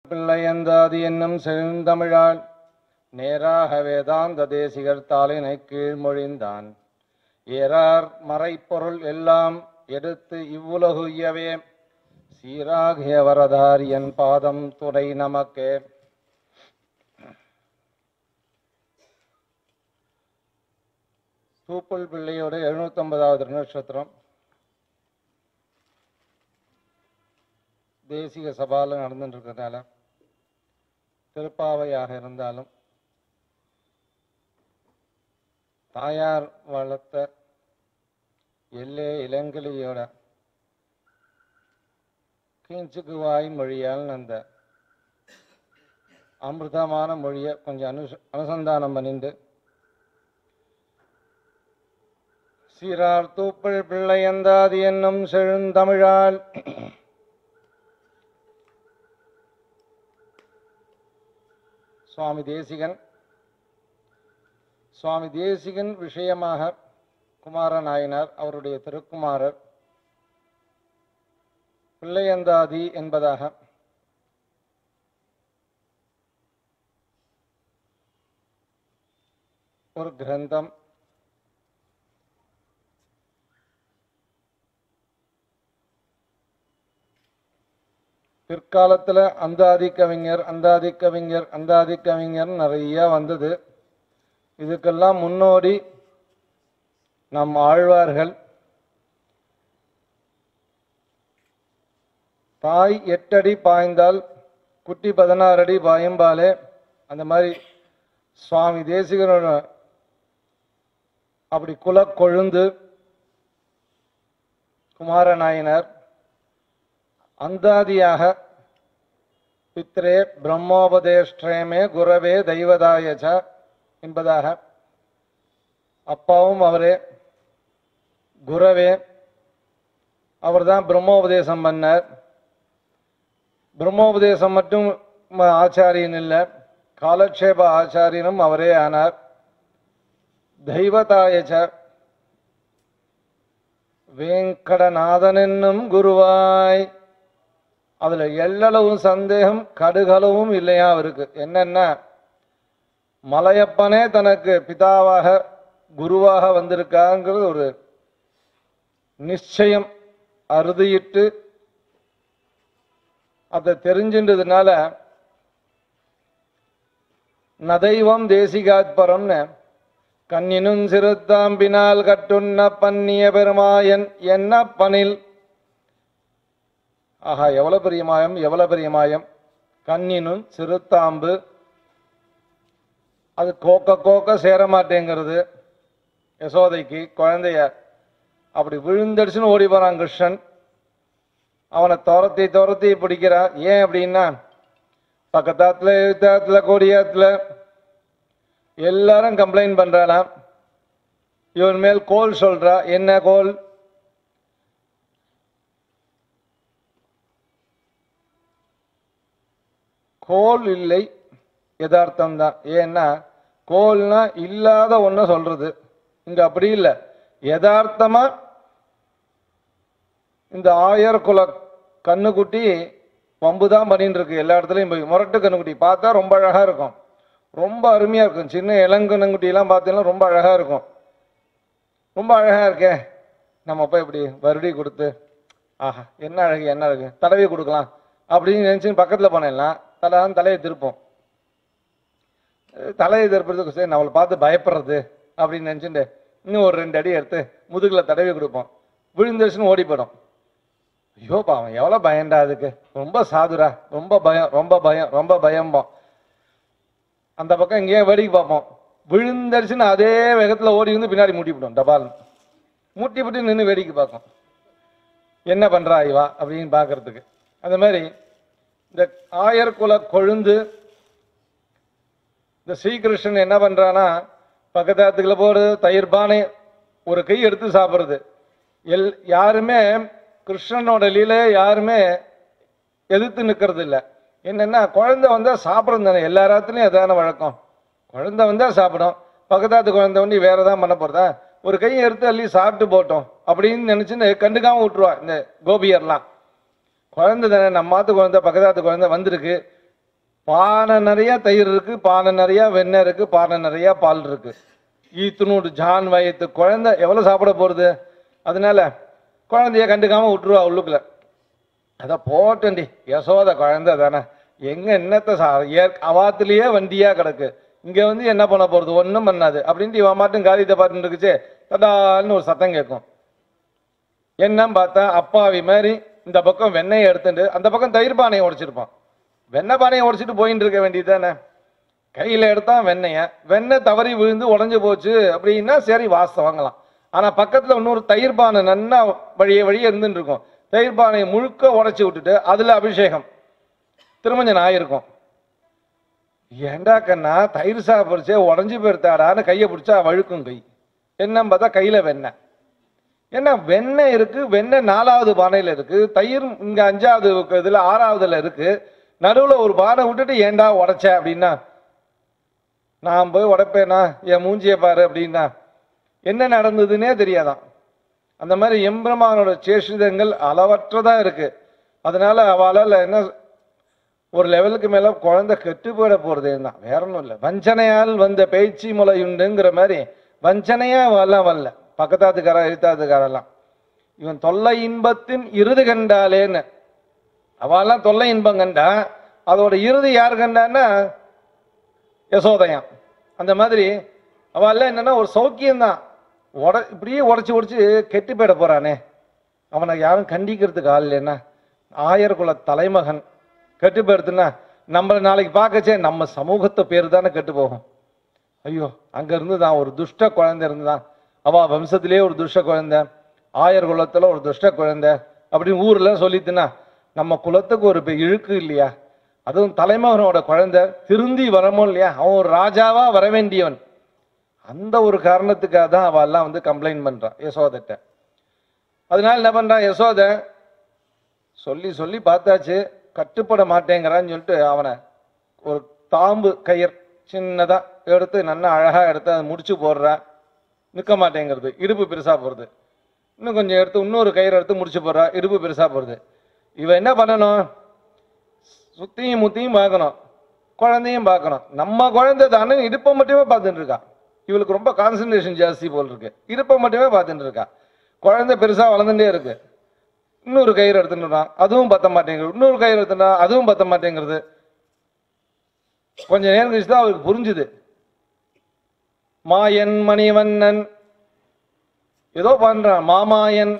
பிள்ளையந்தாதி என்னும் செழுந்தமிழால் நேராக வேதாந்த தேசிகர் தாளினை கீழ்மொழிந்தான் ஏறார் மறைப்பொருள் எல்லாம் எடுத்து இவ்வுலகுயவே சீராகிய வரதாரியன் பாதம் துணை நமக்கே தூப்புள் பிள்ளையோட எழுநூத்தொன்பதாவது நட்சத்திரம் தேசிக சபாவில் நடந்துட்டு இருக்கிறதால திருப்பாவையாக இருந்தாலும் தாயார் வளர்த்த எல்லே இளங்கிளியோட கீஞ்சுக்கு வாய் மொழியால் அந்த அமிர்தமான மொழியை கொஞ்சம் அனு அனுசந்தானம் பண்ணிட்டு சீரார் தூப்பள் பிள்ளையந்தாதி என்னும் செழுந்தமிழால் சுவாமி தேசிகன் சுவாமி தேசிகன் விஷயமாக குமார நாயனார் அவருடைய திருக்குமாரர் பிள்ளையந்தாதி என்பதாக ஒரு கிரந்தம் பிற்காலத்தில் அந்தாதி கவிஞர் அந்தாதி கவிஞர் அந்தாதி கவிஞர் நிறைய வந்தது இதுக்கெல்லாம் முன்னோடி நம் ஆழ்வார்கள் தாய் எட்டடி பாய்ந்தால் குட்டி பதினாறு அடி பாயும்பாலே அந்த மாதிரி சுவாமி தேசிகரோட அப்படி குல கொழுந்து குமாரநாயனர் அந்தாதியாக பித்ரே பிரம்மோபதேஷ்டேமே குரவே தெய்வதாயச்ச என்பதாக அப்பாவும் அவரே குரவே அவர்தான் பிரம்மோபதேசம் பண்ணார் பிரம்மோபதேசம் மட்டும் ம- ஆச்சாரியன் இல்லை காலக்ஷேப ஆச்சாரியனும் அவரே ஆனார் தெய்வதாயச்ச வேங்கடநாதன் என்னும் குருவாய் அதுல எள்ளளவும் சந்தேகம் கடுகளவும் இல்லையா அவருக்கு என்னன்னா மலையப்பனே தனக்கு பிதாவாக குருவாக வந்திருக்காங்கிறது ஒரு நிச்சயம் அறுதியிட்டு அதை தெரிஞ்சின்றதுனால நதைவம் தேசிகாத்பரம்னு கண்ணினும் சிறுத்தாம்பினால் கட்டுண்ண பன்னிய பெருமாயன் என்ன பனில் ஆஹா எவ்வளவு பெரிய மாயம் எவ்வளவு பெரிய மாயம் கண்ணினும் சிறுத்தாம்பு அது கோக்க கோக்க சேர மாட்டேங்கிறது யசோதைக்கு குழந்தைய அப்படி விழுந்தடிச்சுன்னு ஓடி போறான் கிருஷ்ணன் அவனை துரத்தி துரத்தி பிடிக்கிறான் ஏன் அப்படின்னா பக்கத்தாத்துல எழுத்தாத்துல கொடியாத்துல எல்லாரும் கம்ப்ளைண்ட் பண்றானாம் இவன் மேல் கோல் சொல்றா என்ன கோல் கோல் இல்லை யதார்த்தம் தான் ஏன்னா கோல்னா இல்லாத ஒன்றை சொல்றது இங்க அப்படி இல்லை யதார்த்தமா இந்த ஆயர் குல கண்ணுக்குட்டி வம்பு தான் பண்ணிட்டு இருக்கு எல்லா இடத்துலையும் போய் முரட்டு கண்ணுக்குட்டி பார்த்தா ரொம்ப அழகா இருக்கும் ரொம்ப அருமையா இருக்கும் சின்ன இளங்கண்ணுக்குட்டி எல்லாம் பார்த்தீங்கன்னா ரொம்ப அழகா இருக்கும் ரொம்ப அழகா இருக்கே நம்ம போய் இப்படி வருடி கொடுத்து ஆஹா என்ன அழகு என்ன அழகு தடவி கொடுக்கலாம் அப்படின்னு நினைச்சு பக்கத்துல போனேன்லாம் தலை தலையை திருப்போம் அஹ் தலையை திருப்புறதுக்கு சரி நம்மளை பார்த்து பயப்படுறது அப்படின்னு நினைச்சுட்டு இன்னும் ஒரு ரெண்டு அடி எடுத்து முதுகுல தடவி கொடுப்போம் விழுந்துருச்சுன்னு ஓடி போயிடும் ஐயோ பாவம் எவ்வளோ பயம்டா அதுக்கு ரொம்ப சாதுரா ரொம்ப பயம் ரொம்ப பயம் ரொம்ப பயம்போம் அந்த பக்கம் இங்கேயே வேடிக்கை பார்ப்போம் விழுந்தடிச்சுன்னு அதே வேகத்தில் ஓடி வந்து பின்னாடி மூட்டிவிடும் டபால் மூட்டி விட்டு நின்று வேடிக்கை பார்க்கும் என்ன பண்றா இவா அப்படின்னு பார்க்கறதுக்கு அந்த மாதிரி இந்த ஆயர் குல கொழுந்து இந்த ஸ்ரீகிருஷ்ணன் என்ன பண்றானா பக்கத்தாத்துக்குள்ள போறது தயிர் பானை ஒரு கை எடுத்து சாப்பிடுறது எல் யாருமே கிருஷ்ணனோட லீலை யாருமே எதிர்த்து நிற்கிறது இல்லை என்னன்னா குழந்தை வந்தா சாப்பிடும் தானே எல்லா ராத்துலையும் அதான வழக்கம் குழந்தை வந்தா சாப்பிடும் பக்கத்தாத்து குழந்தை வந்து வேற தான் பண்ண போறதா ஒரு கையை எடுத்து அள்ளி சாப்பிட்டு போட்டோம் அப்படின்னு நினைச்சுன்னு கண்டுக்காம விட்டுருவா இந்த கோபியர்லாம் குழந்தை தானே நம்ம மாத்து குழந்தை பக்கத்தாத்து குழந்தை வந்திருக்கு பானை நிறைய தயிர் இருக்கு பானை நிறைய வெண்ணெய் இருக்கு பானை நிறைய பால் இருக்கு ஈத்துனூடு ஜான் வயத்து குழந்தை எவ்வளவு சாப்பிட போறது அதனால குழந்தைய கண்டுக்காம விட்டுருவா உள்ளுக்குள்ள அதான் போட்டண்டி யசோத குழந்தை தானே எங்க என்னத்த சா ஏற் அவாத்துலயே வண்டியா கிடக்கு இங்க வந்து என்ன பண்ண போறது ஒண்ணும் பண்ணாது அப்படின்ட்டு இவன் மாட்டும் காரியத்தை பார்த்துட்டு இருக்குச்சு தடால்னு ஒரு சத்தம் கேட்கும் என்னன்னு பார்த்தா அப்பாவி மாதிரி இந்த பக்கம் வெண்ணெயை எடுத்துட்டு அந்த பக்கம் தயிர் பானையை உடைச்சிருப்பான் வெண்ணெய் பானையை உடைச்சிட்டு போயின்னு இருக்க வேண்டியது தானே கையில் எடுத்தான் வெண்ணெயை வெண்ணெய் தவறி விழுந்து உடஞ்சு போச்சு அப்படின்னா சரி வாசம் வாங்கலாம் ஆனால் பக்கத்தில் இன்னொரு தயிர் பானை நன்னா வழியே வழியே இருந்துட்டு இருக்கும் தயிர் பானையை முழுக்க உடைச்சி விட்டுட்டு அதில் அபிஷேகம் திருமஞ்சன் ஆயிருக்கும் ஏண்டா கண்ணா தயிர் சாப்பிடுச்சே உடஞ்சி போயிருத்தாடான்னு கையை பிடிச்சா வழுக்கும் கை என்னன்னு பார்த்தா கையில் வெண்ணெய் ஏன்னா வெண்ணெய் இருக்கு வெண்ணெய் நாலாவது பானையில் இருக்கு தயிர் இங்க அஞ்சாவது இதுல ஆறாவதுல இருக்கு நடுவுல ஒரு பானை விட்டுட்டு ஏன்டா உடைச்ச அப்படின்னா நான் போய் உடைப்பேனா என் மூஞ்சியை பாரு அப்படின்னா என்ன நடந்ததுன்னே தெரியாதான் அந்த மாதிரி எம்பெருமானோட சேஷிதங்கள் அளவற்றதா இருக்கு அதனால அவளால் என்ன ஒரு லெவலுக்கு மேல குழந்தை கெட்டு போயிட போறது தான் வேற ஒன்றும் இல்லை வஞ்சனையால் வந்த பேச்சு முளையுண்டுங்கிற மாதிரி வஞ்சனையா வரலாம் வரல பக்கத்தாத்துக்காரா எழுத்தாத்துக்காரெல்லாம் இவன் தொல்லை இன்பத்தின் இறுதி கண்டாலேன்னு அவெல்லாம் தொல்லை இன்பம் கண்டா அதோட இறுதி யார் கண்டான்னா யசோதயம் அந்த மாதிரி அவெல்லாம் என்னன்னா ஒரு சௌக்கியம்தான் உட இப்படியே உடச்சி உடச்சி கெட்டு போயிட போறானே அவனை யாரும் கண்டிக்கிறதுக்கு ஆள் இல்லைன்னா ஆயர் குல தலைமகன் கெட்டு போயிடுதுன்னா நம்ம நாளைக்கு பார்க்கச்சே நம்ம சமூகத்தை பேர் தானே கெட்டு போகும் ஐயோ அங்க இருந்து தான் ஒரு துஷ்ட குழந்தை இருந்துதான் அவ வம்சத்திலேயே ஒரு துஷ்ட குழந்தை ஆயர் குலத்துல ஒரு துஷ்ட குழந்தை அப்படின்னு ஊர்ல சொல்லிட்டுனா நம்ம குலத்துக்கு ஒரு பெ- இழுக்கு இல்லையா அதுவும் தலைமகனோட குழந்தை திருந்தி வரமோ இல்லையா அவன் ஒரு ராஜாவா வர வேண்டியவன் அந்த ஒரு காரணத்துக்காக தான் அவ எல்லாம் வந்து கம்ப்ளைண்ட் பண்றான் யசோதட்ட அதனால என்ன பண்றான் யசோத சொல்லி சொல்லி பார்த்தாச்சு கட்டுப்பட மாட்டேங்கிறான்னு சொல்லிட்டு அவனை ஒரு தாம்பு கயிர் சின்னதா எடுத்து நல்லா அழகா எடுத்து அதை முடிச்சு போடுறா நிற்க மாட்டேங்கிறது இடுப்பு பெருசா போறது இன்னும் கொஞ்சம் எடுத்து இன்னொரு கயிறு எடுத்து முடிச்சு போடுறா இடுப்பு பெருசா போறது இவன் என்ன பண்ணணும் சுத்தியும் முத்தியும் பார்க்கணும் குழந்தையும் பார்க்கணும் நம்ம குழந்தை தானே இடுப்பை மட்டுமே பார்த்துட்டு இருக்கா இவளுக்கு ரொம்ப கான்சன்ட்ரேஷன் ஜாஸ்தி போல் இருக்கு இடுப்பை மட்டுமே பார்த்துட்டு இருக்கா குழந்தை பெருசா வளர்ந்துட்டே இருக்கு இன்னொரு கயிறு எடுத்துட்டுறான் அதுவும் பத்த மாட்டேங்குது இன்னொரு கயிறு எடுத்துட்டா அதுவும் பத்த மாட்டேங்கிறது கொஞ்ச நேரம் கழிச்சு தான் அவருக்கு புரிஞ்சுது மாயன் மணிவண்ணன் ஏதோ பண்றான் மாமாயன்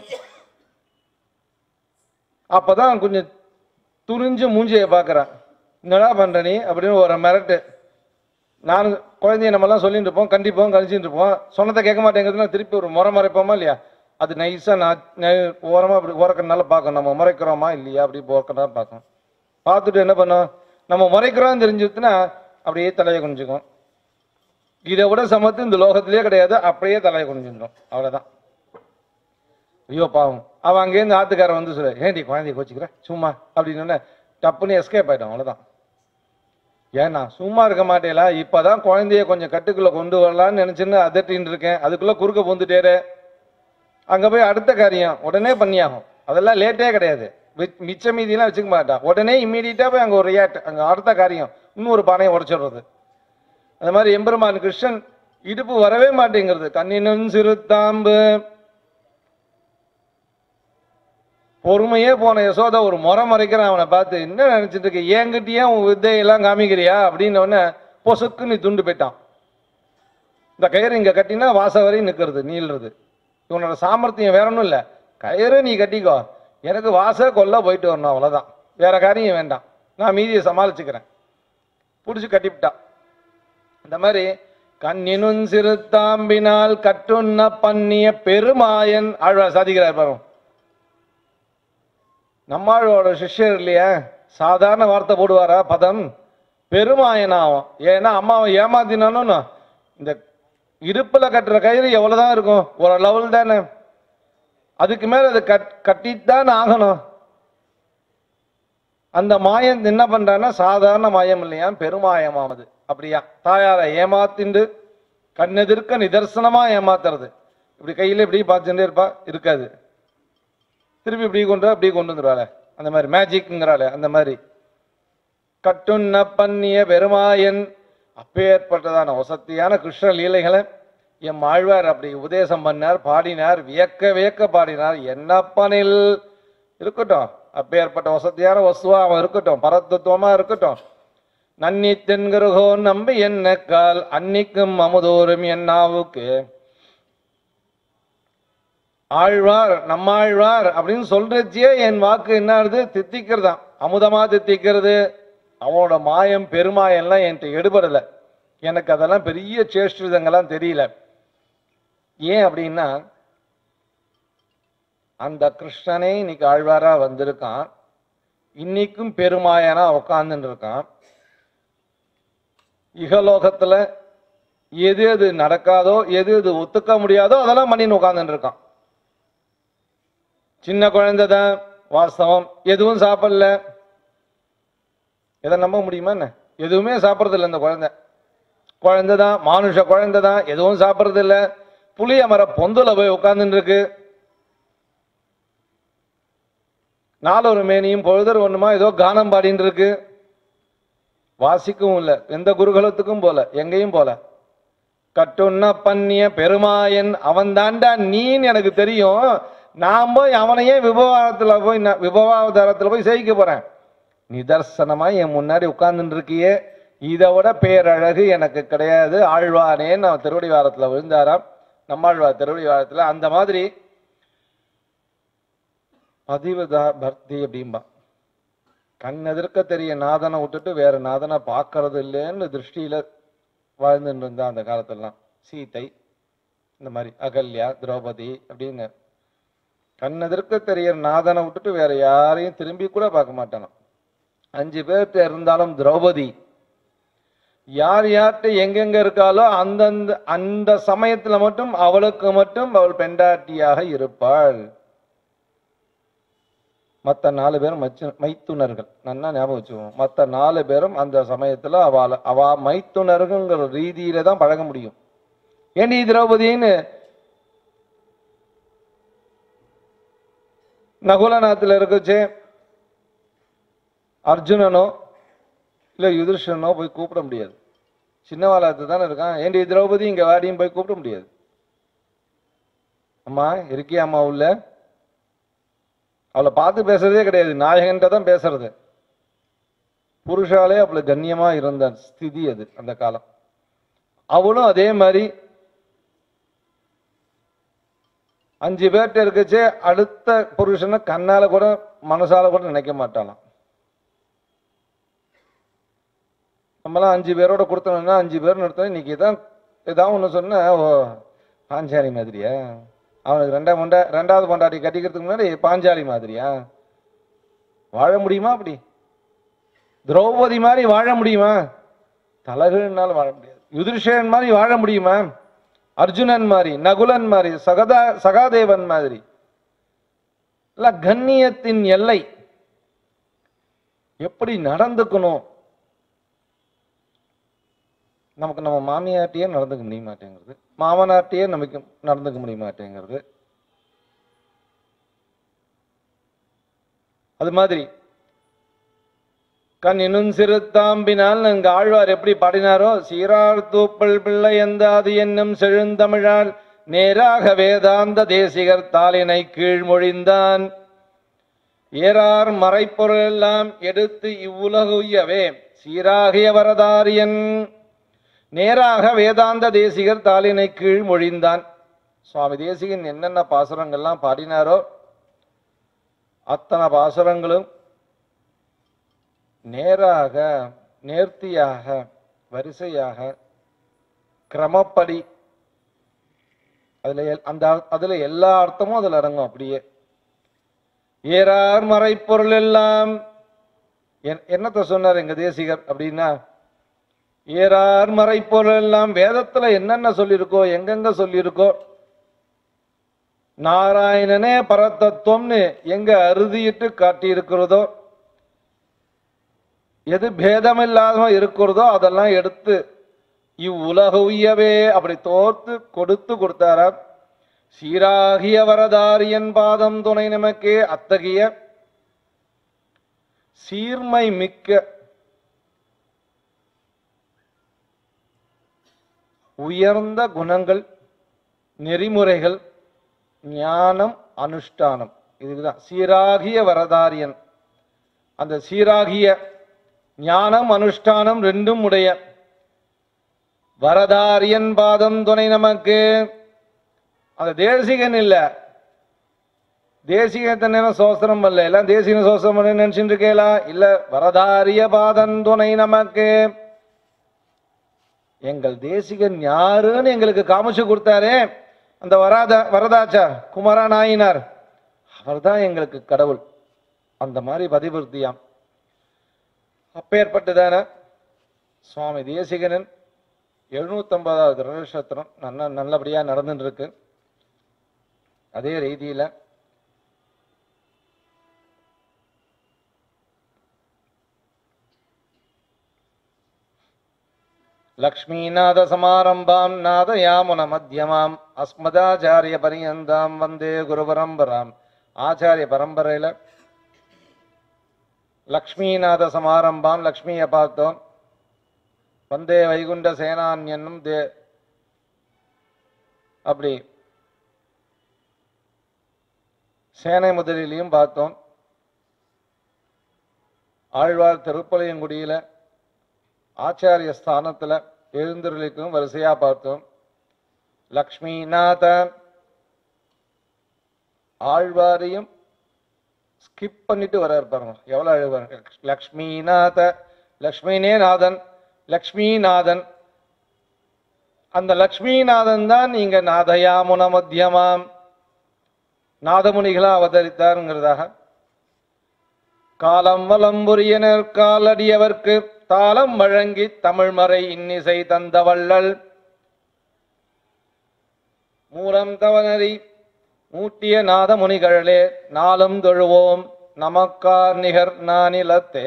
அப்பதான் கொஞ்சம் துணிஞ்சு மூஞ்சியை பார்க்கறான் என்னடா பண்ற நீ அப்படின்னு ஒரு மிரட்டு நான் குழந்தைய நம்மலாம் சொல்லிட்டு இருப்போம் கண்டிப்போம் கழிச்சுட்டு இருப்போம் சொன்னதை கேட்க மாட்டேங்கிறதுனா திருப்பி ஒரு முறை மறைப்போமா இல்லையா அது நைஸாக நான் நெ- ஓரமா அப்படி ஓரக்கனால பார்க்கணும் நம்ம முறைக்கிறோமா இல்லையா அப்படி ஓரக்கனால பார்க்கணும் பார்த்துட்டு என்ன பண்ணோம் நம்ம முறைக்கிறோம்னு தெரிஞ்சுட்டுனா அப்படியே தலையை குனிஞ்சுக்கும் இதை விட சமத்து இந்த லோகத்திலே கிடையாது அப்படியே தலையை குனிஞ்சிடும் அவ்வளவுதான் ஐயோ பாவம் அவன் அங்கேருந்து ஆத்துக்காரன் வந்து சொல்ல ஏன்டி குழந்தைய கோச்சிக்கிற சும்மா அப்படின்னு உடனே டப்புன்னு எஸ்கேப் ஆயிடும் அவ்வளவுதான் ஏன்னா சும்மா இருக்க மாட்டேலா இப்பதான் குழந்தைய கொஞ்சம் கட்டுக்குள்ள கொண்டு வரலாம்னு நினைச்சுன்னு அதட்டின்னு இருக்கேன் அதுக்குள்ள குறுக்க பூந்துட்டேரு அங்க போய் அடுத்த காரியம் உடனே பண்ணியாகும் அதெல்லாம் லேட்டே கிடையாது வி- மிச்ச மீதியெல்லாம் வச்சுக்க மாட்டான் உடனே இம்மீடியட்டா போய் அங்க ஒரு ரியாக்ட் அங்க அடுத்த காரியம் இன்னொரு பானையை உடைச்சிடுறது அந்த மாதிரி எம்பெருமான் கிருஷ்ணன் இடுப்பு வரவே மாட்டேங்கிறது கண்ணினும் சிறுத்தாம்பு பொறுமையே போன யசோதா ஒரு முறை மறைக்கிறான் அவனை பார்த்து என்ன நினைச்சிட்டு இருக்க என்கிட்டயே உன் வித்தையெல்லாம் காமிக்கிறியா அப்படின்னு உடனே பொசுக்கு நீ துண்டு போயிட்டான் இந்த கயிறு இங்க கட்டினா வாச வரையும் நிக்கிறது நீள்றது இவனோட சாமர்த்தியம் வேற ஒன்றும் இல்லை கயிறு நீ கட்டிக்கோ எனக்கு வாச கொல்ல போயிட்டு வரணும் அவ்வளவுதான் வேற காரியம் வேண்டாம் நான் மீதியை சமாளிச்சுக்கிறேன் பிடிச்சி கட்டிவிட்டான் இந்த மாதிரி கண்ணினும் சிறுத்தாம்பினால் கட்டுண்ண பண்ணிய பெருமாயன் ஆழ்வார் சாதிக்கிறார் பாருங்க நம்மாழ்வாரோட சிஷ்யர் இல்லையா சாதாரண வார்த்தை போடுவாரா பதம் பெருமாயனாகும் ஏன்னா அம்மாவை ஏமாத்தினாலும் இந்த இடுப்புல கட்டுற கயிறு எவ்வளவுதான் இருக்கும் ஒரு லெவல் தானே அதுக்கு மேல அது கட் கட்டித்தான் ஆகணும் அந்த மாயம் என்ன பண்றான்னா சாதாரண மாயம் இல்லையா பெருமாயமாவது அப்படியா தாயாரை ஏமாத்திண்டு கண்ணெதிர்க்க நிதர்சனமா ஏமாத்துறது இப்படி கையில இப்படி பார்த்துட்டே இருப்பா இருக்காது திருப்பி இப்படி கொண்டு வா, இப்படி கொண்டு வந்துருவாளே அந்த மாதிரி மேஜிக்ங்கிறாளே அந்த மாதிரி கட்டுண்ண பண்ணிய பெருமாயன் அப்பேற்பட்டதான வசத்தியான கிருஷ்ண லீலைகளை எம் ஆழ்வார் அப்படி உபதேசம் பண்ணார் பாடினார் வியக்க வியக்க பாடினார் என்னப்பனில் இருக்கட்டும் அப்பேற்பட்ட வசதியான வசுவா அவன் இருக்கட்டும் பரத்தத்துவமா இருக்கட்டும் நன்னி தென்கருகோ நம்பி என்ன கால் அன்னிக்கும் அமுதோறும் என் நாவுக்கு ஆழ்வார் நம்மாழ்வார் அப்படின்னு சொல்றச்சியே என் வாக்கு என்ன ஆகுது தித்திக்கிறதாம் அமுதமா தித்திக்கிறது அவனோட மாயம் பெருமாயம்லாம் என்கிட்ட எடுபடலை எனக்கு அதெல்லாம் பெரிய சேஷ்டிதங்கள்லாம் தெரியல ஏன் அப்படின்னா அந்த கிருஷ்ணனே இன்னைக்கு ஆழ்வாரா வந்திருக்கான் இன்னைக்கும் பெருமாயனா உட்கார்ந்துட்டு இருக்கான் இகலோகத்துல எது எது நடக்காதோ எது எது ஒத்துக்க முடியாதோ அதெல்லாம் பண்ணின்னு உட்கார்ந்துட்டு இருக்கான் சின்ன குழந்தை தான் வாஸ்தவம் எதுவும் சாப்பிடல எதை நம்ப முடியுமா என்ன எதுவுமே சாப்பிட்றது இல்லை இந்த குழந்தை குழந்தை தான் மானுஷ குழந்தை தான் எதுவும் சாப்பிட்றது இல்லை புளிய மர பொந்துல போய் உட்கார்ந்துட்டு இருக்கு நாலொரு மேனியும் பொழுதர் ஒண்ணுமா ஏதோ கானம் பாடின்னு இருக்கு வாசிக்கவும் இல்லை எந்த குருகுலத்துக்கும் போல எங்கேயும் போல கட்டுண்ண பண்ணிய பெருமாயன் அவன் தாண்டா நீன்னு எனக்கு தெரியும் நான் போய் அவனையே விபவாரத்துல போய் நான் விபவாவதாரத்துல போய் சேவிக்க போறேன் நிதர்சனமா என் முன்னாடி உட்கார்ந்துட்டு இருக்கியே இதை விட பேரழகு எனக்கு கிடையாது ஆழ்வானே நான் திருவடி வாரத்துல விழுந்தாராம் நம்மாழ்வார் திருவடி வாரத்துல அந்த மாதிரி பதிவுதா பக்தி அப்படிம்பா கண் எதிர்க்க தெரிய நாதனை விட்டுட்டு வேற நாதனை பார்க்கறது இல்லைன்னு திருஷ்டியில வாழ்ந்துட்டு இருந்தா அந்த காலத்துலலாம் சீதை இந்த மாதிரி அகல்யா திரௌபதி அப்படின்னு கண் எதிர்க்க தெரிய நாதனை விட்டுட்டு வேற யாரையும் திரும்பி கூட பார்க்க மாட்டானாம் அஞ்சு பேர்கிட்ட இருந்தாலும் திரௌபதி யார் யார்கிட்ட எங்கெங்க இருக்காளோ அந்தந்த அந்த சமயத்துல மட்டும் அவளுக்கு மட்டும் அவள் பெண்டாட்டியாக இருப்பாள் மற்ற நாலு பேரும் மச்சு மைத்துனர்கள் நன்னா ஞாபகம் வச்சுக்குவோம் மற்ற நாலு பேரும் அந்த சமயத்துல அவள அவ மைத்துனருங்கிற ரீதியில தான் பழக முடியும் ஏண்டி திரௌபதின்னு நகுலநாத்துல இருக்குச்சே அர்ஜுனனோ இல்ல யுதிர்ஷனோ போய் கூப்பிட முடியாது சின்னவாளாத்து தானே இருக்கான் ஏண்டி திரௌபதி இங்க வாடியும் போய் கூப்பிட முடியாது அம்மா இருக்கியா அம்மா உள்ள அவளை பார்த்து பேசுறதே கிடையாது நாயகன்ட்ட தான் பேசுறது புருஷாலே அவளை கண்ணியமா இருந்த ஸ்திதி அது அந்த காலம் அவளும் அதே மாதிரி அஞ்சு பேர்கிட்ட இருக்கச்சே அடுத்த புருஷனை கண்ணால கூட மனசால கூட நினைக்க மாட்டாளாம் நம்மளாம் அஞ்சு பேரோட கொடுத்தோம்னா அஞ்சு பேர் நிறுத்தோம் இன்னைக்கு தான் ஏதாவது ஒன்று சொன்ன ஓ பாஞ்சாலி மாதிரியா அவனுக்கு ரெண்டா மொண்டா ரெண்டாவது பொண்டாட்டி கட்டிக்கிறதுக்கு முன்னாடி பாஞ்சாலி மாதிரியா வாழ முடியுமா அப்படி திரௌபதி மாதிரி வாழ முடியுமா தலகள்னால வாழ முடியாது யுதிர்ஷன் மாதிரி வாழ முடியுமா அர்ஜுனன் மாதிரி நகுலன் மாதிரி சகதா சகாதேவன் மாதிரி இல்ல கண்ணியத்தின் எல்லை எப்படி நடந்துக்கணும் நமக்கு நம்ம மாமியார்ட்டையே நடந்துக்க முடிய மாட்டேங்கிறது மாமனார்ட்டையே நமக்கு நடந்துக்க முடிய மாட்டேங்கிறது அது மாதிரி கண் இன்னும் சிறுத்தாம்பினால் அங்க ஆழ்வார் எப்படி பாடினாரோ சீரார் தூப்பல் பிள்ளை எந்தாது என்னும் செழுந்தமிழால் நேராக வேதாந்த தேசிகர் தாளினை கீழ்மொழிந்தான் ஏறார் மறைப்பொருள் எல்லாம் எடுத்து இவ்வுலகுயவே சீராகிய வரதாரியன் நேராக வேதாந்த தேசிகர் தாளினை கீழ் மொழிந்தான் சுவாமி தேசிகன் என்னென்ன பாசுரங்கள்லாம் பாடினாரோ அத்தனை பாசுரங்களும் நேராக நேர்த்தியாக வரிசையாக கிரமப்படி அதுல எல்- அந்த அர்- அதுல எல்லா அர்த்தமும் அதுல அடங்கும் அப்படியே ஏறார் மறைப்பொருள் எல்லாம் என்- என்னத்த சொன்னார் எங்க தேசிகர் அப்படின்னா ஏறார் மறைப்பொருள் எல்லாம் வேதத்துல என்னென்ன சொல்லியிருக்கோ எங்கெங்க சொல்லியிருக்கோ நாராயணனே பரதத்துவம்னு எங்க அறுதியிட்டு காட்டியிருக்கிறதோ எது பேதமில்லாத இருக்கிறதோ அதெல்லாம் எடுத்து இவ்வுலக உய்யவே அப்படி தோர்த்து கொடுத்து கொடுத்தாராம் சீராகிய வரதாரியன் பாதம் துணை நமக்கே அத்தகைய சீர்மை மிக்க உயர்ந்த குணங்கள் நெறிமுறைகள் ஞானம் அனுஷ்டானம் இதுதான் சீராகிய வரதாரியன் அந்த சீராகிய ஞானம் அனுஷ்டானம் ரெண்டும் உடைய வரதாரியன் பாதம் துணை நமக்கு அந்த தேசிகன் இல்ல தேசிகத்தை நேரம் சோஸ்திரம் பண்ணல எல்லாம் தேசிக சோஸ்திரம் பண்ண நினைச்சுட்டு இருக்கேலா இல்ல வரதாரிய பாதம் துணை நமக்கு எங்கள் தேசிகன் யாருன்னு எங்களுக்கு காமிச்சு கொடுத்தாரே அந்த வராத வரதாச்சார் குமாரா நாயினார் அவர்தான் எங்களுக்கு கடவுள் அந்த மாதிரி பதிவிருத்தியாம் அப்பேற்பட்டதான சுவாமி தேசிகனின் எழுநூத்தம்பதாவது நட்சத்திரம் நல்ல நல்லபடியா நடந்துட்டு இருக்கு அதே ரீதியில லக்ஷ்மீநாத சமாரம்பாம் நாதயாமுன மத்தியமாம் அஸ்மதாச்சாரிய பரியந்தாம் வந்தே குரு பரம்பராம் ஆச்சாரிய பரம்பரையில லக்ஷ்மீநாத சமாரம்பாம் லக்ஷ்மியை பார்த்தோம் வந்தே வைகுண்ட சேனான்யன்னும் தே அப்படி சேனை முதலிலையும் பார்த்தோம் ஆழ்வார் திருப்பலையங்குடியில ஆச்சாரிய ஸ்தானத்துல எழுந்தருளிக்கும் வரிசையா பார்த்தோம் லக்ஷ்மிநாத ஆழ்வாரையும் ஸ்கிப் பண்ணிட்டு வர பாருங்க எவ்வளவு அழுவாங்க லக்ஷ்மிநாத லக்ஷ்மினே நாதன் லக்ஷ்மிநாதன் அந்த லக்ஷ்மிநாதன் தான் நீங்க நாதயாமுன மத்தியமாம் நாதமுனிகளா அவதரித்தாருங்கிறதாக காலம் வலம்புரியனர் காலடியவர்க்கு தாளம் வழங்கி தமிழ்மறை இன்னிசை தந்த வள்ளல் மூலம் தவனரி மூட்டிய நாதமுனிகளே நாளும் தொழுவோம் நமக்கார் நிகர் நானிலத்தே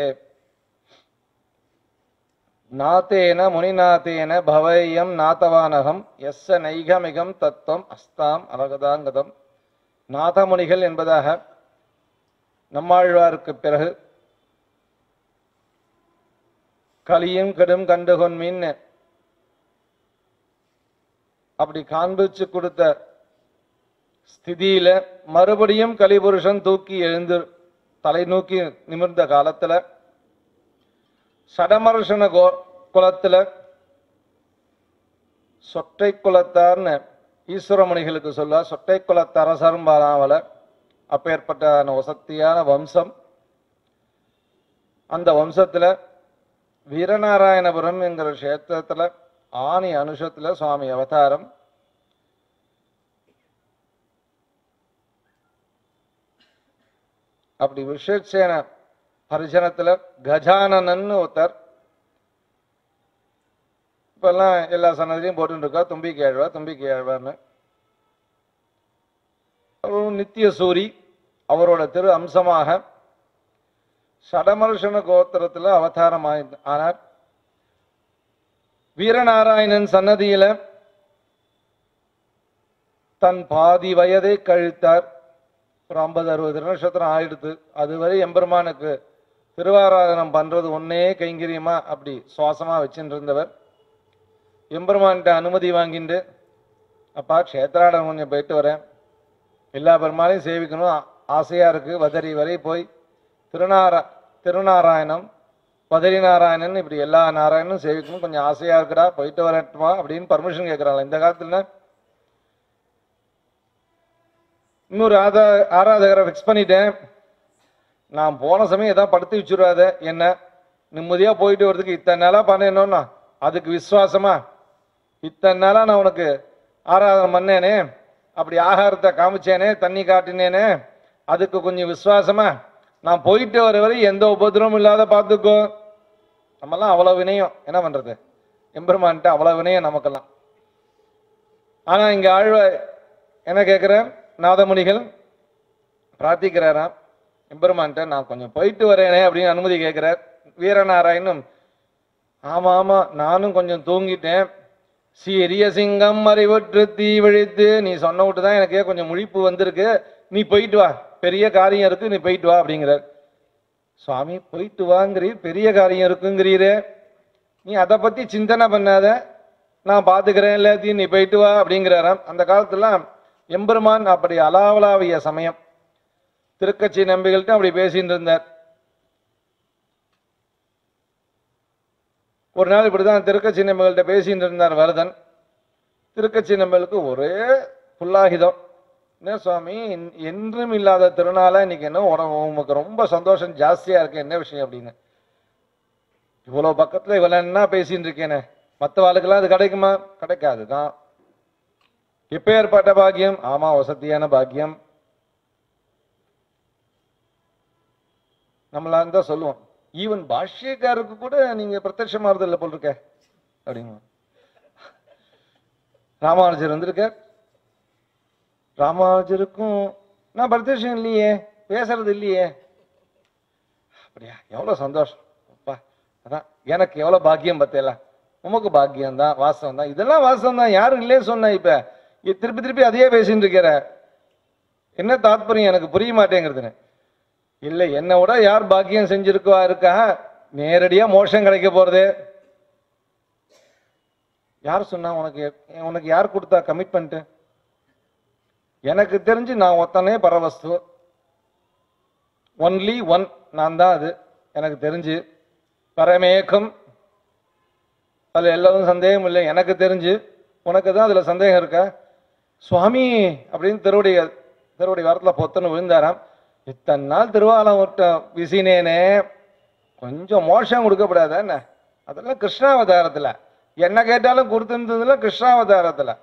நாத்தேன முனிநாத்தேன பவயம் நாதவானகம் எஸ்ஸ நைகமிகம் தத்துவம் அஸ்தாம் அலகதாங்கதம் நாதமுனிகள் என்பதாக நம்மாழ்வாருக்கு பிறகு கலியும் கெடும் கண்டுகொன்மின் அப்படி காண்பிச்சு கொடுத்த ஸ்திதியில மறுபடியும் கலிபுருஷன் தூக்கி எழுந்து தலை நோக்கி நிமிர்ந்த காலத்துல சடமர்ஷன கோ குலத்துல சொட்டை குலத்தார்னு ஈஸ்வரமணிகளுக்கு சொல்ல சொட்டை குலத்து அரசரும்பாலாவல அப்பேற்பட்ட வசத்தியான வம்சம் அந்த வம்சத்துல வீரநாராயணபுரம் என்கிற கஷேத்திரத்துல ஆணி அனுஷத்துல சுவாமி அவதாரம் அப்படி விஷேட்சேன பரிசனத்துல கஜானனன் ஒருத்தர் இப்பெல்லாம் எல்லா சன்னதிலையும் போட்டுட்டு இருக்கா தும்பிக்கை ஆழ்வா தும்பிக்கை ஆழ்வார்னு அவரும் நித்திய சூரி அவரோட திரு அம்சமாக சடமருஷன கோத்திரத்துல அவதாரம் ஆயி- ஆனார் வீரநாராயணன் சன்னதியில தன் பாதி வயதை கழித்தார் ஒரு ஐம்பது அறுபது நட்சத்திரம் ஆயிடுத்து அதுவரை எம்பெருமானுக்கு திருவாராதனம் பண்றது ஒன்னே கைங்கரியமா அப்படி சுவாசமா வச்சுட்டு இருந்தவர் எம்பெருமான்கிட்ட அனுமதி வாங்கிட்டு அப்பா க்ஷேத்ராடம் கொஞ்சம் போயிட்டு வரேன் எல்லா பெருமாளையும் சேவிக்கணும் ஆ- ஆசையா இருக்கு வதரி வரை போய் திருநாரா திருநாராயணம் பதரி நாராயணன் இப்படி எல்லா நாராயணனும் சேவிக்கணும் கொஞ்சம் ஆசையா இருக்குடா போயிட்டு வரட்டுமா அப்படின்னு பர்மிஷன் கேட்கறாங்க இந்த காலத்துல இன்னொரு ஆதா ஆராதகரை ஃபிக்ஸ் பண்ணிட்டேன் நான் போன சமயம் ஏதாவது படுத்து வச்சுருவாத என்ன நிம்மதியா போயிட்டு வரதுக்கு இத்தனை நாளா பண்ணணும்னா அதுக்கு விசுவாசமா இத்தனை நாளா நான் உனக்கு ஆராதனை பண்ணேனே அப்படி ஆகாரத்தை காமிச்சேனே தண்ணி காட்டினேனே அதுக்கு கொஞ்சம் விசுவாசமா நான் போயிட்டு வர வரை எந்த உபதிரமும் இல்லாத பார்த்துக்கோ நம்மலாம் அவ்வளவு வினயம் என்ன பண்றது எம்பெருமான்ட்டு அவ்வளவு வினயம் நமக்கெல்லாம் ஆனா இங்க ஆழ்வ என்ன கேட்கிறேன் நாதமுனிகள் பிரார்த்திக்கிறாராம் எம்பெருமான்ட்ட நான் கொஞ்சம் போயிட்டு வரேனே அப்படின்னு அனுமதி கேட்கிறார் வீரநாராயணும் ஆமா ஆமா நானும் கொஞ்சம் தூங்கிட்டேன் சீரிய சிங்கம் அறிவுற்று தீ விழித்து நீ சொன்ன விட்டு தான் எனக்கே கொஞ்சம் முழிப்பு வந்திருக்கு நீ போயிட்டு வா பெரிய காரியம் இருக்கு நீ போயிட்டு வா அப்படிங்கிறார் சுவாமி போயிட்டு வாங்கிறீர் பெரிய காரியம் இருக்குங்கிறீரே நீ அதை பத்தி சிந்தனை பண்ணாத நான் பார்த்துக்கிறேன் எல்லாத்தையும் நீ போயிட்டு வா அப்படிங்கிறாராம் அந்த காலத்துல எம்பெருமான் அப்படி அலாவலாவிய சமயம் திருக்கட்சி நம்பிகள்கிட்ட அப்படி பேசிட்டு இருந்தார் ஒரு நாள் இப்படிதான் திருக்கட்சி நம்பிகள்கிட்ட பேசிட்டு இருந்தார் வரதன் திருக்கட்சி நம்பளுக்கு ஒரே புல்லாகிதம் என்ன சுவாமி என்- என்றும் இல்லாத திருநாளா இன்னைக்கு என்ன உடம்பு உமக்கு ரொம்ப சந்தோஷம் ஜாஸ்தியா இருக்கு என்ன விஷயம் அப்படின்னு இவ்வளவு பக்கத்துல இவ்வளவு என்ன பேசிட்டு இருக்கேனே மற்ற வாழ்க்கெல்லாம் அது கிடைக்குமா கிடைக்காது தான் எப்பேற்பட்ட பாக்கியம் ஆமா வசதியான பாக்கியம் நம்மளா இருந்தா சொல்லுவோம் ஈவன் பாஷ்யக்காருக்கு கூட நீங்க பிரத்யட்சமாறது இல்லை போல் இருக்க அப்படிங்க ராமானுஜர் வந்திருக்கார் ராமானுஜருக்கும் நான் பிரத்யட்சம் இல்லையே பேசுறது இல்லையே அப்படியா எவ்வளவு சந்தோஷம் அப்பா அதான் எனக்கு எவ்வளவு பாக்கியம் பத்தேல உமக்கு பாக்கியம் தான் வாசம் தான் இதெல்லாம் வாசம் தான் யாரும் இல்லையே சொன்ன இப்ப இ- திருப்பி திருப்பி அதையே பேசிட்டு இருக்கிற என்ன தாத்பரியம் எனக்கு புரிய மாட்டேங்கிறதுன்னு இல்லை என்னை விட யார் பாக்கியம் செஞ்சிருக்கா இருக்கா நேரடியா மோஷம் கிடைக்க போறது யார் சொன்னா உனக்கு உனக்கு யார் கொடுத்தா கமிட்மெண்ட் எனக்கு தெரிஞ்சு நான் ஒத்தனே பரவஸ்து ஒன்லி ஒன் நான் தான் அது எனக்கு தெரிஞ்சு பரமேகம் அதுல எல்லாரும் சந்தேகம் இல்லை எனக்கு தெரிஞ்சு உனக்கு தான் அதுல சந்தேகம் இருக்கா சுவாமி அப்படின்னு திருவடி திருவடி வாரத்தில் பொத்தன்னு விழுந்தாராம் இத்தனை நாள் திருவாலம் விட்ட விசினேனே கொஞ்சம் மோஷம் கொடுக்கப்படாதா என்ன அதெல்லாம் கிருஷ்ணாவதாரத்துல என்ன கேட்டாலும் கொடுத்துருந்ததுல கிருஷ்ணாவதாரத்துல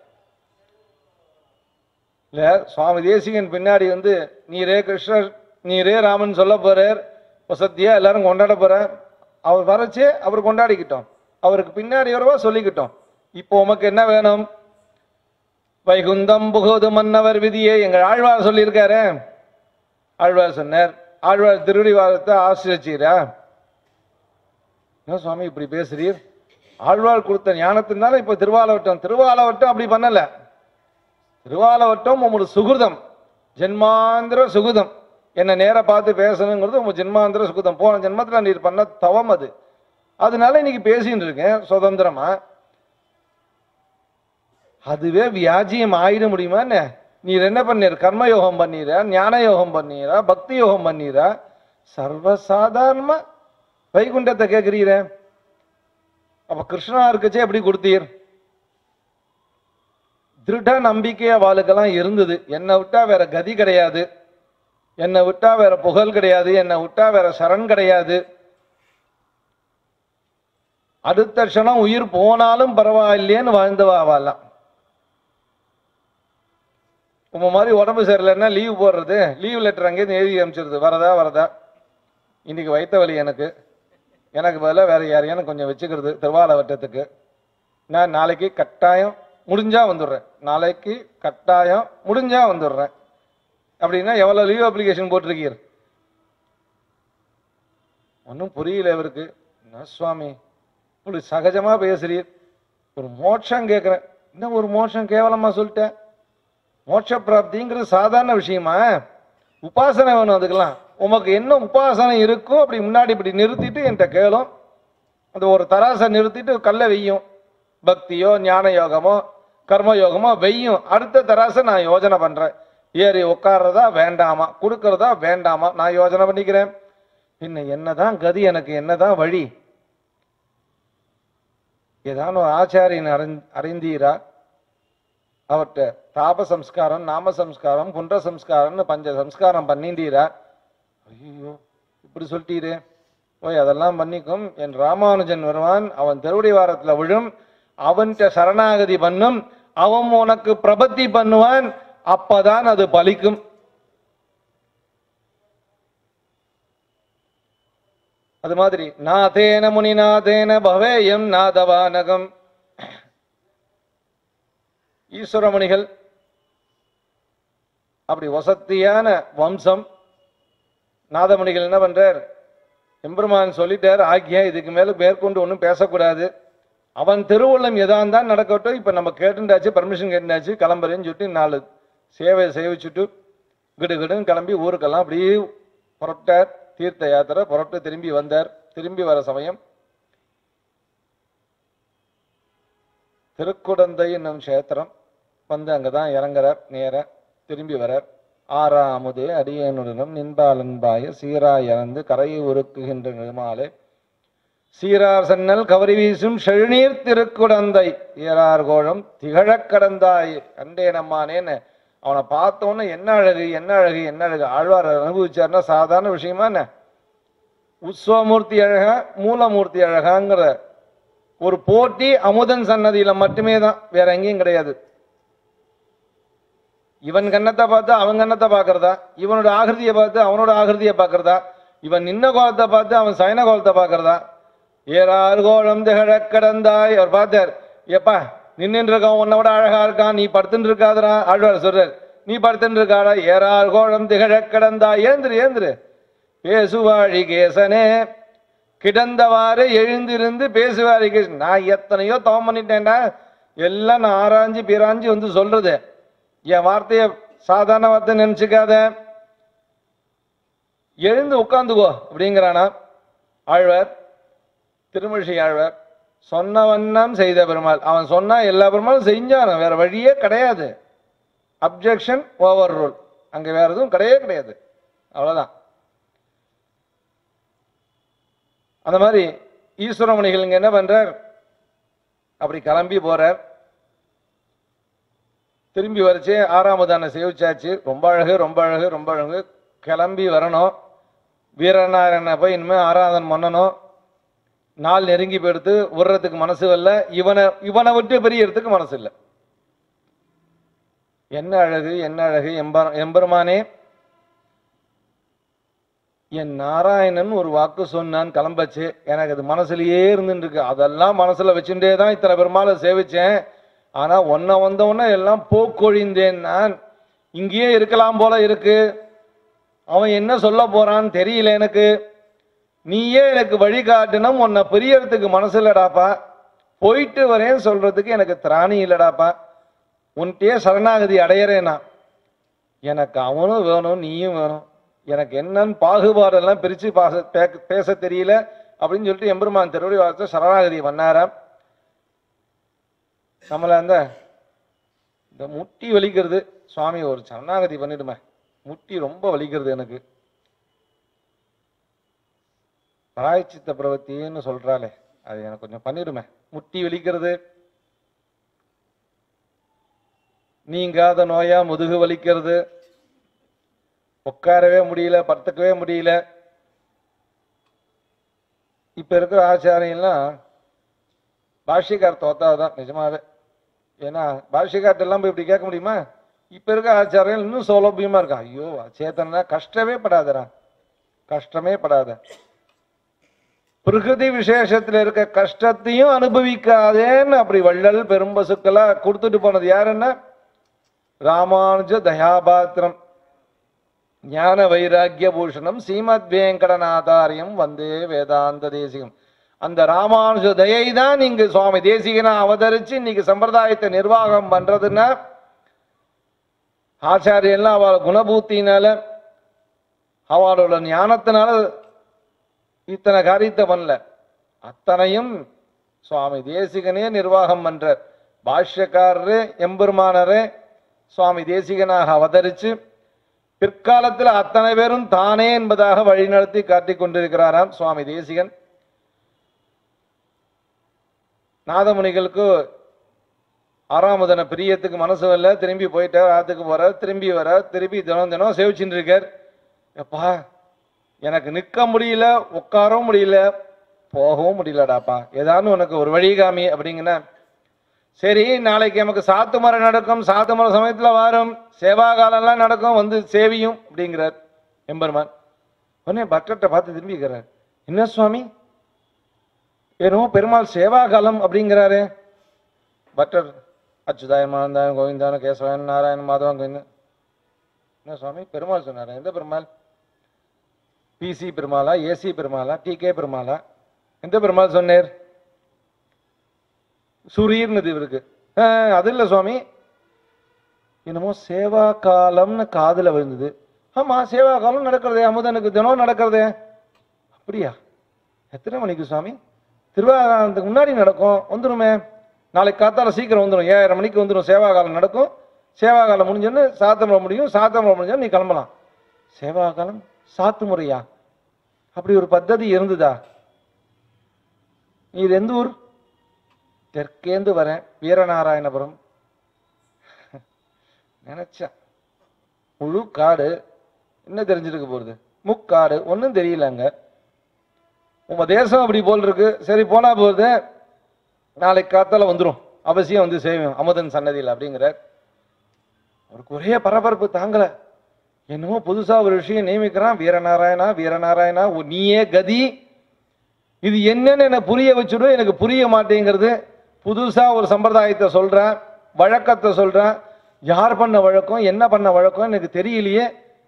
இல்ல சுவாமி தேசிகன் பின்னாடி வந்து நீரே கிருஷ்ணர் நீரே ராமன் சொல்ல போறார் வசத்தியா எல்லாரும் கொண்டாட போறார் அவர் வரச்சே அவர் கொண்டாடிக்கிட்டோம் அவருக்கு பின்னாடி வரவா சொல்லிக்கிட்டோம் இப்போ உமக்கு என்ன வேணும் வைகுந்தம் புகுது மன்னவர் விதியே எங்கள் ஆழ்வார் சொல்லியிருக்காரு ஆழ்வார் சொன்னார் ஆழ்வார் திருவடிவாரத்தை ஆசிரியச்சீரா என்ன சுவாமி இப்படி பேசுறீர் ஆழ்வார் கொடுத்த ஞானத்தினால இப்ப திருவாலவட்டம் திருவாலவட்டம் அப்படி பண்ணல திருவாலவட்டம் உங்களோட சுகிருதம் ஜென்மாந்திர சுகிருதம் என்ன நேரா பார்த்து பேசணுங்கிறது உங்க ஜென்மாந்திர சுகிருதம் போன ஜென்மத்துல நீர் பண்ண தவம் அது அதனால இன்னைக்கு பேசிட்டு இருக்கேன் சுதந்திரமா அதுவே வியாஜியம் ஆயிட முடியுமா என்ன நீர் என்ன பண்ணீர் கர்மயோகம் பண்ணீரா ஞான யோகம் பண்ணீரா பக்தி யோகம் பண்ணீரா சர்வசாதாரணமா வைகுண்டத்தை கேட்கிறீர அப்ப கிருஷ்ணா இருக்கச்சே எப்படி கொடுத்தீர் திருட நம்பிக்கை அவளுக்கெல்லாம் இருந்தது என்னை விட்டா வேற கதி கிடையாது என்னை விட்டா வேற புகழ் கிடையாது என்னை விட்டா வேற சரண் கிடையாது அடுத்த க்ஷணம் உயிர் போனாலும் பரவாயில்லையேன்னு வாழ்ந்தவா அவெல்லாம் உங்க மாதிரி உடம்பு சரியில்லைன்னா லீவ் போடுறது லீவ் லெட்டர் அங்கேயிருந்து எழுதி அனுப்பிச்சிருது வரதா வரதா இன்னைக்கு வைத்த வலி எனக்கு எனக்கு பதிலாக வேற யாரையான கொஞ்சம் வச்சுக்கிறது திருவாலவட்டத்துக்கு நான் நாளைக்கு கட்டாயம் முடிஞ்சா வந்துடுறேன் நாளைக்கு கட்டாயம் முடிஞ்சா வந்துடுறேன் அப்படின்னா எவ்வளோ லீவ் அப்ளிகேஷன் போட்டிருக்கீர் ஒன்றும் புரியல இவருக்கு என்ன சுவாமி இப்படி சகஜமா பேசுறீர் ஒரு மோட்சம் கேட்குறேன் என்ன ஒரு மோட்சம் கேவலமா சொல்லிட்டேன் மோட்ச பிராப்திங்கிறது சாதாரண விஷயமா உபாசனை வேணும் அதுக்கெல்லாம் உமக்கு என்ன உபாசனை இருக்கோ அப்படி முன்னாடி இப்படி நிறுத்திட்டு என்கிட்ட கேளும் அந்த ஒரு தராசை நிறுத்திட்டு கல்லை வெய்யும் பக்தியோ ஞான யோகமோ கர்ம யோகமோ வெய்யும் அடுத்த தராசை நான் யோஜனை பண்றேன் ஏறி உட்கார்றதா வேண்டாமா கொடுக்கறதா வேண்டாமா நான் யோஜனை பண்ணிக்கிறேன் பின்ன என்னதான் கதி எனக்கு என்னதான் வழி ஏதான ஒரு ஆச்சாரியன் அறிந் அறிந்தீரா அவர்கிட்ட தாப சம்ஸ்காரம் நாம சம்ஸ்காரம் புண்ட சம்ஸ்காரம்னு பஞ்ச சம்ஸ்காரம் பண்ணிண்டீரா ஐயோ இப்படி சொல்லிட்டீரே ஓய் அதெல்லாம் பண்ணிக்கும் என் ராமானுஜன் வருவான் அவன் திருவடி வாரத்துல விழும் அவன்கிட்ட சரணாகதி பண்ணும் அவன் உனக்கு பிரபத்தி பண்ணுவான் அப்பதான் அது பலிக்கும் அது மாதிரி நாதேன முனிநாதேன பவேயம் நாதவானகம் ஈஸ்வரமணிகள் அப்படி வசத்தியான வம்சம் நாதமணிகள் என்ன பண்றார் எம்பெருமான் சொல்லிட்டார் ஆக்கியா இதுக்கு மேல மேற்கொண்டு ஒன்றும் பேசக்கூடாது அவன் திருவுள்ளம் எதான் தான் நடக்கட்டும் இப்ப நம்ம கேட்டுண்டாச்சு பர்மிஷன் கேட்டுண்டாச்சு கிளம்புறேன்னு சொல்லிட்டு நாலு சேவை சேவிச்சுட்டு கிடு கிடுன்னு கிளம்பி ஊருக்கெல்லாம் அப்படியே புறப்பட்டார் தீர்த்த யாத்திரை புறப்பட்டு திரும்பி வந்தார் திரும்பி வர சமயம் திருக்குடந்தை என்னும் கஷேத்திரம் வந்து அங்கே தான் இறங்குறார் நேர திரும்பி வரார் ஆறாமுதே அடியனுடனும் நின்பாலன்பாய சீராய் இறந்து கரையை உருக்குகின்ற நிருமாலே சீரார் சன்னல் கவரி வீசும் செழுநீர் திருக்குடந்தை ஈரார் கோழம் திகழக் கடந்தாய் கண்டேனம்மானேன்னு அவனை பார்த்தோன்னே என்ன அழகு என்ன அழகு என்ன அழகு ஆழ்வார் அனுபவிச்சார்னா சாதாரண விஷயமா என்ன உத்சவமூர்த்தி அழகா மூலமூர்த்தி அழகாங்கிற ஒரு போட்டி அமுதன் சன்னதியில மட்டுமே தான் வேற எங்கேயும் கிடையாது இவன் கண்ணத்தை பார்த்து அவன் கண்ணத்தை பார்க்கறதா இவனோட ஆகிருதியை பார்த்து அவனோட ஆகிருதியை பார்க்கறதா இவன் நின்ன கோலத்தை பார்த்து அவன் சயன கோலத்தை பார்க்கறதா ஏறார் கோலம் திகழக் கடந்தாய் அவர் பார்த்தார் எப்பா நின்னுட்டு இருக்கான் உன்னை விட அழகா இருக்கான் நீ படுத்துட்டு இருக்காதடா ஆழ்வார் சொல்றார் நீ படுத்துட்டு இருக்காடா ஏறார் கோலம் திகழக் கடந்தாய் ஏந்திரு ஏந்திரு பேசுவாழி கேசனே கிடந்தவாறு எழுந்திருந்து பேசுவாரி கேசன் நான் எத்தனையோ தவம் பண்ணிட்டேன்டா எல்லாம் நான் ஆராய்ஞ்சு பிராஞ்சு வந்து சொல்றது என் வார்த்தையை சாதாரண வார்த்தை நினைச்சுக்காத எழுந்து உட்காந்துக்கோ அப்படிங்கிறானா ஆழ்வார் திருமழிசை ஆழ்வார் சொன்ன வண்ணம் செய்த பெருமாள் அவன் சொன்னா எல்லா பெருமாளும் செஞ்சான் வேற வழியே கிடையாது அப்ஜெக்ஷன் ஓவர் ரூல் அங்க வேற எதுவும் கிடையவே கிடையாது அவ்வளவுதான் அந்த மாதிரி ஈஸ்வரமணிகள் இங்க என்ன பண்றார் அப்படி கிளம்பி போறார் திரும்பி வரைச்சு ஆறாமதான சேவிச்சாச்சு ரொம்ப அழகு ரொம்ப அழகு ரொம்ப அழகு கிளம்பி வரணும் வீரநாராயணனை போய் இனிமேல் ஆராதனை பண்ணணும் நாள் நெருங்கி போயிடுத்து விடுறதுக்கு மனசு வரல இவனை இவனை விட்டு பெரியறதுக்கு மனசு இல்லை என்ன அழகு என்ன அழகு எம்பர எம்பெருமானே என் நாராயணன் ஒரு வாக்கு சொன்னான் கிளம்பச்சு எனக்கு அது மனசுலயே இருந்துட்டு இருக்கு அதெல்லாம் மனசுல வச்சுட்டே தான் இத்தனை பெருமாளை சேவிச்சேன் ஆனா ஒன்ன வந்த உடனே எல்லாம் போக்கொழிந்தேன் நான் இங்கேயே இருக்கலாம் போல இருக்கு அவன் என்ன சொல்ல போறான்னு தெரியல எனக்கு நீயே எனக்கு வழிகாட்டணும் உன்னை பிரியறதுக்கு மனசு இல்லடாப்பா போயிட்டு வரேன்னு சொல்றதுக்கு எனக்கு திராணி இல்லடாப்பா உன்கிட்டயே சரணாகதி அடையறேனா எனக்கு அவனும் வேணும் நீயும் வேணும் எனக்கு என்னன்னு பாகுபாடெல்லாம் பிரித்து பாச பே- பேச தெரியல அப்படின்னு சொல்லிட்டு எம்பெருமான் திருவடி வார்த்தை சரணாகதி பண்ணாராம் நம்மள அந்த இந்த முட்டி வலிக்கிறது சுவாமி ஒரு சரணாகதி பண்ணிடுமே முட்டி ரொம்ப வலிக்கிறது எனக்கு பராய்ச்சித்த பிரவத்தின்னு சொல்றாளே அது எனக்கு கொஞ்சம் பண்ணிடுமே முட்டி வலிக்கிறது நீங்காத நோயா முதுகு வலிக்கிறது உட்காரவே முடியல படுத்துக்கவே முடியல இப்ப இருக்கிற ஆச்சாரியெல்லாம் பாஷ்யக்கார் தோத்தாதான் நிஜமாவே ஏன்னா பாஷ்யக்கார்ட்ட எல்லாம் போய் இப்படி கேட்க முடியுமா இப்ப இருக்க ஆச்சாரியம் இன்னும் சௌலபியமா இருக்கா ஐயோ சேத்தனா கஷ்டமே படாதடா கஷ்டமே படாத பிரகிருதி விசேஷத்துல இருக்க கஷ்டத்தையும் அனுபவிக்காதேன்னு அப்படி வள்ளல் பெரும்பசுக்களா கொடுத்துட்டு போனது யாருன்னா ராமானுஜ தயாபாத்திரம் ஞான வைராக்கிய பூஷணம் ஸ்ரீமத் வேங்கடநாதாரியம் வந்தே வேதாந்த தேசிகம் அந்த ராமானுஜ தயை தான் இங்கு சுவாமி தேசிகனா அவதரிச்சு இன்னைக்கு சம்பிரதாயத்தை நிர்வாகம் பண்றதுன்னா ஆச்சாரியெல்லாம் அவள் குணபூத்தினால அவளோட ஞானத்தினால இத்தனை காரியத்தை பண்ணல அத்தனையும் சுவாமி தேசிகனே நிர்வாகம் பண்றார் பாஷ்யக்காரரு எம்பெருமானரே சுவாமி தேசிகனாக அவதரிச்சு பிற்காலத்தில் அத்தனை பேரும் தானே என்பதாக வழிநடத்தி காட்டிக் கொண்டிருக்கிறாராம் சுவாமி தேசிகன் நாதமுனிகளுக்கு ஆறாமதன பிரியத்துக்கு மனசு வரல திரும்பி போயிட்டார் ஆத்துக்கு போறார் திரும்பி வர திரும்பி தினம் தினம் சேவிச்சுட்டு இருக்கார் எப்பா எனக்கு நிற்க முடியல உட்காரவும் முடியல போகவும் முடியலடாப்பா ஏதாவது உனக்கு ஒரு வழிகாமி அப்படிங்கன்னா சரி நாளைக்கு நமக்கு சாத்து மரம் நடக்கும் சாத்து மரம் சமயத்தில் வரும் சேவா காலம்லாம் நடக்கும் வந்து சேவியும் அப்படிங்கிறார் எம்பெருமான் உடனே பக்தர்கிட்ட பார்த்து திரும்பிக்கிறார் என்ன சுவாமி என்னமோ பெருமாள் சேவா காலம் அப்படிங்கிறாரு பக்தர் அச்சுதாயன் மானந்தாயன் கோவிந்தான கேசவன் நாராயணன் மாதவன் கோவிந்தன் என்ன சுவாமி பெருமாள் சொன்னாரு எந்த பெருமாள் பிசி பெருமாளா ஏசி பெருமாளா டிகே பெருமாளா எந்த பெருமாள் சொன்னேர் சூரியர்னு இவருக்கு "ஆ, அது இல்லை சுவாமி என்னமோ சேவா காலம்னு காதுல விழுந்தது ஆமா சேவா காலம் நடக்கிறதே அமுதனுக்கு தினம் நடக்கிறதே அப்படியா எத்தனை மணிக்கு சுவாமி திருவாரணத்துக்கு முன்னாடி நடக்கும் வந்துருமே நாளைக்கு காத்தால சீக்கிரம் வந்துடும் ஏழரை மணிக்கு வந்துடும் சேவா காலம் நடக்கும் சேவா காலம் முடிஞ்சோன்னு சாத்தமுறை முடியும் சாத்தமுறை முடிஞ்சோன்னு நீ கிளம்பலாம் சேவா காலம் சாத்து முறையா அப்படி ஒரு பத்ததி இருந்ததா நீ இது எந்த ஊர் தெற்கேந்து வரேன் வீரநாராயணபுரம் நினைச்சேன் முழு காடு என்ன தெரிஞ்சிருக்க போகுது முக்காடு ஒன்றும் தெரியல அங்க உங்க தேசம் அப்படி போல் இருக்கு சரி போனா போகுது நாளைக்கு காத்தால வந்துடும் அவசியம் வந்து செய்வோம் அமுதன் சன்னதியில் அப்படிங்கிறார் அவருக்கு ஒரே பரபரப்பு தாங்கல என்னமோ புதுசா ஒரு விஷயம் நியமிக்கிறான் வீரநாராயணா வீரநாராயணா உ- நீயே கதி இது என்னன்னு எனக்கு புரிய வச்சுடும் எனக்கு புரிய மாட்டேங்கிறது புதுசா ஒரு சம்பிரதாயத்தை சொல்றேன் வழக்கத்தை சொல்றேன் யார் பண்ண வழக்கம் என்ன பண்ண வழக்கம் எனக்கு தெரியலையே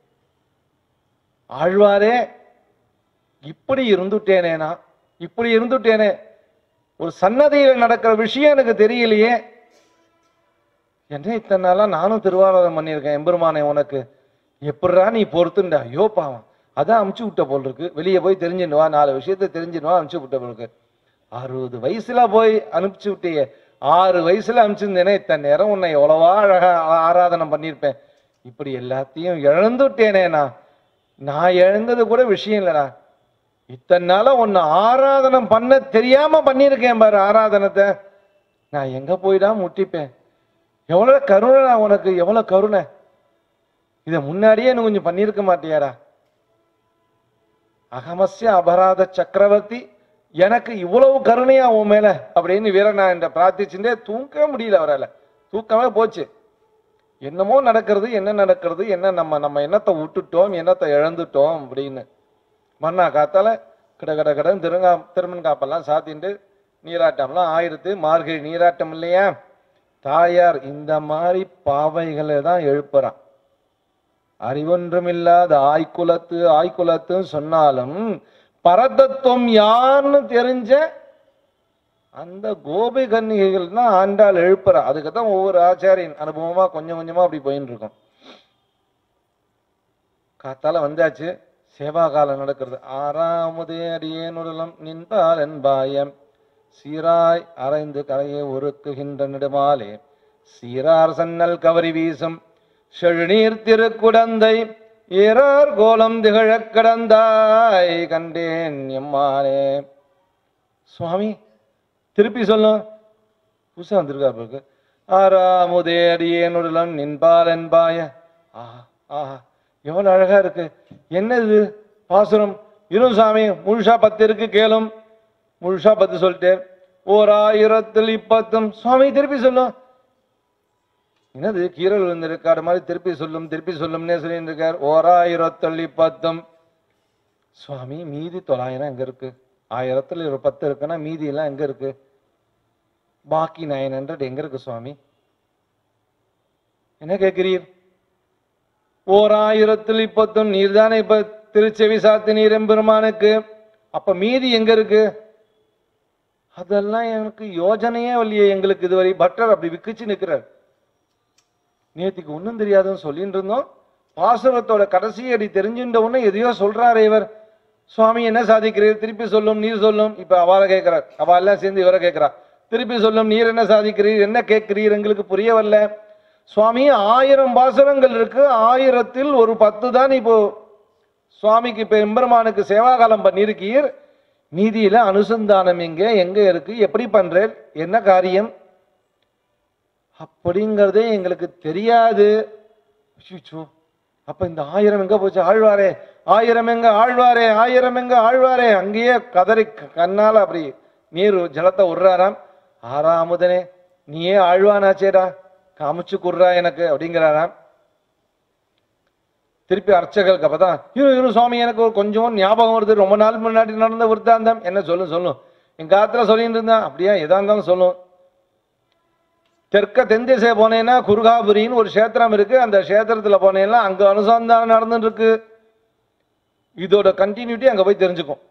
ஆழ்வாரே இப்படி இருந்துட்டேனே நான் இப்படி இருந்துட்டேனே ஒரு சன்னதியில் நடக்கிற விஷயம் எனக்கு தெரியலையே என்ன இத்தனை நாளா நானும் திருவாரூரம் பண்ணியிருக்கேன் எம்பெருமானே உனக்கு எப்படிடா நீ பொறுத்துண்டா ஐயோ பாவம் அதான் அமுச்சு விட்ட போல் இருக்கு வெளியே போய் தெரிஞ்சுன்னு வா நாலு விஷயத்த தெரிஞ்சுன்னு வா அமுச்சு விட்ட போல் இருக்கு அறுபது வயசுல போய் அனுப்பிச்சு விட்டியே ஆறு வயசுல அனுப்பிச்சிருந்தேனே இத்தனை நேரம் உன்னை எவ்வளவா அழகா ஆ- ஆராதனம் பண்ணியிருப்பேன் இப்படி எல்லாத்தையும் இழந்துட்டேனே நான் நான் இழந்தது கூட விஷயம் இல்லடா இத்தனை நாளா உன்னை ஆராதனம் பண்ண தெரியாம பண்ணியிருக்கேன் பாரு ஆராதனத்தை நான் எங்க போய் தான் முட்டிப்பேன் எவ்வளவு கருணை உனக்கு எவ்வளவு கருணை இதை முன்னாடியே இன்னும் கொஞ்சம் பண்ணியிருக்க மாட்டியாரா அகமஸ்ய அபராத சக்கரவர்த்தி எனக்கு இவ்வளவு கருணையா உன் மேல அப்படின்னு வீரநாயன் பிரார்த்திச்சுட்டே தூங்க முடியல அவரால தூக்கமே போச்சு என்னமோ நடக்கிறது என்ன நடக்கிறது என்ன நம்ம நம்ம என்னத்தை விட்டுட்டோம் என்னத்தை இழந்துட்டோம் அப்படின்னு மண்ணா காத்தால கிட கிட கடன் திருங்கா திருமண் காப்பெல்லாம் சாத்திட்டு நீராட்டம்லாம் ஆயிரத்து மார்கழி நீராட்டம் இல்லையா தாயார் இந்த மாதிரி பாவைகளை தான் எழுப்புறான் அறிவொன்றுமில்லாத ஆய்குலத்து ஆய்குலத்து சொன்னாலும் பரதத்துவம் யான்னு தெரிஞ்ச அந்த கோபி கன்னிகைகள் தான் ஆண்டாள் எழுப்புறா அதுக்கு தான் ஒவ்வொரு ஆச்சாரியின் அனுபவமா கொஞ்சம் கொஞ்சமா அப்படி போயின்னு இருக்கும் காத்தால வந்தாச்சு சேவா காலம் நடக்கிறது ஆறாமுதே அடியேனுடலம் நின்பால் என்பாயம் சீராய் அரைந்து கரையை ஒருக்குகின்ற நெடுமாலே சீரார் சன்னல் கவரி வீசும் செழுநீர் திருக்குடந்தை ஏறார் கோலம் திகழக் கடந்தாய் கண்டேன் எம்மானே சுவாமி திருப்பி சொல்லும் புதுசா வந்திருக்கா பிறகு ஆறாமுதே அடியேனுடலம் நின்பால் என்பாய ஆஹா ஆஹா எவ்வளவு அழகா இருக்கு என்ன இது பாசுரம் இரும் சாமி முழுசா பத்து இருக்கு கேளும் முழுசா பத்து சொல்லிட்டேன் ஓர் ஆயிரத்தில் இப்பத்தும் சுவாமி திருப்பி சொல்லும் என்னது கீரல் விழுந்திருக்காரு மாதிரி திருப்பி சொல்லும் திருப்பி சொல்லும்னே சொல்லிட்டு இருக்கார் ஓர் ஆயிரத்தில் இப்பத்தும் சுவாமி மீதி தொள்ளாயிரம் எங்க இருக்கு ஆயிரத்துல ஒரு பத்து இருக்குன்னா மீதி எல்லாம் எங்க இருக்கு பாக்கி நைன் ஹண்ட்ரட் எங்க இருக்கு சுவாமி என்ன கேட்கிறீர் ஓர் ஆயிரத்தில் இப்பத்தும் நீர்தானே இப்ப திருச்செவி சாத்தி நீர் எம்பெருமானுக்கு அப்ப மீதி எங்க இருக்கு அதெல்லாம் எனக்கு யோஜனையே இல்லையே எங்களுக்கு இதுவரை பட்டர் அப்படி விக்கிச்சு நிக்கிறார் நேத்திக்கு ஒன்றும் தெரியாதுன்னு சொல்லிட்டு இருந்தோம் பாசுரத்தோட கடைசி அடி தெரிஞ்சுட்ட உடனே எதையோ சொல்றாரு இவர் சுவாமி என்ன சாதிக்கிறீர் திருப்பி சொல்லும் நீர் சொல்லும் இப்ப அவளை கேட்கிறார் அவ எல்லாம் சேர்ந்து இவரை கேட்கிறா திருப்பி சொல்லும் நீர் என்ன சாதிக்கிறீர் என்ன கேட்கிறீர் எங்களுக்கு புரிய வரல சுவாமி ஆயிரம் பாசுரங்கள் இருக்கு ஆயிரத்தில் ஒரு பத்து தான் இப்போ சுவாமிக்கு இப்ப எம்பெருமானுக்கு சேவாகாலம் பண்ணியிருக்கீர் மீதியில அனுசந்தானம் எங்க எங்க இருக்கு எப்படி பண்றேன் என்ன காரியம் அப்படிங்கிறதே எங்களுக்கு தெரியாது அச்சச்சோ. அப்ப இந்த ஆயிரம் எங்க போச்சு ஆழ்வாரே ஆயிரம் எங்க ஆழ்வாரே ஆயிரம் எங்க ஆழ்வாரே அங்கேயே கதறி க- கண்ணால அப்படி நீர் ஜலத்தை விடுறாராம் ஆறாமுதனே நீயே ஆழ்வானாச்சேடா காமிச்சு குடுறா எனக்கு அப்படிங்கிறாராம் திருப்பி அர்ச்சகருக்கு அப்பதான் இரு இரு சுவாமி எனக்கு ஒரு கொஞ்சம் ஞாபகம் வருது ரொம்ப நாள் முன்னாடி நடந்த விருத்தாந்தம் என்ன சொல்லும் சொல்லும் எங்க காத்துல சொல்லிட்டு இருந்தான் அப்படியா எதா இருந்தாலும் சொல்லும் தெற்க தென் திசை போனேன்னா குருகாபுரின்னு ஒரு கஷேத்திரம் இருக்கு அந்த கஷேத்திரத்துல போனேன்னா அங்க அனுசந்தானம் நடந்துட்டு இருக்கு இதோட கண்டினியூட்டி அங்க போய் தெரிஞ்சுக்கும்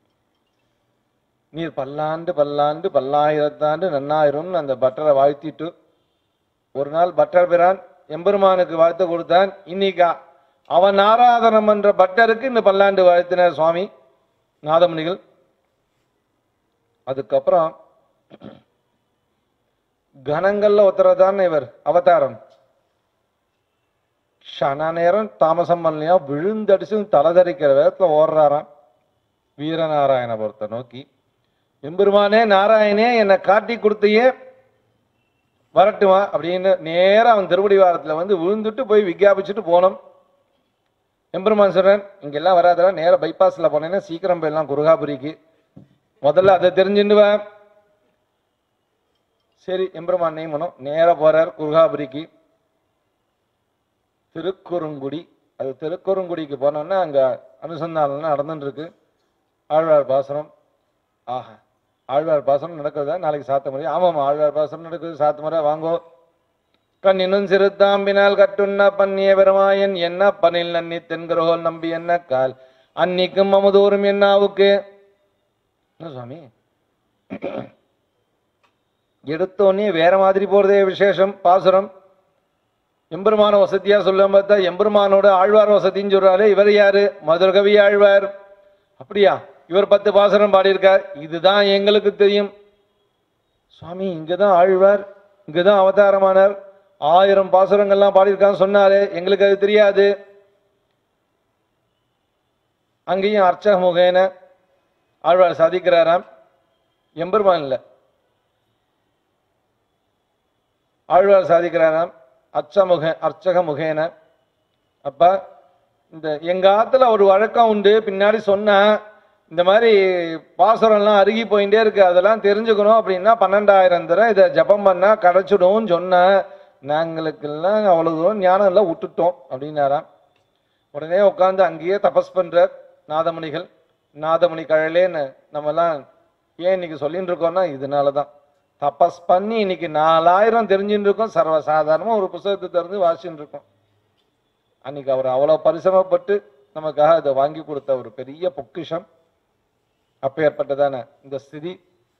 நீர் பல்லாண்டு பல்லாண்டு பல்லாயிரத்தாண்டு நன்னாயிரம்னு அந்த பட்டரை வாழ்த்திட்டு ஒரு நாள் பட்டர் பிரான் எம்பெருமானுக்கு வாழ்த்து கொடுத்தான் இன்னைக்கு அவன் ஆராதனம் பண்ற பட்டருக்கு இந்த பல்லாண்டு வாழ்த்தினார் சுவாமி நாதமுனிகள் அதுக்கப்புறம் கணங்கள்ல ஒருத்தர் இவர் அவதாரம் க்ஷண நேரம் தாமசம் பண்ணலையா விழுந்தடிச்சு தலதரிக்கிற விதத்துல ஓடுறாராம் வீரநாராயணபுரத்தை நோக்கி எம்பெருமானே நாராயணே என்னை காட்டி கொடுத்தையே வரட்டுமா அப்படின்னு நேரா அவன் திருவடி வாரத்துல வந்து விழுந்துட்டு போய் விஞ்ஞாபிச்சுட்டு போனோம் எம்பெருமான் சொல்றேன் இங்கெல்லாம் வராதடா நேரா பைபாஸ்ல போனேன்னா சீக்கிரம் போயிடலாம் குருகாபுரிக்கு முதல்ல அதை தெரிஞ்சுட்டு வா சரி எம்பெருமான் நியமனம் நேரா போறார் குருகாபுரிக்கு திருக்குறுங்குடி அது திருக்குறுங்குடிக்கு போனோம்னா அங்க அனுசந்தானம் நடந்துட்டு இருக்கு ஆழ்வார் பாசனம் ஆஹா ஆழ்வார் பாசனம் நடக்குதா நாளைக்கு சாத்த முறை ஆமாம் ஆழ்வார் பாசனம் நடக்குது சாத்த முறை வாங்கோ கண்ணினும் சிறுத்தாம்பினால் கட்டுண்ண பண்ணிய பெருமாயன் என்ன பனில் நன்னி தென்கிறோல் நம்பி என்ன கால் அன்னிக்கும் அமுதூரும் என்னாவுக்கு என்ன சுவாமி எடுத்தோடனே வேற மாதிரி போறதே விசேஷம் பாசுரம் எம்பெருமான வசதியா சொல்ல பார்த்தா எம்பெருமானோட ஆழ்வார் வசதின்னு சொல்றாரு இவர் யாரு மதுரகவி ஆழ்வார் அப்படியா இவர் பத்து பாசுரம் பாடியிருக்கார் இதுதான் எங்களுக்கு தெரியும் சுவாமி இங்கதான் ஆழ்வார் இங்கதான் அவதாரமானார் ஆயிரம் பாசுரங்கள்லாம் பாடியிருக்கான்னு சொன்னாரு எங்களுக்கு அது தெரியாது அங்கேயும் அர்ச்சக முகேன ஆழ்வார் சாதிக்கிறாராம் எம்பெருமான் இல்லை ஆழ்வார் சாதிக்கிறாராம் அச்சமுக அர்ச்சக முகேன அப்ப இந்த எங்க ஆத்துல ஒரு வழக்கம் உண்டு பின்னாடி சொன்னா இந்த மாதிரி பாசுரம்லாம் அருகி போயிட்டே இருக்கு அதெல்லாம் தெரிஞ்சுக்கணும் அப்படின்னா பன்னெண்டாயிரம் தடவை இதை ஜபம் பண்ணா கிடைச்சிடும்னு சொன்ன நாங்களுக்கெல்லாம் அவ்வளவு தூரம் ஞானம் எல்லாம் விட்டுட்டோம் அப்படின்னாராம் உடனே உட்காந்து அங்கேயே தபஸ் பண்றார் நாதமுனிகள் நாதமுனி கழலேன்னு நம்மலாம் ஏன் இன்னைக்கு சொல்லிட்டு இருக்கோம்னா இதனால தான் தபஸ் பண்ணி இன்னைக்கு நாலாயிரம் தெரிஞ்சுட்டு இருக்கோம் சர்வசாதாரணமா ஒரு புத்தகத்தை திறந்து வாசிச்சுட்டு இருக்கோம் அன்னைக்கு அவர் அவ்வளவு பரிசிரமப்பட்டு நமக்காக அதை வாங்கி கொடுத்த ஒரு பெரிய பொக்கிஷம் அப்பேற்பட்டதான இந்த ஸ்திதி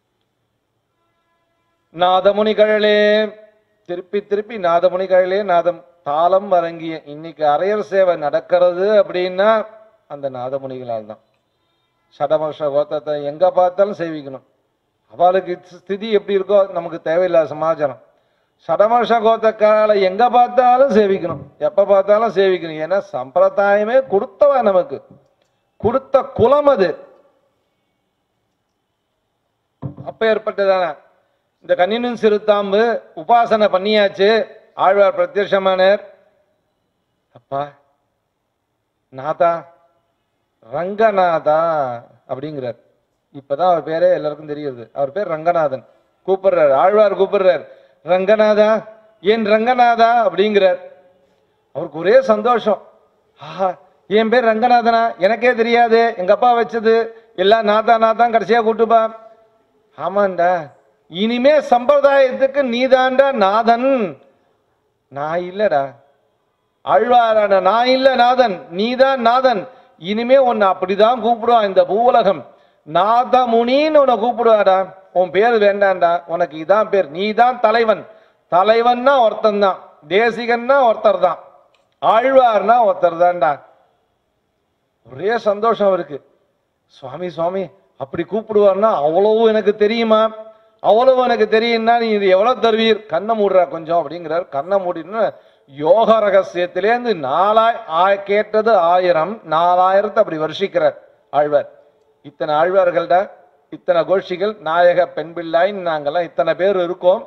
நாதமுனி கழலே திருப்பி திருப்பி நாதமுனி கழலே நாதம் தாளம் வழங்கிய இன்னைக்கு அரையர் சேவை நடக்கிறது அப்படின்னா அந்த நாதமுனிகளால் தான் சடமர்ஷ கோத்தத்தை எங்க பார்த்தாலும் சேவிக்கணும் அவளுக்கு ஸ்திதி எப்படி இருக்கோ நமக்கு தேவையில்லாத சமாச்சாரம் சடமர்ஷ கோத்தக்காரால எங்க பார்த்தாலும் சேவிக்கணும் எப்ப பார்த்தாலும் சேவிக்கணும் ஏன்னா சம்பிரதாயமே கொடுத்தவ நமக்கு கொடுத்த குலம் அது அப்ப ஏற்பட்டதான இந்த கண்ணினும் சிறுத்தாம்பு உபாசனை பண்ணியாச்சு ஆழ்வார் பிரத்யட்சமானார் அப்பா நாதா ரங்கநாதா அப்படிங்கிறார் இப்பதான் அவர் பேரே எல்லாருக்கும் தெரியுது அவர் பேர் ரங்கநாதன் கூப்பிடுறார் ஆழ்வார் கூப்பிடுறார் ரங்கநாதா ஏன் ரங்கநாதா அப்படிங்கிறார் அவருக்கு ஒரே சந்தோஷம் ஆஹா என் பேர் ரங்கநாதனா எனக்கே தெரியாது எங்க அப்பா வச்சது எல்லாம் நாதா நாதான் கடைசியா கூட்டுப்பா ஆமாண்டா இனிமே சம்பிரதாயத்துக்கு நீதாண்டா நாதன் நான் இல்லடா ஆழ்வாரான நான் இல்ல நாதன் நீதான் நாதன் இனிமே உன்னை அப்படிதான் கூப்பிடுவான் இந்த பூவுலகம் நாதமுனின்னு உன்னை கூப்பிடுவாடா உன் பேர் வேண்டாம்டா உனக்கு இதான் பேர் நீதான் தலைவன் தலைவன்னா ஒருத்தன் தான் தேசிகன்னா ஒருத்தர் தான் ஆழ்வார்னா ஒருத்தர் தான்டா ஒரே சந்தோஷம் இருக்கு சுவாமி சுவாமி அப்படி கூப்பிடுவார்னா அவ்வளவு எனக்கு தெரியுமா அவ்வளவு எனக்கு தெரியும்னா நீ இது எவ்வளவு தருவீர் கண்ணை மூடுறா கொஞ்சம் அப்படிங்கிறார் கண்ணை மூடின்னு யோக ரகசியத்திலேருந்து நாலாய் ஆ- கேட்டது ஆயிரம் நாலாயிரத்தை அப்படி வருஷிக்கிறார் ஆழ்வார் இத்தனை ஆழ்வார்கள்டா இத்தனை கோஷ்டிகள் நாயக பெண் பிள்ளாயின்னு நாங்கெல்லாம் இத்தனை பேர் இருக்கோம்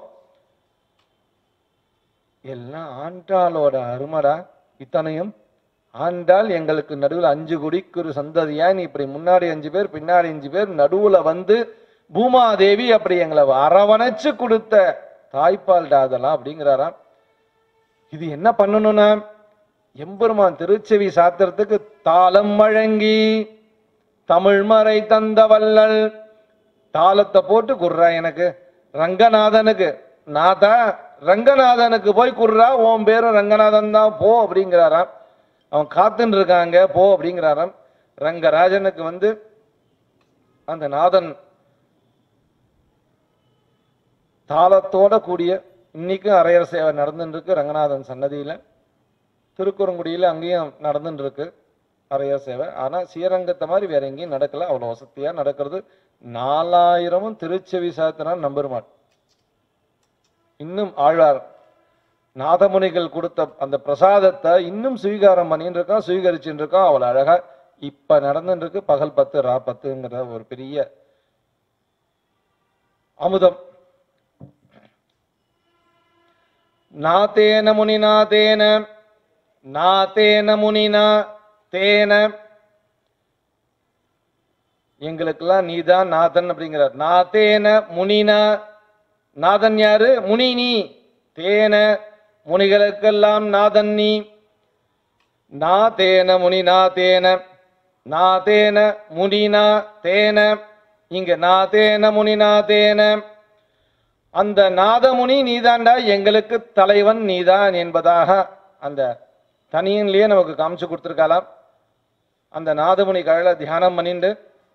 எல்லாம் ஆண்டாளோட அருமடா இத்தனையும் ஆண்டாள் எங்களுக்கு நடுவில் அஞ்சு குடிக்கு ஒரு சந்ததியா நீ இப்படி முன்னாடி அஞ்சு பேர் பின்னாடி அஞ்சு பேர் நடுவுல வந்து பூமாதேவி அப்படி எங்களை அரவணைச்சு கொடுத்த தாய்ப்பால்டா அதெல்லாம் அப்படிங்கிறாராம் இது என்ன பண்ணணும்னா எம்பெருமான் திருச்செவி சாத்திரத்துக்கு தாளம் வழங்கி தமிழ் மறை தந்த வள்ளல் தாளத்தை போட்டு குர்றா எனக்கு ரங்கநாதனுக்கு நாதா ரங்கநாதனுக்கு போய் குர்றா உன் பேரும் ரங்கநாதன் தான் போ அப்படிங்கிறாராம் அவன் காத்துன்னு இருக்காங்க போ அப்படிங்கிறாராம் ரங்கராஜனுக்கு வந்து அந்த நாதன் தாளத்தோட கூடிய இன்னைக்கும் அரையர் சேவை நடந்துட்டு இருக்கு ரங்கநாதன் சன்னதியில திருக்குறங்குடியில அங்கேயும் நடந்துட்டு இருக்கு அரையர் சேவை ஆனா ஸ்ரீரங்கத்தை மாதிரி வேற எங்கேயும் நடக்கல அவ்வளவு வசதியா நடக்கிறது நாலாயிரமும் திருச்செவி சாத்தினா நம்பெருமாள் இன்னும் ஆழ்வார் நாதமுனிகள் கொடுத்த அந்த பிரசாதத்தை இன்னும் சுவீகாரம் பண்ணிட்டு இருக்கான் சுவீகரிச்சுட்டு இருக்கான் அவ்வளவு அழகா இப்ப நடந்துட்டு இருக்கு பகல் பத்து ரா பத்துங்கிற ஒரு பெரிய அமுதம் நாத்தேன முனினா தேன நாத்தேன முனினா தேன எங்களுக்கெல்லாம் நீதான் நாதன் அப்படிங்கிறார் நாத்தேன முனினா நாதன் யாரு முனி நீ தேன முனிகளுக்கெல்லாம் நாதன் நீ நாதேன முனினா தேன நாதேன முனினா தேன இங்க நாதேன முனினா தேன அந்த நாதமுனி நீதாண்டா எங்களுக்கு தலைவன் நீதான் என்பதாக அந்த தனியன்லயே நமக்கு காமிச்சு கொடுத்துருக்கலாம் அந்த நாதமுனி கழல தியானம் பண்ணிண்டு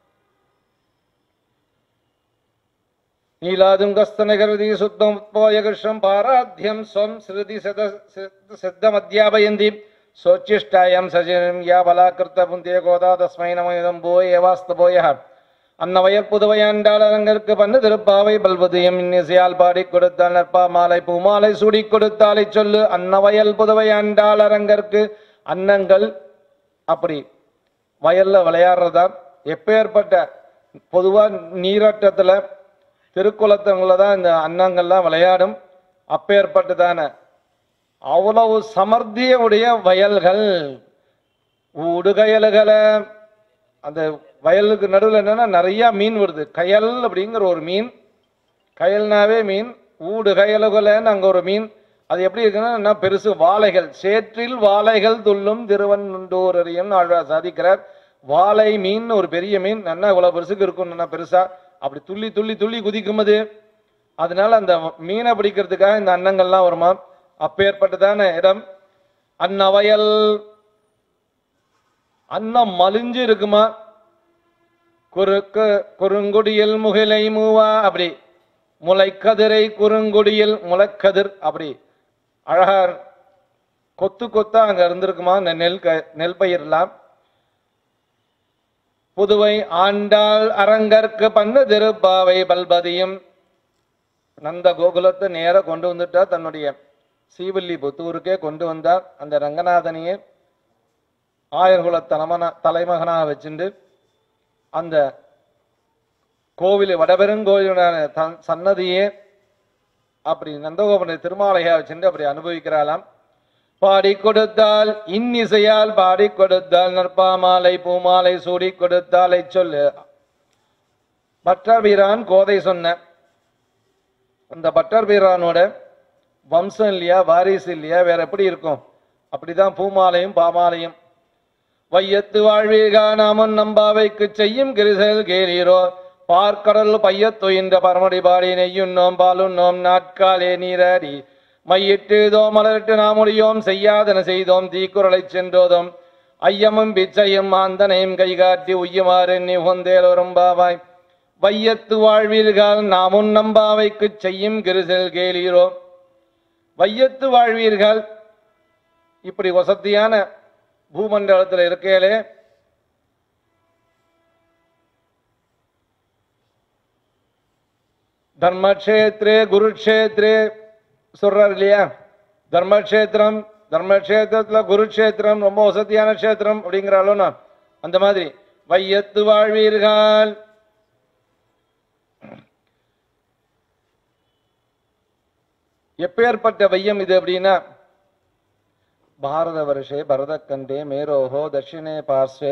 நீலாதுங்கஸ்தனகருதி சுத்தம் உத்போயகிருஷ்ணம் பாராத்தியம் ஸ்வம் ஸ்ருதி சத சித்தமத்யாபயந்தி சோச்சிஷ்டாயம் சஜனம் யா பலாக்கிருத்த புந்திய கோதா தஸ்மை நமயம் போய் ஏவாஸ்தபோய அன்னவயல் புதுவையாண்டாள் அரங்கற்கு பண்ணு திருப்பாவை பல்வதியம் இன்னிசையால் பாடி கொடுத்தால் நற்பா மாலை பூமாலை சூடி கொடுத்தாலை சொல்லு அன்னவயல் புதுவையாண்டாள் அரங்கற்கு அன்னங்கள் அப்படி வயல்ல விளையாடுறதா எப்பேற்பட்ட பொதுவா நீராட்டத்துல திருக்குளத்தங்கள தான் இந்த அன்னங்கள்லாம் விளையாடும் அப்பேற்பட்டதான அவ்வளவு சமர்த்தியுடைய வயல்கள் ஊடுகயல்கள அந்த வயலுக்கு நடுவில் என்னன்னா நிறைய மீன் வருது கயல் அப்படிங்கிற ஒரு மீன் கயல்னாவே மீன் ஊடு கயலுகலன்னு அங்க ஒரு மீன் அது எப்படி இருக்குன்னா என்ன பெருசு வாழைகள் சேற்றில் வாழைகள் துள்ளும் திருவன்னுண்டோர் அறியும் ஆழ்வார் சாதிக்கிறார் வாழை மீன் ஒரு பெரிய மீன் நல்லா இவ்வளவு பெருசுக்கு இருக்கும் நல்லா பெருசா அப்படி துள்ளி துள்ளி துள்ளி குதிக்கும் அது அதனால அந்த மீனை பிடிக்கிறதுக்காக இந்த அன்னங்கள்லாம் வருமா அப்பேற்பட்டதான இடம் அன்னவயல் அன்னம் மலிஞ்சு இருக்குமா குறுக்கு குறுங்குடியில் முகிலை மூவா அப்படி முளைக்கதிரை குறுங்குடியில் முளைக்கதிர் அப்படி அழகா கொத்து கொத்தா அங்க இருந்திருக்குமா இந்த நெல் க நெல் பயிரெல்லாம் புதுவை ஆண்டாள் அரங்கற்கு பண்ணு திருப்பாவை பல்பதியும் நந்த கோகுலத்தை நேர கொண்டு வந்துட்டா தன்னுடைய சீவல்லி புத்தூருக்கே கொண்டு வந்தார் அந்த ரங்கநாதனையே ஆயர்குல தலைமன தலைமகனாக வச்சுண்டு அந்த கோவில் வடபெருங்கோயிலான தன் சன்னதியே அப்படி நந்தகோபனை திருமாலையா வச்சுட்டு அப்படி அனுபவிக்கிறாளாம் பாடி கொடுத்தால் இன்னிசையால் பாடி கொடுத்தால் நற்பாமாலை பூமாலை சூடி கொடுத்தாலை சொல்லு பட்டர்பீரான் கோதை சொன்ன அந்த பட்டர்பீரானோட வம்சம் இல்லையா வாரிசு இல்லையா வேற எப்படி இருக்கும் அப்படிதான் பூமாலையும் பாமாலையும் வையத்து வாழ்வீகா நாமன் நம்பாவைக்கு செய்யும் கிரிசல் கேளீரோ பார்க்கடல் பையத் தொயின்ற பரமடி பாடி நெய்யுண்ணோம் பாலுண்ணோம் நாட்காலே நீராடி மையிட்டுதோம் மலரிட்டு நாமுடியோம் செய்யாதன செய்தோம் தீக்குறளைச் சென்றோதும் ஐயமும் பிச்சையும் ஆந்தனையும் கைகாட்டி உய்யுமாறு நீ உந்தேலோரும் பாவாய் வையத்து வாழ்வீர்கள் நாமும் நம்பாவைக்குச் செய்யும் கிரிசல் கேளீரோ வையத்து வாழ்வீர்கள் இப்படி வசதியான பூமண்டலத்தில் இருக்கையிலே தர்மக்ஷேத்ரே குருக்ஷேத்ரே சொல்றாரு இல்லையா தர்மக்ஷேத்திரம் தர்மக்ஷேத்திரத்துல குருக்ஷேத்திரம் ரொம்ப வசதியான க்ஷேத்திரம் அப்படிங்கிறாலும் அந்த மாதிரி வையத்து வாழ்வீர்கள் எப்பேற்பட்ட வையம் இது அப்படின்னா பாரத வருஷே பரதக்கண்டே மேரோஹோ தட்சிணே பார்ஸ்வே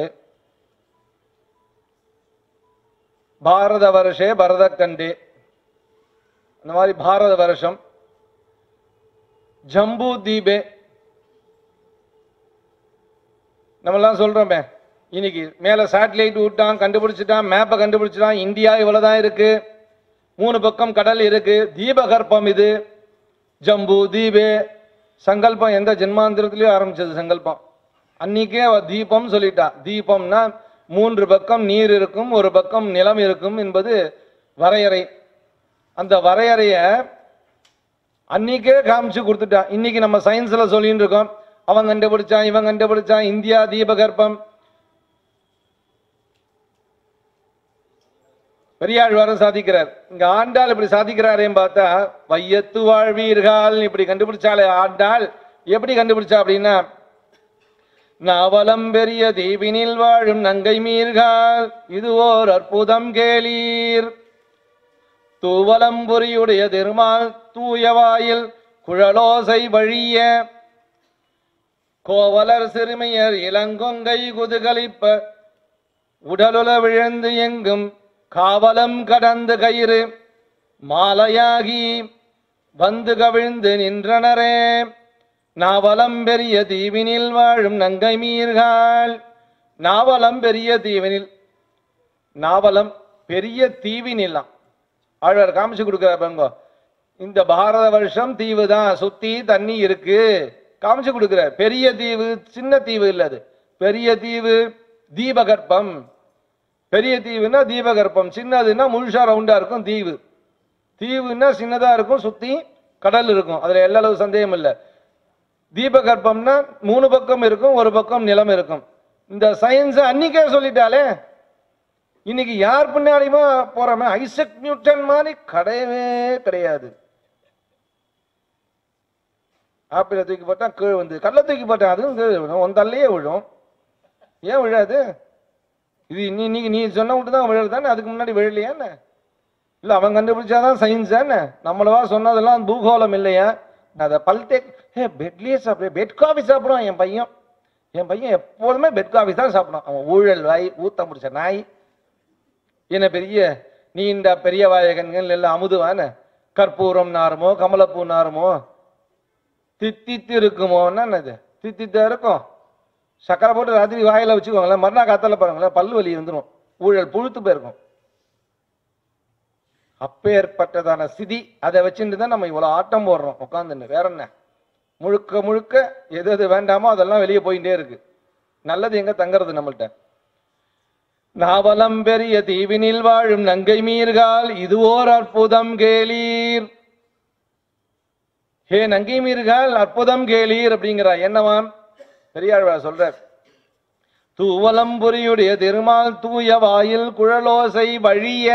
பாரத வருஷே பரதக்கண்டே அந்த மாதிரி பாரத வருஷம் ஜம்பு தீபே நம்மெல்லாம் சொல்றோமே இன்னைக்கு மேல சேட்டலைட் விட்டான் கண்டுபிடிச்சிட்டான் மேப்பை கண்டுபிடிச்சிட்டான் இந்தியா இவ்வளவுதான் இருக்கு மூணு பக்கம் கடல் இருக்கு தீபகற்பம் இது ஜம்பு தீபே சங்கல்பம் எந்த ஜென்மாந்திரத்திலயும் ஆரம்பிச்சது சங்கல்பம் அன்னைக்கே அவ தீபம் சொல்லிட்டா தீபம்னா மூன்று பக்கம் நீர் இருக்கும் ஒரு பக்கம் நிலம் இருக்கும் என்பது வரையறை அந்த வரையறைய அன்னைக்கே காமிச்சு கொடுத்துட்டான் இன்னைக்கு நம்ம சயின்ஸ்ல சொல்லிட்டு இருக்கோம் அவன் கண்டுபிடிச்சான் இவன் கண்டுபிடிச்சான் இந்தியா தீபகற்பம் பெரியாழ்வாரும் சாதிக்கிறார் இங்க ஆண்டாள் இப்படி சாதிக்கிறாரேன்னு பார்த்தா வையத்து வாழ்வீர்கள் இப்படி கண்டுபிடிச்சாலே ஆண்டாள் எப்படி கண்டுபிடிச்சா அப்படின்னா நவலம் பெரிய தீவினில் வாழும் நங்கை மீர்கள் இது ஓர் அற்புதம் கேளீர் தூவலம் பொறியுடைய திருமால் தூயவாயில் குழலோசை வழிய கோவலர் சிறுமியர் இளங்கொங்கை குதுகலிப்ப உடலுல விழுந்து எங்கும் காவலம் கடந்து கயிறு மாலையாகி வந்து கவிழ்ந்து நின்றனரே நாவலம் பெரிய தீவினில் வாழும் நங்கை மீர்கள் நாவலம் பெரிய தீவினில் நாவலம் பெரிய தீவினில்லாம் ஆழ்வார் காமிச்சு கொடுக்குறார் பாருங்க இந்த பாரத வருஷம் தீவு தான் சுத்தி தண்ணி இருக்கு காமிச்சு கொடுக்குறார் பெரிய தீவு சின்ன தீவு இல்ல அது பெரிய தீவு தீபகற்பம் பெரிய தீவுன்னா தீபகற்பம் சின்னதுன்னா முழுசா ரவுண்டா இருக்கும் தீவு தீவுன்னா சின்னதா இருக்கும் சுத்தி கடல் இருக்கும் அதுல எல்லா அளவு சந்தேகம் இல்லை தீபகற்பம்னா மூணு பக்கம் இருக்கும் ஒரு பக்கம் நிலம் இருக்கும் இந்த சயின்ஸ் அன்னைக்கே சொல்லிட்டாலே இன்னைக்கு யார் பின்னாடியுமா போறோமே ஐசக் நியூட்டன் மாதிரி கிடையவே கிடையாது ஆப்பிள தூக்கி போட்டா கீழே வந்து கல்ல தூக்கி போட்டா அதுவும் கீழே விழும் உன் தள்ளையே விழும் ஏன் விழாது இது நீ நீ நீ சொன்ன விட்டு தான் விழுது தானே அதுக்கு முன்னாடி விழலையா என்ன இல்ல அவன் கண்டுபிடிச்சாதான் சயின்ஸ் தானே நம்மளவா சொன்னதெல்லாம் பூகோளம் இல்லையா நான் அதை பல்டெக் ஏ பெட்லயே சாப்பிடு பெட் காஃபி சாப்பிடுவான் என் பையன் என் பையன் எப்போதுமே பெட் காஃபி தான் சாப்பிடுவான் அவன் ஊழல் வாய் ஊத்த முடிச்ச நாய் என்ன பெரிய நீண்ட பெரிய வாயகன்கள் எல்லாம் அமுதுவான கற்பூரம் நாருமோ கமலப்பூ நாருமோ தித்தித்து இருக்குமோன்னா என்னது தித்தித்தா இருக்கும் சக்கரை போட்டு ராத்திரி வாயில வச்சுக்கோங்களேன் மறுநாள் காத்தால பாருங்களேன் பல்லு வலி வந்துடும் ஊழல் புழுத்து போயிருக்கும் அப்பேற்பட்டதான சிதி அதை வச்சுட்டு தான் நம்ம இவ்வளவு ஆட்டம் போடுறோம் உட்காந்துன்னு வேற என்ன முழுக்க முழுக்க எது எது வேண்டாமோ அதெல்லாம் வெளியே போயிட்டே இருக்கு நல்லது எங்க தங்கறது நம்மள்ட்ட நாவலம் பெரிய தீவினில் வாழும் நங்கை மீர்கால் இது ஓர் அற்புதம் கேளீர் ஹே நங்கை மீர்கால் அற்புதம் கேளீர் அப்படிங்கிறா என்னவாம் பெரியாழ்வார் சொல்றார் தூவலம் புரியுடைய திருமால் தூய வாயில் குழலோசை வழிய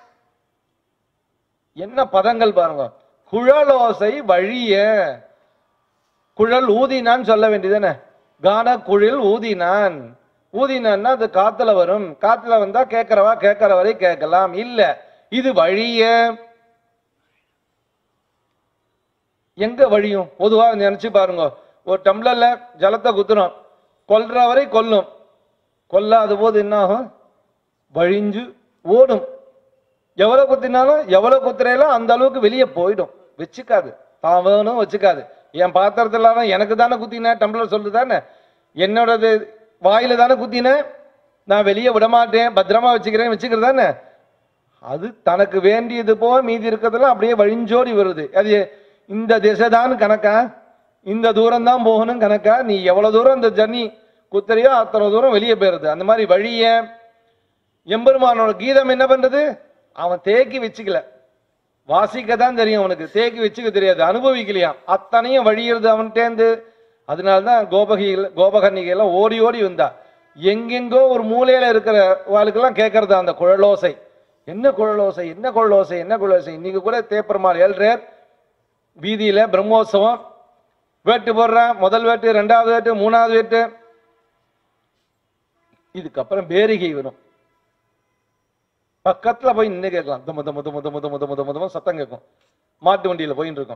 என்ன பதங்கள் பாருங்க குழலோசை வழிய குழல் ஊதினான் சொல்ல வேண்டியதானே கான குழில் ஊதினான் ஊதினான்னா அது காத்துல வரும் காத்துல வந்தா கேட்கறவா கேட்கற வரை கேட்கலாம் இல்ல இது வழிய எங்க வழியும் பொதுவா நினைச்சு பாருங்க ஒரு டம்ளர்ல ஜலத்தை குத்துறோம் கொல்ற வரை கொல்லும் கொல்லாத போது என்ன ஆகும் வழிஞ்சு ஓடும் எவ்வளவு குத்தினாலும் எவ்வளவு குத்துறையிலும் அந்த அளவுக்கு வெளியே போயிடும் வச்சுக்காது தான் வேணும் வச்சுக்காது என் பாத்திரத்துல தான் எனக்கு தானே குத்தினேன் டம்ளர் சொல்லு தானே என்னோடது வாயில தானே குத்தினேன் நான் வெளியே விட மாட்டேன் பத்திரமா வச்சுக்கிறேன் வச்சுக்கிறது தானே அது தனக்கு வேண்டியது போக மீதி இருக்கிறதெல்லாம் அப்படியே வழிஞ்சோடி வருது அது இந்த திசை தான் கணக்கா இந்த தூரம் தான் போகணும் கணக்கா நீ எவ்வளவு தூரம் இந்த ஜர்னி குத்துறியோ அத்தனை தூரம் வெளியே போயிருது அந்த மாதிரி வழிய எம்பெருமானோட கீதம் என்ன பண்றது அவன் தேக்கி வச்சுக்கல வாசிக்க தான் தெரியும் அவனுக்கு தேக்கி வச்சுக்க தெரியாது அனுபவிக்கலையாம் அத்தனையும் வழியிறது அவன்கிட்டேந்து அதனால்தான் கோபகிகள் கோபகன்னிகையெல்லாம் ஓடி ஓடி வந்தா எங்கெங்கோ ஒரு மூலையில இருக்கிற வாழ்க்கெல்லாம் கேட்கறது அந்த குழலோசை என்ன குழலோசை என்ன குழலோசை என்ன குழலோசை இன்னைக்கு கூட தேப்பெருமாள் ஏழ்றார் வீதியில பிரம்மோற்சவம் வேட்டு போடுறான் முதல் வேட்டு ரெண்டாவது வேட்டு மூணாவது வேட்டு இதுக்கப்புறம் பேரிகை வரும் பக்கத்துல போய் நின்று கேட்கலாம் தம தம தம தம தம தம தம தம சத்தம் கேட்கும் மாட்டு வண்டியில போயின்னு இருக்கும்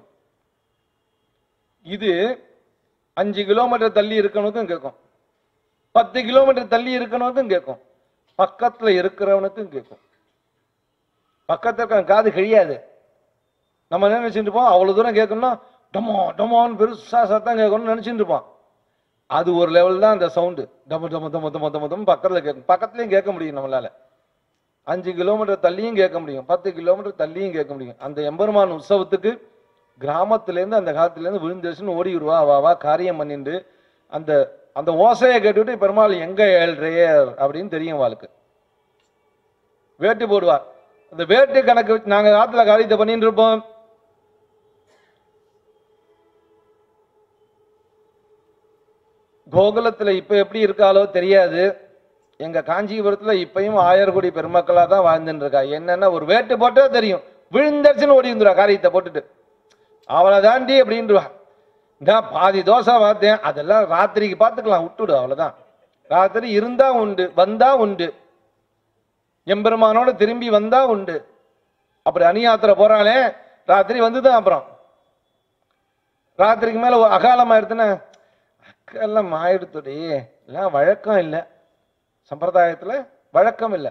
இது அஞ்சு கிலோமீட்டர் தள்ளி இருக்கவனுக்கும் கேட்கும் பத்து கிலோமீட்டர் தள்ளி இருக்கவனுக்கும் கேட்கும் பக்கத்துல இருக்கிறவனுக்கும் கேட்கும் பக்கத்துல இருக்க காது கிழியாது நம்ம என்ன நினைச்சிட்டு இருப்போம் அவ்வளவு தூரம் கேட்கணும்னா டமோ டமோன்னு பெருசா சத்தம் கேட்கணும்னு நினைச்சிட்டு இருப்போம் அது ஒரு லெவல் தான் அந்த சவுண்டு டம டம டம டம டம டம பக்கத்துல கேட்கும் பக்கத்துலயும் கேட்க முடியும் நம்மளால அஞ்சு கிலோமீட்டர் தள்ளியும் கேட்க முடியும் பத்து கிலோமீட்டர் தள்ளியும் கேட்க முடியும் அந்த எம்பெருமான் உற்சவத்துக்கு கிராமத்துலேருந்து அந்த காலத்துலேருந்து விழுந்துருச்சுன்னு ஓடி வருவா அவ அவா காரியம் பண்ணிட்டு அந்த அந்த ஓசையை கேட்டுவிட்டு பெருமாள் எங்க ஏழ்றையர் அப்படின்னு தெரியும் வாழ்க்கை வேட்டு போடுவா அந்த வேட்டு கணக்கு வச்சு நாங்க ஆத்துல காரியத்தை பண்ணிட்டு இருப்போம் கோகுலத்துல இப்ப எப்படி இருக்காளோ தெரியாது எங்க காஞ்சிபுரத்துல இப்பயும் ஆயர்குடி பெருமக்களா தான் வாழ்ந்துட்டு இருக்கா என்னன்னா ஒரு வேட்டு போட்டா தெரியும் விழுந்தடிச்சுன்னு ஓடி வந்துருவா காரியத்தை போட்டுட்டு அவளை தாண்டி அப்படின்டுவா நான் பாதி தோசை பார்த்தேன் அதெல்லாம் ராத்திரிக்கு பார்த்துக்கலாம் விட்டுடு அவ்வளவுதான் ராத்திரி இருந்தா உண்டு வந்தா உண்டு எம்பெருமானோட திரும்பி வந்தா உண்டு அப்படி அணியாத்திரை போறாளே ராத்திரி வந்துதான் அப்புறம் ராத்திரிக்கு மேல ஒரு அகாலம் ஆயிடுத்துன்னா அக்கெல்லாம் ஆயிடுத்துடி எல்லாம் வழக்கம் இல்லை சம்பிரதாயத்துல வழக்கம் இல்லை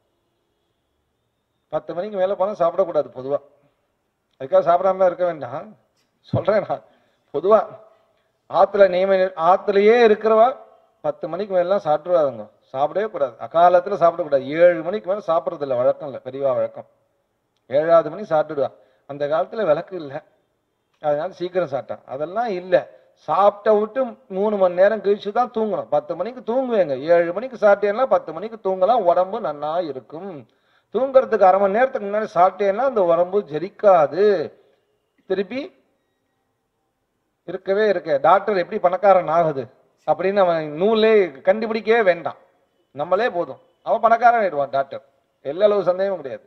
பத்து மணிக்கு மேல போனா சாப்பிடக்கூடாது பொதுவா அதுக்காக சாப்பிடாம இருக்க வேண்டாம் சொல்றேன் நான் பொதுவா ஆத்துல நியம ஆத்துலயே இருக்கிறவா பத்து மணிக்கு மேலாம் சாப்பிட்டுருவாங்க சாப்பிடவே கூடாது அகாலத்துல சாப்பிடக்கூடாது ஏழு மணிக்கு மேல சாப்பிட்றது இல்லை வழக்கம் இல்லை பெரியவா வழக்கம் ஏழாவது மணி சாப்பிட்டுடுவா அந்த காலத்துல விளக்கு இல்லை அதனால சீக்கிரம் சாப்பிட்டான் அதெல்லாம் இல்லை சாப்பிட்ட விட்டு மூணு மணி நேரம் கழிச்சு தான் தூங்கணும் பத்து மணிக்கு தூங்குவேங்க ஏழு மணிக்கு சாப்பிட்டேன்னா பத்து மணிக்கு தூங்கலாம் உடம்பு நன்னா இருக்கும் தூங்குறதுக்கு அரை மணி நேரத்துக்கு முன்னாடி சாப்பிட்டேன்னா அந்த உடம்பு ஜெரிக்காது திருப்பி இருக்கவே இருக்க டாக்டர் எப்படி பணக்காரன் ஆகுது அப்படின்னு அவன் நூலே கண்டுபிடிக்கவே வேண்டாம் நம்மளே போதும் அவன் பணக்காரன் ஆயிடுவான் டாக்டர் எல்லா அளவு சந்தேகமும் கிடையாது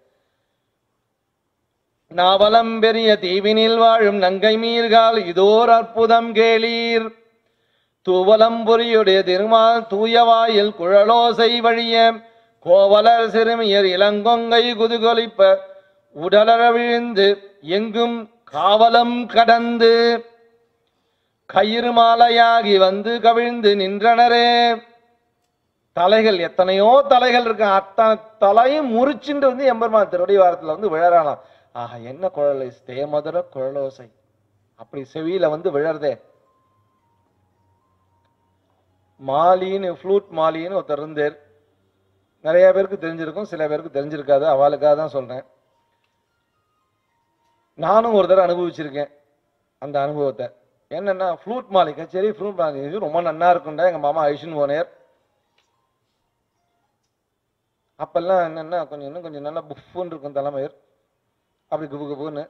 நாவலம் பெரிய தீவினில் வாழும் நங்கை மீர்கால் இதோர் அற்புதம் கேளீர் தூவலம் பொறியுடைய திருமால் தூயவாயில் குழலோசை வழிய கோவலர் சிறுமியர் இளங்கொங்கை குதுகொலிப்ப உடலற விழுந்து எங்கும் காவலம் கடந்து கயிறு மாலையாகி வந்து கவிழ்ந்து நின்றனரே தலைகள் எத்தனையோ தலைகள் இருக்கு அத்தனை தலையும் முறிச்சுட்டு வந்து எம்பெருமான் திருவடி வாரத்துல வந்து விழறானாம் ஆஹா என்ன குழலை தேமதுர குழலோசை அப்படி செவியில வந்து விழறதே மாலின்னு ஃப்ளூட் மாலின்னு ஒருத்தர் இருந்தார் நிறைய பேருக்கு தெரிஞ்சிருக்கும் சில பேருக்கு தெரிஞ்சிருக்காது அவளுக்காக தான் சொல்றேன் நானும் ஒரு தடவை அனுபவிச்சிருக்கேன் அந்த அனுபவத்தை என்னன்னா ஃப்ளூட் மாலை கச்சேரி ஃப்ளூட் மாலை இது ரொம்ப நன்னா இருக்கும்டா எங்க மாமா ஐஷன் போனேர் அப்பெல்லாம் என்னன்னா கொஞ்சம் இன்னும் கொஞ்சம் நல்லா புஃப்னு இருக்கும் தலைமையர் அப்படி குபு குபுன்னு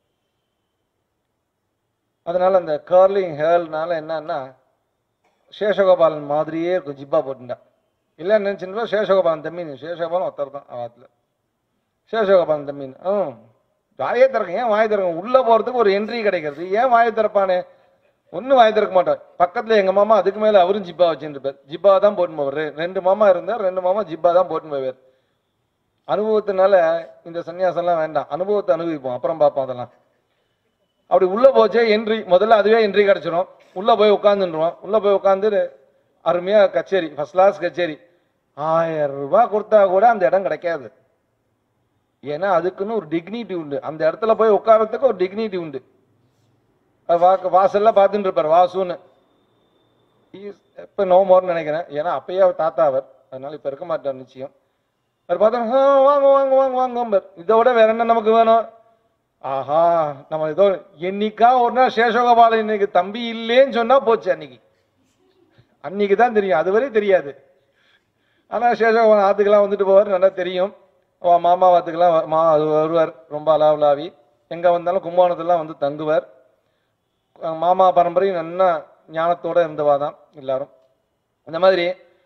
அதனால அந்த கர்லிங் ஹேர்னால என்னன்னா சேஷகோபாலன் மாதிரியே இருக்கும் ஜிப்பா போட்டுண்டா இல்லை நினைச்சுன்னா சேஷகோபாலன் தம்பின்னு சேஷகோபாலன் ஒருத்தர் தான் அவத்துல சேஷகோபாலன் தம்பின்னு ம் வாயே திறக்க ஏன் வாய் திறக்க உள்ள போறதுக்கு ஒரு என்ட்ரி கிடைக்கிறது ஏன் வாயை திறப்பானே ஒன்றும் வாய் திறக்க மாட்டான் பக்கத்துல எங்க மாமா அதுக்கு மேல அவரும் ஜிப்பா வச்சுருப்பார் ஜிப்பா தான் போட்டு போவார் ரெ- ரெண்டு மாமா இருந்தார் ரெண்டு மாமா ஜிப்பா தான் போட்டு போவார் அனுபவத்தினால இந்த சன்னியாசம்லாம் வேண்டாம் அனுபவத்தை அனுபவிப்போம் அப்புறம் பார்ப்போம் அதெல்லாம் அப்படி உள்ள போச்சே என்ட்ரி முதல்ல அதுவே என்ட்ரி கிடைச்சிரும் உள்ள போய் உட்காந்துருவோம் உள்ள போய் உட்காந்து அருமையா கச்சேரி ஃபர்ஸ்ட் கிளாஸ் கச்சேரி ஆயிரம் ரூபாய் கொடுத்தா கூட அந்த இடம் கிடைக்காது ஏன்னா அதுக்குன்னு ஒரு டிக்னிட்டி உண்டு அந்த இடத்துல போய் உட்கார்றதுக்கு ஒரு டிக்னிட்டி உண்டு அது வாக்கு வாசல்ல பார்த்துட்டு இருப்பார் வாசுன்னு இப்போ நோ மோர்னு நினைக்கிறேன் ஏன்னா அப்பயே அவர் தாத்தா அவர் அதனால இப்போ இருக்க மாட்டார் நிச்சயம் அவர் பார்த்தா "ஆ, வாங்க வாங்க வாங்க வாங்க இதை விட வேற என்ன நமக்கு வேணும் ஆஹா நம்ம ஏதோ என்னைக்கா ஒரு நாள் சேஷகோபாலன் இன்னைக்கு தம்பி இல்லேன்னு சொன்னா போச்சு அன்னைக்கு அன்னைக்கு தான் தெரியும் அதுவரை தெரியாது ஆனா சேஷகோபாலன் ஆத்துக்கெல்லாம் வந்துட்டு போவார் நல்லா தெரியும் அவ மாமா வாத்துக்கெல்லாம் வ- மா அது வருவார் ரொம்ப அலாவலாவி எங்க வந்தாலும் கும்பகோணத்துலாம் வந்து தங்குவார் அஹ் மாமா பரம்பரை நல்லா ஞானத்தோட இருந்தவா தான் எல்லாரும் இந்த மாதிரி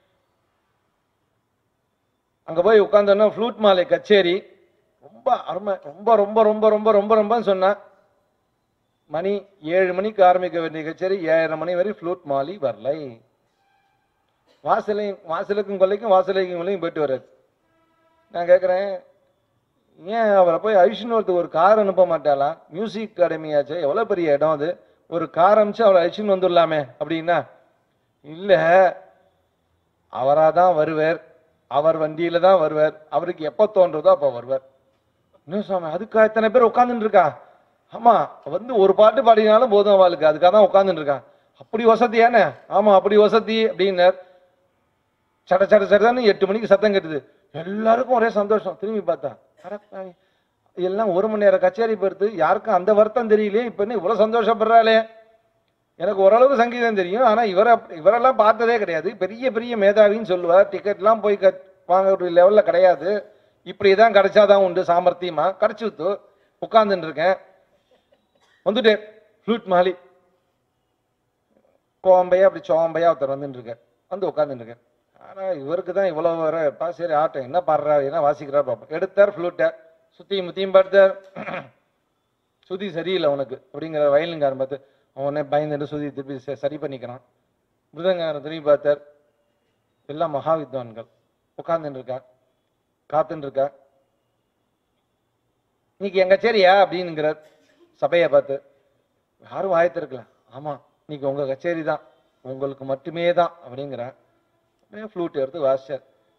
அங்க போய் உட்காந்தோன்னா ஃப்ளூட் மாலை கச்சேரி ரொம்ப அருமை ரொம்ப ரொம்ப ரொம்ப ரொம்ப ரொம்ப ரொம்பன்னு சொன்னா மணி ஏழு மணிக்கு ஆரம்பிக்க வேண்டிய கச்சேரி ஏழரை மணி வரை ஃப்ளூட் மாலி வரலை வாசலையும் வாசலுக்கும் கொல்லைக்கும் வாசலைக்கும் கொல்லையும் போயிட்டு வர்றாரு நான் கேட்குறேன் ஏன் அவரை போய் ஐஷன் ஒரு கார் அனுப்ப மாட்டாளா மியூசிக் அகாடமியாச்சு எவ்வளோ பெரிய இடம் அது ஒரு கார் அனுப்பிச்சு அவளை ஐஷன் வந்துடலாமே அப்படின்னா இல்லை அவராக தான் வருவார் அவர் வண்டியில தான் வருவார் அவருக்கு எப்போ தோன்றதோ அப்போ வருவார் இன்னும் சுவாமி அதுக்கா இத்தனை பேர் உட்காந்துட்டு இருக்கா ஆமா வந்து ஒரு பாட்டு பாடினாலும் போதும் அவளுக்கு அதுக்காக தான் உட்காந்துட்டு இருக்கா அப்படி வசதியானே ஆமா அப்படி வசதி அப்படின்னார் சட சட சடன்னு எட்டு மணிக்கு சத்தம் கட்டுது எல்லாருக்கும் ஒரே சந்தோஷம் திரும்பி பார்த்தா அடப்பாவி, எல்லாம் ஒரு மணி நேரம் கச்சேரி போயிடுது யாருக்கும் அந்த வருத்தம் தெரியலையே இப்ப என்ன இவ்வளவு சந்தோஷப்படுறாளே எனக்கு ஓரளவுக்கு சங்கீதம் தெரியும் ஆனா இவரை அப்படி- இவரெல்லாம் பார்த்ததே கிடையாது பெரிய பெரிய மேதாவின்னு சொல்லுவார் டிக்கெட்லாம் போய் கட் வாங்கக்கூடிய லெவல்ல கிடையாது இப்படிதான் கிடைச்சாதான் உண்டு சாமர்த்தியமா கிடைச்சுத்து உட்கார்ந்துட்டு இருக்கேன் வந்துட்டேன் ஃப்ளூட் மாலி கோம்பையா அப்படி சோம்பையா ஒருத்தர் வந்துட்டு இருக்கார் வந்து உட்காந்துட்டு இருக்கேன் ஆனா இவருக்கு தான் இவ்வளவு வர பா சரி ஆட்டம் என்ன பாடுறாரு என்ன வாசிக்கிறார் பார்ப்போம் எடுத்தார் ஃப்ளூட்டை சுத்தியும் முத்தியும் பார்த்தார் சுதி சரியில்லை உனக்கு அப்படிங்கிற வயலுங்காரன் பார்த்து அவன் உடனே பயந்துட்டு சுதி திருப்பி ச- சரி பண்ணிக்கிறான் மிருதங்காரன் திரும்பி பார்த்தார் எல்லாம் மகா வித்வான்கள் உட்கார்ந்துட்டு இருக்கா காத்துன்னு இருக்கா இன்னைக்கு எங்க கச்சேரியா அப்படின்னுங்கிறார் சபையை பார்த்து யாரும் வாயத்திருக்கலாம் ஆமா இன்னைக்கு உங்க கச்சேரி தான் உங்களுக்கு மட்டுமே தான் அப்படிங்கிறார் அப்படியே ஃப்ளூட் எடுத்து வாசிச்சார்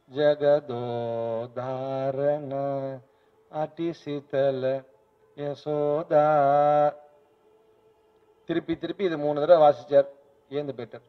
ஜகதோதாரண அடி சீதல யசோதா திருப்பி திருப்பி இது மூணு தடவை வாசிச்சார் ஏந்து போயிட்டார்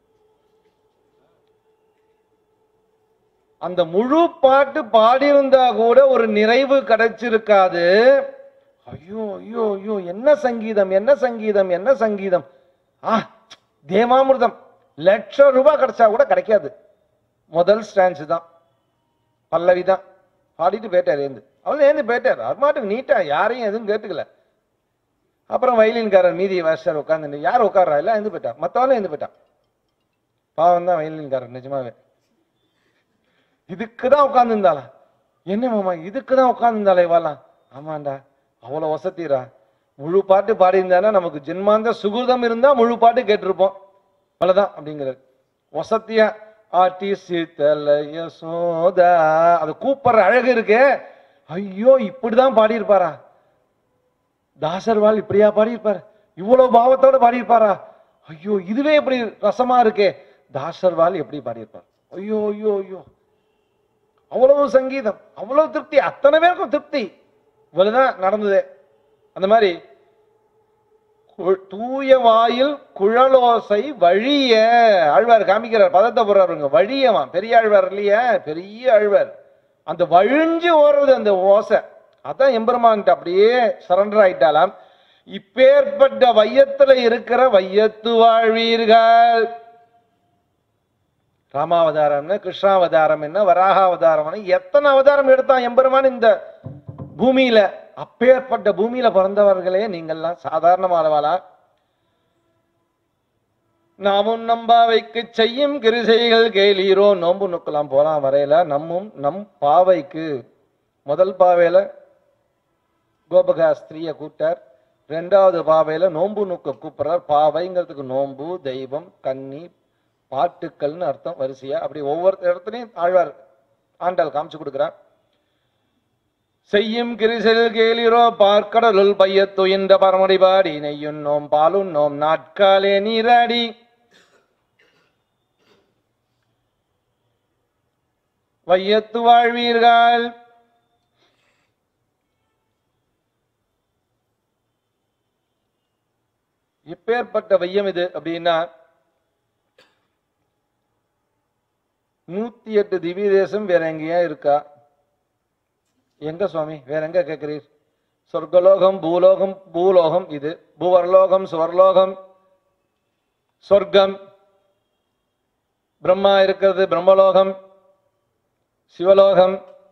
அந்த முழு பாட்டு பாடியிருந்தா கூட ஒரு நிறைவு கிடைச்சிருக்காது ஐயோ ஐயோ ஐயோ என்ன சங்கீதம் என்ன சங்கீதம் என்ன சங்கீதம் ஆ தேவாமிர்தம் லட்சம் ரூபாய் கிடைச்சா கூட கிடைக்காது முதல் ஸ்டான்ஸ் தான் பல்லவி தான் பாடிட்டு போயிட்டார் ஏந்து அவள் ஏந்து போயிட்டார் அவர் மாட்டுக்கு நீட்டா யாரையும் எதுவும் கேட்டுக்கல அப்புறம் வயலின்காரர் மீதி வாசிச்சார் உட்காந்து யார் உட்கார்றா எல்லாம் எழுந்து போயிட்டான் மற்றவனும் எழுந்து போயிட்டான் பாவம் தான் வயலின்காரர் நிஜமாவே இதுக்கு தான் உட்காந்துருந்தாளா என்ன மாமா இதுக்கு தான் உட்காந்துருந்தாளே இவாலாம் ஆமாண்டா அவ்வளோ வசதிரா முழு பாட்டு பாடியிருந்தானா நமக்கு ஜென்மாந்த சுகிருதம் இருந்தா முழு பாட்டு கேட்டிருப்போம் அவ்வளவுதான் அப்படிங்கிறார் வசத்தியா ஆட்டி சீத்தலைய சோதா அது கூப்பிடுற அழகு இருக்கே ஐயோ இப்படிதான் பாடியிருப்பாரா தாசர்வாள் இப்படியா பாடியிருப்பார் இவ்வளவு பாவத்தோட பாடியிருப்பாரா ஐயோ இதுவே இப்படி ரசமா இருக்கே தாசர்வாள் எப்படி பாடியிருப்பார் ஐயோ ஐயோ ஐயோ அவ்வளவு சங்கீதம் அவ்வளவு திருப்தி அத்தனை பேருக்கும் திருப்தி இவ்வளவுதான் நடந்தது அந்த மாதிரி கு- தூய வாயில் குழலோசை வழிய ஆழ்வார் காமிக்கிறார் பதத்தை போடுறாருங்க வழியவான் பெரிய ஆழ்வார் இல்லையா பெரிய ஆழ்வார் அந்த வழிஞ்சு ஓடுறது அந்த ஓசை அதான் எம்பெருமான்கிட்ட அப்படியே சரண்டர் ஆயிட்டாலாம் இப்பேற்பட்ட வையத்துல இருக்கிற வையத்து வாழ்வீர்கள் ராமாவதாரம் என்ன கிருஷ்ணாவதாரம் என்ன வராகாவதாரம் என்ன எத்தனை அவதாரம் எடுத்தான் எம்பெருமான் இந்த பூமியில அப்பேற்பட்ட பூமியில பிறந்தவர்களே நீங்கள்லாம் சாதாரணமானவாளா நாமும் நம்பாவைக்கு செய்யும் கிருசைகள் கேளீரோ நோம்பு நுக்கலாம் போலாம் வரையில நம்மும் நம் பாவைக்கு முதல் பாவையில கோபகா ஸ்திரீய கூப்பிட்டார் ரெண்டாவது பாவையில நோம்பு நுக்க கூப்பிடுறார் பாவைங்கிறதுக்கு நோம்பு தெய்வம் கன்னி பாட்டுக்கள்னு அர்த்தம் வரிசையா அப்படி ஒவ்வொரு இடத்துலையும் ஆழ்வார் ஆண்டாள் காமிச்சு கொடுக்குறார் செய்யும் கிரிசல் கேளிரோ பார்க்கடலுள் பையத்துயின்ற பரமடி பாடி நெய்யுண்ணோம் பாலுண்ணோம் நாட்காலே நீராடி வையத்து வாழ்வீர்கள் இப்பேற்பட்ட வையம் இது அப்படின்னா நூத்தி எட்டு திவ்ய தேசம் வேற எங்கேயா இருக்கா எங்க சுவாமி வேற எங்க கேட்கிறீர் சொர்க்கலோகம் பூலோகம் பூலோகம் இது பூவர்லோகம் சுவர்லோகம் சொர்க்கம் பிரம்மா இருக்கிறது பிரம்மலோகம் சிவலோகம்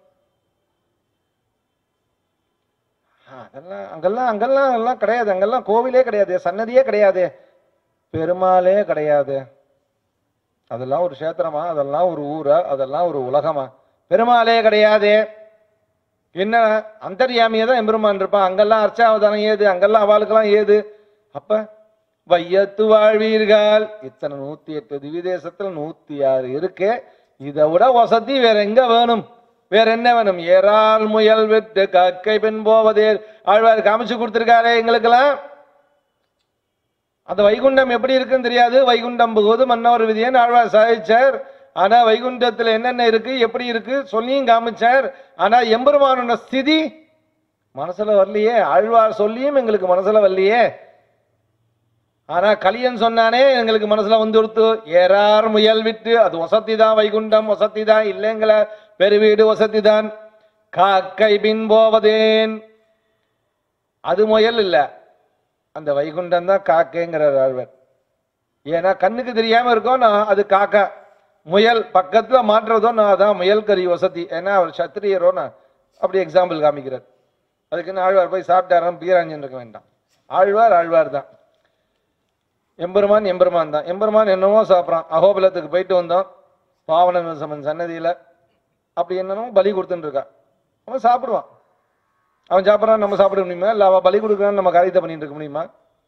ஆ, அதெல்லாம் அங்கெல்லாம் அங்கெல்லாம் எல்லாம் கிடையாது அங்கெல்லாம் கோவிலே கிடையாது சன்னதியே கிடையாது பெருமாளே கிடையாது அதெல்லாம் ஒரு கஷேத்திரமா அதெல்லாம் ஒரு ஊரா அதெல்லாம் ஒரு உலகமா பெருமாளே கிடையாது என்ன அந்தர்யாமியே தான் எம்பெருமான் இருப்பான் அங்கெல்லாம் அர்ச்சாவதானம் ஏது அங்கெல்லாம் அவளுக்கெல்லாம் ஏது அப்ப வையத்து வாழ்வீர்கள் இத்தனை நூத்தி எட்டு திவிதேசத்துல நூத்தி ஆறு இருக்கு இதை விட வசதி வேற எங்க வேணும் வேற என்ன வேணும் ஏறால் முயல் விட்டு கக்கை பின் போவதே ஆழ்வார் காமிச்சு கொடுத்திருக்காரே எங்களுக்கெல்லாம் அந்த வைகுண்டம் எப்படி இருக்குன்னு தெரியாது வைகுண்டம் புகுவது மன்னவர் விதியன் ஆழ்வார் சாதிச்சார் ஆனா வைகுண்டத்துல என்னென்ன இருக்கு எப்படி இருக்கு சொல்லியும் காமிச்சார் ஆனா எம்பெருமானோட ஸ்திதி மனசுல வரலையே ஆழ்வார் சொல்லியும் எங்களுக்கு மனசுல வரலையே ஆனா கலியன் சொன்னானே எங்களுக்கு மனசுல வந்து கொடுத்து ஏறார் முயல் விட்டு அது வசதி தான் வைகுண்டம் வசதி தான் இல்லைங்கள பெருவீடு வசதி தான் காக்கை பின் போவதேன் அது முயல் இல்ல அந்த வைகுண்டம் தான் காக்கைங்கிறார் ஆழ்வார் ஏன்னா கண்ணுக்கு தெரியாம இருக்கோம் நான் அது காக்கா முயல் பக்கத்துல மாற்றுறதோ நான் அதான் முயல் கறி வசதி ஏன்னா அவர் சத்திரியரோ நான் அப்படி எக்ஸாம்பிள் காமிக்கிறார் அதுக்குன்னு ஆழ்வார் போய் சாப்பிட்டாராம் பீராஞ்சன் இருக்க வேண்டாம் ஆழ்வார் ஆழ்வார் தான் எம்பெருமான் எம்பெருமான் தான் எம்பெருமான் என்னவோ சாப்பிட்றான் அகோபலத்துக்கு போயிட்டு வந்தோம் பாவன விமசமன் சன்னதியில அப்படி என்னன்னு பலி கொடுத்துட்டு இருக்கா அவன் சாப்பிடுவான் அவன் சாப்பிட்றான் நம்ம சாப்பிட முடியுமா இல்ல அவன் பலி கொடுக்குறான்னு நம்ம காரியத்தை பண்ணிட்டு இருக்க முடியுமா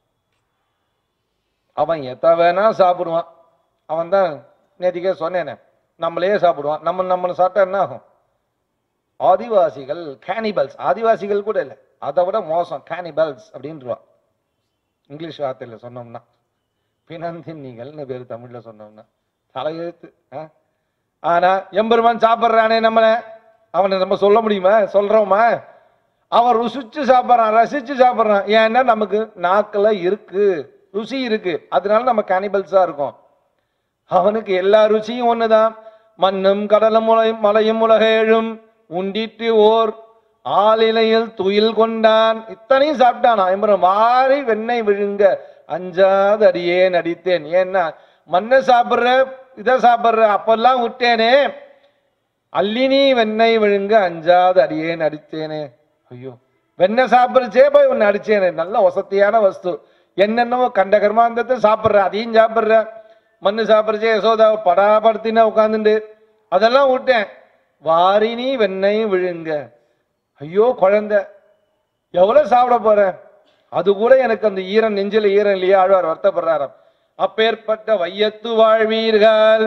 அவன் எத்த வேணா சாப்பிடுவான் அவன் தான் நேத்திக்கே சொன்னேனே நம்மளே சாப்பிடுவான் நம்ம நம்ம சாப்பிட்டா என்ன ஆகும் ஆதிவாசிகள் கேனிபல்ஸ் ஆதிவாசிகள் கூட இல்லை அதை விட மோசம் கேனிபல்ஸ் அப்படின்றவா இங்கிலீஷ் வார்த்தையில் சொன்னோம்னா பிணந்தின்னிகள்னு பேர் தமிழ்ல சொன்னோம்னா தலையெழுத்து ஆ? ஆனா எம்பெருமான் சாப்பிட்றானே நம்மளை அவனை நம்ம சொல்ல முடியுமா சொல்றோமா அவன் ருசிச்சு சாப்பிட்றான் ரசிச்சு சாப்பிட்றான் ஏன்னா நமக்கு நாக்குல இருக்கு ருசி இருக்கு அதனால நம்ம கேனிபல்ஸா இருக்கோம் அவனுக்கு எல்லா ருசியும் ஒண்ணுதான் மண்ணும் கடலும் முளையும் மலையும் உலகேழும் உண்டிட்டு ஓர் ஆளிலையில் துயில் கொண்டான் இத்தனையும் சாப்பிட்டானா எம்பரம் வாரி வெண்ணெய் விழுங்க அஞ்சாத அடியே நடித்தேன் ஏன்னா மண்ணை சாப்பிட்ற இதை சாப்பிட்ற அப்பெல்லாம் விட்டேனே அல்லினி வெண்ணெய் விழுங்க அஞ்சாத அடியே நடித்தேனே ஐயோ வெண்ணெய் சாப்பிடுச்சே போய் உன்னை அடிச்சேனே நல்ல வசதியான வஸ்து என்னென்னமோ கண்ட கர்மாந்தத்தை சாப்பிட்ற அதையும் சாப்பிட்ற மண்ணு சாப்பிடுச்சே யசோதாவை படாபடுத்தினா உட்காந்துண்டு அதெல்லாம் விட்டேன் வாரினி வெண்ணெய் விழுங்க ஐயோ குழந்தை எவ்வளவு சாப்பிட போற அது கூட எனக்கு அந்த ஈரன் நெஞ்சில ஈரம் இல்லையா ஆழ்வார் வருத்தப்படுறாராம் அப்பேற்பட்ட வையத்து வாழ்வீர்கள்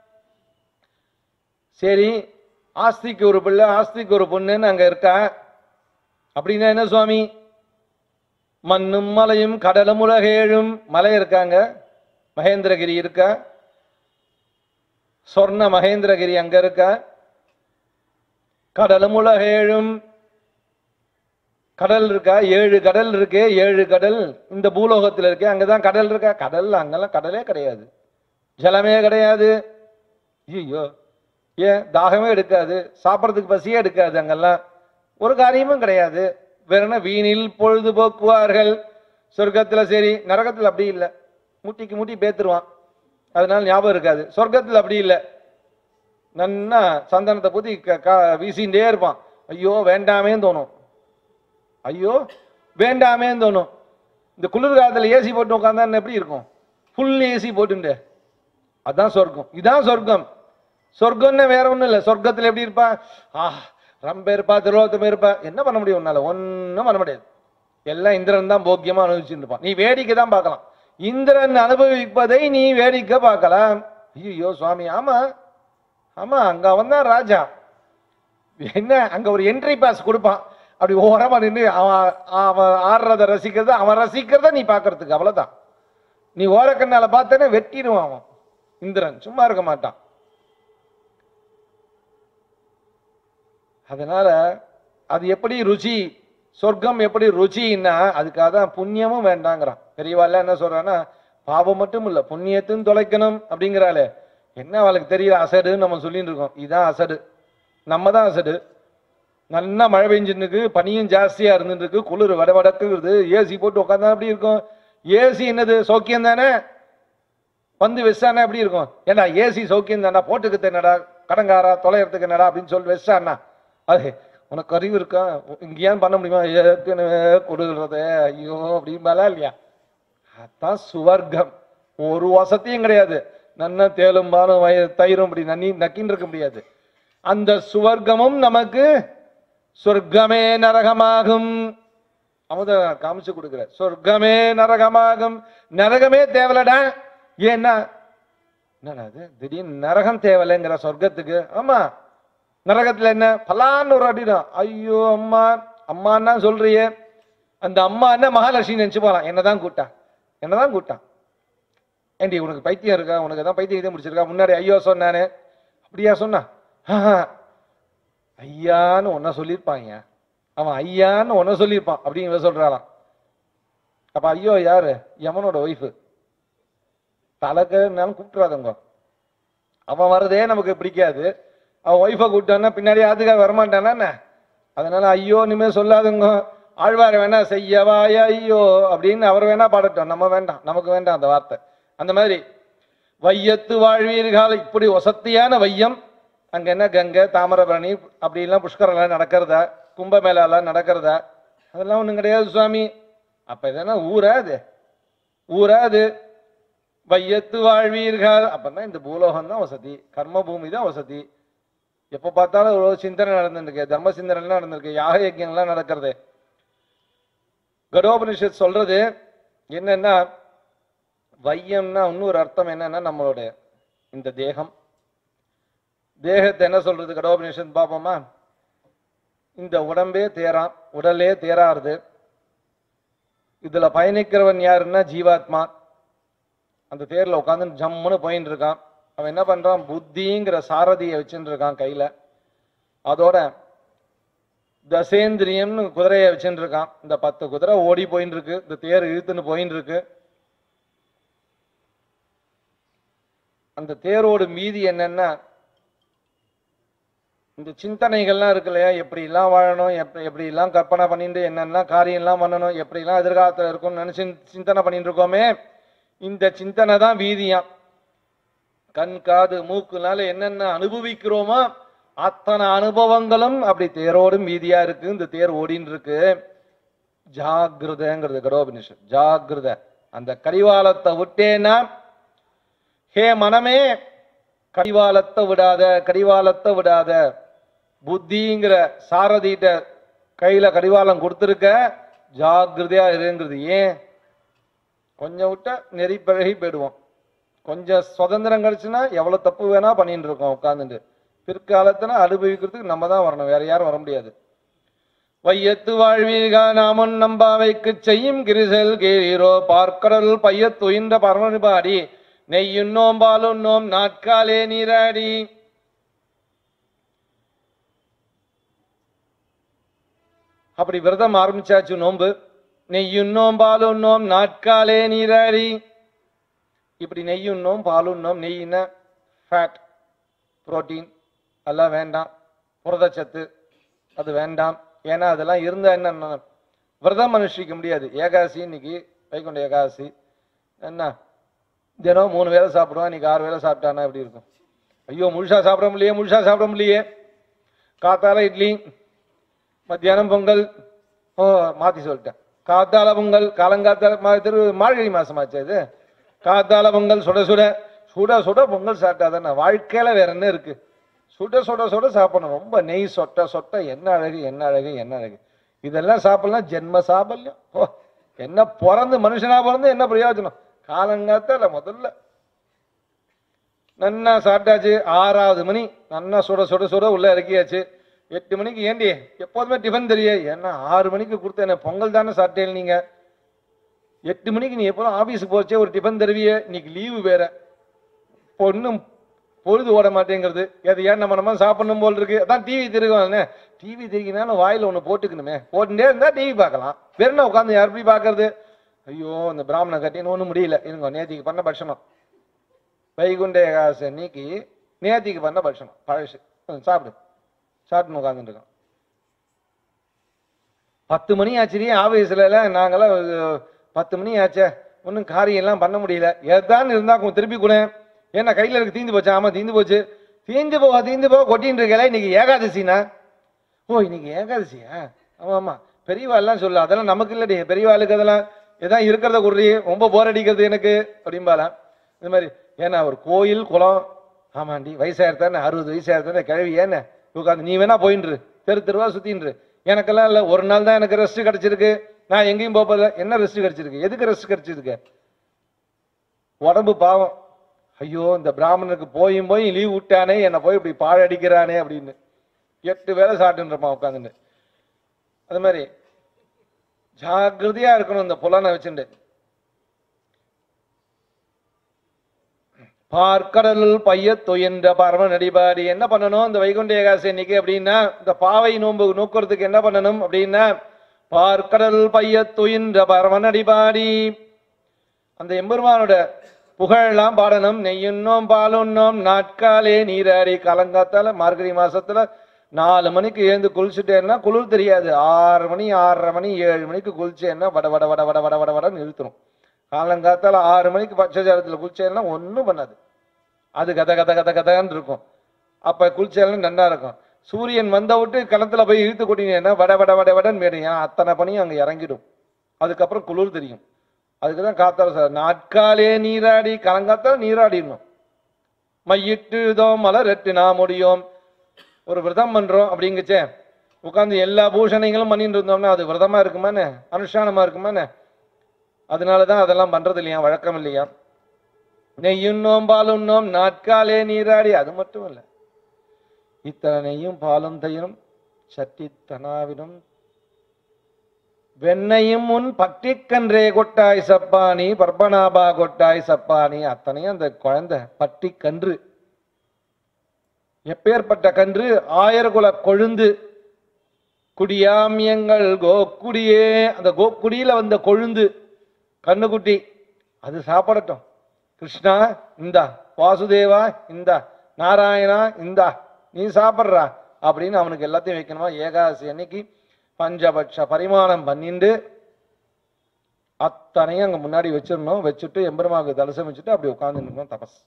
சரி ஆஸ்திக்கு ஒரு பிள்ளை ஆஸ்திக்கு ஒரு பொண்ணுன்னு அங்க இருக்கா அப்படின்னா என்ன சுவாமி மண்ணும் மலையும் கடலும் உலகேழும் மலை இருக்காங்க மகேந்திரகிரி இருக்கா சொர்ண மகேந்திரகிரி அங்க இருக்கா கடலும் உலகேழும் கடல் இருக்கா ஏழு கடல் இருக்கு ஏழு கடல் இந்த பூலோகத்துல இருக்கு அங்கதான் கடல் இருக்கா கடல் அங்கெல்லாம் கடலே கிடையாது ஜலமே கிடையாது ஐயோ ஏன் தாகமே எடுக்காது சாப்பிட்றதுக்கு பசியே எடுக்காது அங்கெல்லாம் ஒரு காரியமும் கிடையாது வேற என்ன வீணில் பொழுதுபோக்குவார்கள் சொர்க்கத்துல சரி நரகத்துல அப்படி இல்லை முட்டிக்கு முட்டி பேத்துருவான் அதனால ஞாபகம் இருக்காது சொர்க்கத்துல அப்படி இல்லை நன்னா சந்தனத்தை பூத்தி க- க- வீசிகிட்டே இருப்பான் ஐயோ வேண்டாமேன்னு தோணும் ஐயோ வேண்டாமேன்னு தோணும் இந்த குளிர் காலத்துல ஏசி போட்டு உட்காந்தா எப்படி இருக்கும் ஃபுல் ஏசி போட்டுண்டு அதான் சொர்க்கம் இதான் சொர்க்கம் சொர்க்கம்னு வேற ஒண்ணும் இல்லை சொர்க்கத்துல எப்படி இருப்பா ஆ ரொம்ப இருப்பா திருவோத்தமே இருப்பா என்ன பண்ண முடியும் உன்னால ஒன்றும் பண்ண முடியாது எல்லாம் இந்திரன் தான் போக்கியமா அனுபவிச்சுட்டு இருப்பான் நீ வேடிக்கை தான் பார்க்கலாம் இந்திரன் அனுபவிப்பதை நீ வேடிக்கை பார்க்கலாம் ஐயோ சுவாமி ஆமா ஆமா அங்க அவன் தான் ராஜா என்ன அங்க ஒரு என்ட்ரி பாஸ் கொடுப்பான் அப்படி ஓரமா நின்று அவன் அவன் ஆடுறத ரசிக்கிறத அவன் ரசிக்கிறத நீ பார்க்கறதுக்கு அவ்வளவுதான் நீ ஓரக்கண்ணால பார்த்தேன்னா வெட்டிடுவான் அவன் இந்திரன் சும்மா இருக்க மாட்டான் அதனால அது எப்படி ருச்சி சொர்க்கம் எப்படி ருச்சின்னா அதுக்காக தான் புண்ணியமும் வேண்டாங்கிறான் பெரியவாள் என்ன சொல்றான்னா பாவம் மட்டும் இல்ல புண்ணியத்தையும் தொலைக்கணும் அப்படிங்கிறாளே என்ன அவளுக்கு தெரியல அசடுன்னு நம்ம சொல்லிட்டு இருக்கோம் இதுதான் அசடு நம்ம தான் அசடு நல்லா மழை பெஞ்சுட்டு இருக்கு பனியும் ஜாஸ்தியா இருந்துட்டு இருக்கு குளிர் வட வடக்குது ஏசி போட்டு உட்காந்தா எப்படி இருக்கும் ஏசி என்னது சௌக்கியம் தானே வந்து வெச்சானா எப்படி இருக்கும் ஏன்னா ஏசி சௌக்கியம் தானே போட்டுக்கு என்னடா கடங்காரா தொலைறதுக்கு என்னடா அப்படின்னு சொல்லி வெச்சானா அது உனக்கு அறிவு இருக்கா இங்கேயான் பண்ண முடியுமா ஏற்கனவே கொடுக்குறதே ஐயோ அப்படிம்பாலா இல்லையா அதான் சுவர்க்கம் ஒரு வசதியும் கிடையாது நன்னா தேலும் பாலும் வய தயிரும் அப்படி நன்னி நக்கின்னு இருக்க முடியாது அந்த சுவர்க்கமும் நமக்கு சொர்க்கமே நரகமாகும் அமுத காமிச்சு கொடுக்குற சொர்க்கமே நரகமாகும் நரகமே தேவலடா ஏன்னா என்னடா அது திடீர்னு நரகம் தேவலைங்கிற சொர்க்கத்துக்கு ஆமா நரகத்துல என்ன பலான்னு ஒரு அடிதான் ஐயோ அம்மா அம்மான்னா சொல்றியே அந்த அம்மா என்ன மகாலட்சுமி நினைச்சு போலாம் என்னதான் கூட்டா என்னதான் கூட்டான் ஏண்டி உனக்கு பைத்தியம் இருக்கா உனக்கு தான் பைத்தியம் இதே முடிச்சிருக்கா முன்னாடி ஐயோ சொன்னானே அப்படியா சொன்னா ஆஹா. ஐயான்னு ஒன்ன சொல்லியிருப்பாங்க அவன் ஐயான்னு ஒன்ன சொல்லியிருப்பான் அப்படின்னு இவன் சொல்றாளாம் அப்ப ஐயோ யாரு யமனோட ஒய்ஃபு தலைக்குனாலும் கூப்பிட்டுறாதங்க அவன் வர்றதே நமக்கு பிடிக்காது அவன் ஒய்ஃபை கூப்பிட்டான்னா பின்னாடி அதுக்காக வரமாட்டானா என்ன? அதனால ஐயோ இனிமே சொல்லாதுங்க ஆழ்வார் வேணா செய்யவாய ஐயோ அப்படின்னு அவர் வேணா பாடட்டும் நம்ம வேண்டாம் நமக்கு வேண்டாம் அந்த வார்த்தை அந்த மாதிரி வையத்து வாழ்வீர்கள் இப்படி வசத்தியான வையம் அங்க என்ன கங்கை தாமிரபரணி அப்படி எல்லாம் புஷ்கரெல்லாம் நடக்கிறதா கும்பமேளாலாம் நடக்கிறதா அதெல்லாம் ஒண்ணும் கிடையாது சுவாமி அப்ப இதெல்லாம் ஊரா அது ஊரா அது வையத்து வாழ்வீர்கள் அப்பதான் இந்த பூலோகம் தான் வசதி கர்ம பூமி தான் வசதி எப்ப பார்த்தாலும் ஒரு சிந்தனை நடந்துருக்கு தர்ம சிந்தனை நடந்திருக்கு யாக யஜ்யங்கள்லாம் நடக்கிறது கடோபனிஷத் சொல்றது என்னன்னா வையம்னா இன்னொரு அர்த்தம் என்னன்னா நம்மளோட இந்த தேகம் தேகத்தை என்ன சொல்றது கடோபனிஷத் பார்ப்போமா இந்த உடம்பே தேராம் உடலே தேராருது இதுல பயணிக்கிறவன் யாருன்னா ஜீவாத்மா அந்த தேர்ல உட்காந்து ஜம்முன்னு போயின்னு இருக்கான் அவன் என்ன பண்றான் புத்திங்கிற சாரதியை வச்சுட்டு இருக்கான் கையில அதோட தசேந்திரியம்னு குதிரையை வச்சுட்டு இருக்கான் இந்த பத்து குதிரை ஓடி போயின்னு இருக்கு இந்த தேர் இழுத்துன்னு போயின்னு இருக்கு அந்த தேரோடு மீதி என்னன்னா இந்த சிந்தனைகள்லாம் இருக்கு இல்லையா எப்படிலாம் வாழணும் எப்படி எப்படிலாம் கற்பனை பண்ணிட்டு என்னெல்லாம் காரியம்லாம் பண்ணணும் எப்படிலாம் எதிர்காலத்தில் இருக்கும்னு நினைச்சு சிந்தனை பண்ணிட்டு இருக்கோமே இந்த சிந்தனை தான் வீதியாம் கண் காது மூக்குனால என்னென்ன அனுபவிக்கிறோமோ அத்தனை அனுபவங்களும் அப்படி தேரோடும் வீதியா இருக்கு இந்த தேர் ஓடின்னு இருக்கு ஜாகிரதங்கிறது கடோபனிஷம் ஜாகிரத அந்த கடிவாளத்தை விட்டேன்னா ஹே மனமே கடிவாளத்தை விடாத கடிவாளத்தை விடாத புத்திங்கிற சாரதிட்ட கையில கடிவாளம் கொடுத்துருக்க ஜாகிரதையா இருங்கிறது ஏன் கொஞ்சம் விட்டா நெறி பழகி போயிடுவோம் கொஞ்சம் சுதந்திரம் கிடைச்சுன்னா எவ்வளவு தப்பு வேணா பண்ணிட்டு இருக்கோம் உட்காந்துட்டு பிற்காலத்துல அனுபவிக்கிறதுக்கு நம்ம தான் வரணும் வேற யாரும் வர முடியாது வையத்து வாழ்வீகா நாமன் நம்பாவைக்கு செய்யும் கிரிசல் கேரீரோ பார்க்கடல் பையத்துயின்ற பரமனு பாடி நெய்யுண்ணோம் பாலுண்ணோம் நாட்காலே நீராடி அப்படி விரதம் ஆரம்பிச்சாச்சு நோன்பு நெய்யுண்ணோம் பாலுண்ணோம் நாட்காலே நீராடி இப்படி நெய்யுண்ணோம் பாலுண்ணோம் நெய்யின ஃபேட் புரோட்டீன் அதெல்லாம் வேண்டாம் புரதச்சத்து அது வேண்டாம் ஏன்னா அதெல்லாம் இருந்தா என்ன விரதம் அனுஷ்டிக்க முடியாது ஏகாதசி இன்னைக்கு வைகுண்ட ஏகாதசி என்ன தினம் மூணு வேளை சாப்பிடுவான் இன்னைக்கு ஆறு வேளை சாப்பிட்டானா எப்படி இருக்கும் ஐயோ முழுசா சாப்பிட முடியலையே முழுசா சாப்பிட முடியலையே காத்தால இட்லி மத்தியானம் பொங்கல் ஓ மாத்தி சொல்லிட்டேன் காத்தால பொங்கல் காலங்காத்தால மா- திரு மார்கழி மாசமாச்சு அது காத்தால பொங்கல் சுட சுட சுட சுட பொங்கல் சாப்பிட்டா தானே வாழ்க்கையில வேற என்ன இருக்கு சுட சுட சுட சாப்பிடணும் ரொம்ப நெய் சொட்ட சொட்ட என்ன அழகு என்ன அழகு என்ன அழகு இதெல்லாம் சாப்பிடலாம் ஜென்ம சாபல்யம் ஓ என்ன பிறந்து மனுஷனா பிறந்து என்ன பிரயோஜனம் காலங்காத்தால முதல்ல நன்னா சாப்பிட்டாச்சு ஆறாவது மணி நன்னா சுட சுட சுட உள்ள இறக்கியாச்சு எட்டு மணிக்கு ஏண்டி எப்போதுமே டிஃபன் தெரிய ஏன்னா ஆறு மணிக்கு கொடுத்தேன் பொங்கல் தானே சாப்பிட்டேன் நீங்க எட்டு மணிக்கு நீ எப்போதும் ஆபீஸுக்கு போச்சே ஒரு டிஃபன் தருவியே இன்னைக்கு லீவு வேற பொண்ணும் பொழுது ஓட மாட்டேங்கிறது எது ஏன் நம்ம நம்ம சாப்பிடணும் போல் இருக்கு அதான் டிவி திருவாங்க டிவி திருக்கினாலும் வாயில ஒன்று போட்டுக்கணுமே போட்டுட்டே இருந்தா டிவி பார்க்கலாம் வேற என்ன உட்காந்து யார் போய் பார்க்கறது ஐயோ இந்த பிராமணன் கட்டின்னு ஒன்றும் முடியல இருங்க நேத்திக்கு பண்ண பட்சணம் வைகுண்ட ஏகாதசி அன்னைக்கு நேத்திக்கு பண்ண பட்சணம் பழசு ம், சாப்பிடு சாப்பிட்டு உட்காந்துட்டு இருக்கோம் பத்து மணி ஆச்சுரி ஆபீஸ்ல எல்லாம் நாங்கெல்லாம் அஹ், பத்து மணி ஆச்சே ஒன்றும் காரியம் எல்லாம் பண்ண முடியல ஏதான் இருந்தா கொஞ்சம் திருப்பி கூட ஏன்னா கையில இருக்கு தீந்து போச்சு ஆமா தீந்து போச்சு தீந்து போக தீந்து போக கொட்டின்னு இருக்கல இன்னைக்கு ஏகாதசினா ஓ இன்னைக்கு ஏகாதசியா ஆமா ஆமா பெரியவா எல்லாம் சொல்லு அதெல்லாம் நமக்கு இல்லடி பெரியவாளுக்கு அதெல்லாம் ஏதான் இருக்கிறத குடுறி ரொம்ப போர் அடிக்கிறது எனக்கு அப்படிம்பாலாம் இந்த மாதிரி ஏன்னா ஒரு கோயில் குளம் ஆமாண்டி வயசாயிருத்தானே அறுபது வயசாயிருத்தானே கிழவி ஏன்னு உட்காந்து நீ வேணா போயின்று தெரு தெருவா சுத்தின்று எனக்கெல்லாம் இல்லை ஒரு நாள் தான் எனக்கு ரெஸ்ட் கிடைச்சிருக்கு நான் எங்கேயும் போகல என்ன ரெஸ்ட் கிடைச்சிருக்கு எதுக்கு ரெஸ்ட் கிடைச்சிருக்கு உடம்பு பாவம் ஐயோ இந்த பிராமணனுக்கு போயும் போய் லீவ் விட்டானே என்னை போய் இப்படி பாழடிக்கிறானே அப்படின்னு எட்டு வேலை சாப்பிட்டுருப்பான் உட்காந்துட்டு அது மாதிரி ஜாக்கிரதையா இருக்கணும் இந்த புலனை வச்சுட்டு பார்க்கடலுள் பைய துயன்ற பரம நடிபாடி என்ன பண்ணணும் இந்த வைகுண்ட ஏகாசி இன்னைக்கு அப்படின்னா இந்த பாவை நோன்பு நோக்கிறதுக்கு என்ன பண்ணணும் அப்படின்னா பார்க்கடல் பைய துயின்ற பரம நடிபாடி அந்த எம்பெருமானோட புகழெல்லாம் பாடணும் நெய்யுண்ணோம் பாலுண்ணோம் நாட்காலே நீராடி கலங்காத்தால மார்கழி மாசத்துல நாலு மணிக்கு எழுந்து குளிச்சுட்டேன்னா குளிர் தெரியாது ஆறு மணி ஆறரை மணி ஏழு மணிக்கு குளிச்சேன்னா வட வட வட வட வட வட வடன்னு இழுத்துரும் காலங்காத்தால ஆறு மணிக்கு பச்சைச்சாரத்தில் குளிச்சேன்னா ஒன்றும் பண்ணாது அது கத கத கத கதன்னு இருக்கும் அப்ப குளிச்சாலும் நல்லா இருக்கும் சூரியன் வந்த விட்டு கிணத்துல போய் இழுத்து கொட்டினீங்கன்னா வட வட வட வடன்னு மேடும் ஏன் அத்தனை பனியும் அங்க இறங்கிடும் அதுக்கப்புறம் குளிர் தெரியும் அதுக்கு தான் காத்தால சார் நாட்காலே நீராடி கலங்காத்தால நீராடிடணும் மையிட்டுதோம் மலரட்டு நான் முடியும் ஒரு விரதம் பண்றோம் அப்படிங்கச்சே உட்காந்து எல்லா பூஷணைகளும் பண்ணிட்டு இருந்தோம்னா அது விரதமா இருக்குமானே அனுஷ்டானமா இருக்குமானே அதனால தான் அதெல்லாம் பண்றது இல்லையா வழக்கம் இல்லையா நெய்யுண்ணோம் பாலுண்ணோம் நாட்காலே நீராடி அது மட்டும் இல்லை இத்தனை நெய்யும் பாலும் தயிரும் சட்டி தனாவினும் வெண்ணையும் முன் பட்டிக்கன்றே கொட்டாய் சப்பானி பர்பனாபா கொட்டாய் சப்பானி அத்தனையும் அந்த குழந்தை பட்டி கன்று எப்பேற்பட்ட கன்று ஆயர்குல கொழுந்து குடியாமியங்கள் கோக்குடியே அந்த கோக்குடியில வந்த கொழுந்து கண்ணுக்குட்டி அது சாப்பிடட்டும் கிருஷ்ணா இந்தா வாசுதேவா இந்தா நாராயணா இந்தா நீ சாப்பிட்றா அப்படின்னு அவனுக்கு எல்லாத்தையும் வைக்கணுமா ஏகாதசி அன்னைக்கு பஞ்சபட்ச பரிமாணம் பண்ணிண்டு அத்தனையும் அங்க முன்னாடி வச்சிடணும் வச்சுட்டு எம்பெருமாவுக்கு தலசம் வச்சுட்டு அப்படி உட்கார்ந்து நிற்கணும் தபஸ்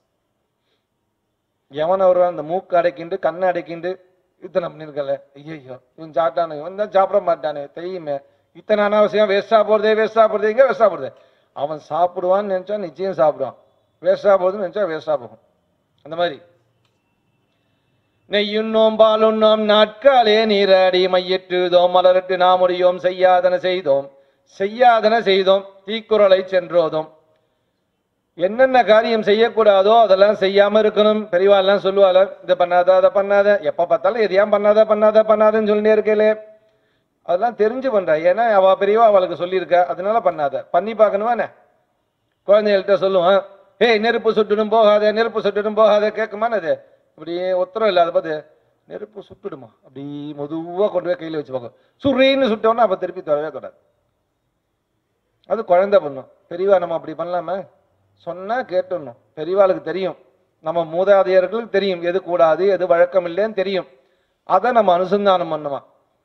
எவன் வருவான் அந்த மூக்கு அடைக்கிண்டு கண்ணை அடைக்கிண்டு இத்தனை பண்ணிருக்கல ஐயோ இவன் சாப்பிட்டானு இவன் தான் சாப்பிட மாட்டானே தெரியுமே இத்தனை அனாவசியம் வேஸ்டா போறதே வேஸ்டா போறதே எங்க வேஸ்டா போறது அவன் சாப்பிடுவான்னு நினைச்சா நிச்சயம் சாப்பிடுவான் வேஸ்டா போகுதுன்னு நினைச்சா வேஸ்டா போகும் அந்த மாதிரி நெய்யுண்ணோம் பாலுண்ணோம் நாட்காலே நீராடி மையிட்டுதோம் மலரட்டு நாமுடியோம் செய்யாதன செய்தோம் செய்யாதன செய்தோம் தீக்குறளை சென்றோதோம் என்னென்ன காரியம் செய்யக்கூடாதோ அதெல்லாம் செய்யாம இருக்கணும் பெரியவாள்லாம் சொல்லுவாள் இதை பண்ணாத அதை பண்ணாத எப்ப பார்த்தாலும் எதையாம் பண்ணாத பண்ணாத பண்ணாதன்னு சொல்லிட்டே இருக்கலே அதெல்லாம் தெரிஞ்சு பண்றா ஏன்னா அவ பெரியவா அவளுக்கு சொல்லியிருக்கா அதனால பண்ணாத பண்ணி பார்க்கணுமானே குழந்தைகள்கிட்ட சொல்லுவான் ஏய் நெருப்பு சுட்டுடும் போகாத நெருப்பு சுட்டுடும் போகாத கேட்குமானே அது இப்படியே உத்தரம் இல்லாத பார்த்து நெருப்பு சுட்டுடுமா அப்படி மெதுவா கொண்டு போய் கையில வச்சு பார்க்கும் சுரின்னு சுட்டோன்னா அப்ப திருப்பி தொடவே கூடாது அது குழந்தை பண்ணும் பெரியவா நம்ம அப்படி பண்ணலாமா சொன்னா கேட்டுடணும் பெரியவாளுக்கு தெரியும் நம்ம மூதாதையர்களுக்கு தெரியும் எது கூடாது எது வழக்கம் இல்லைன்னு தெரியும் அதை நம்ம அனுசந்தானம் பண்ணுவான்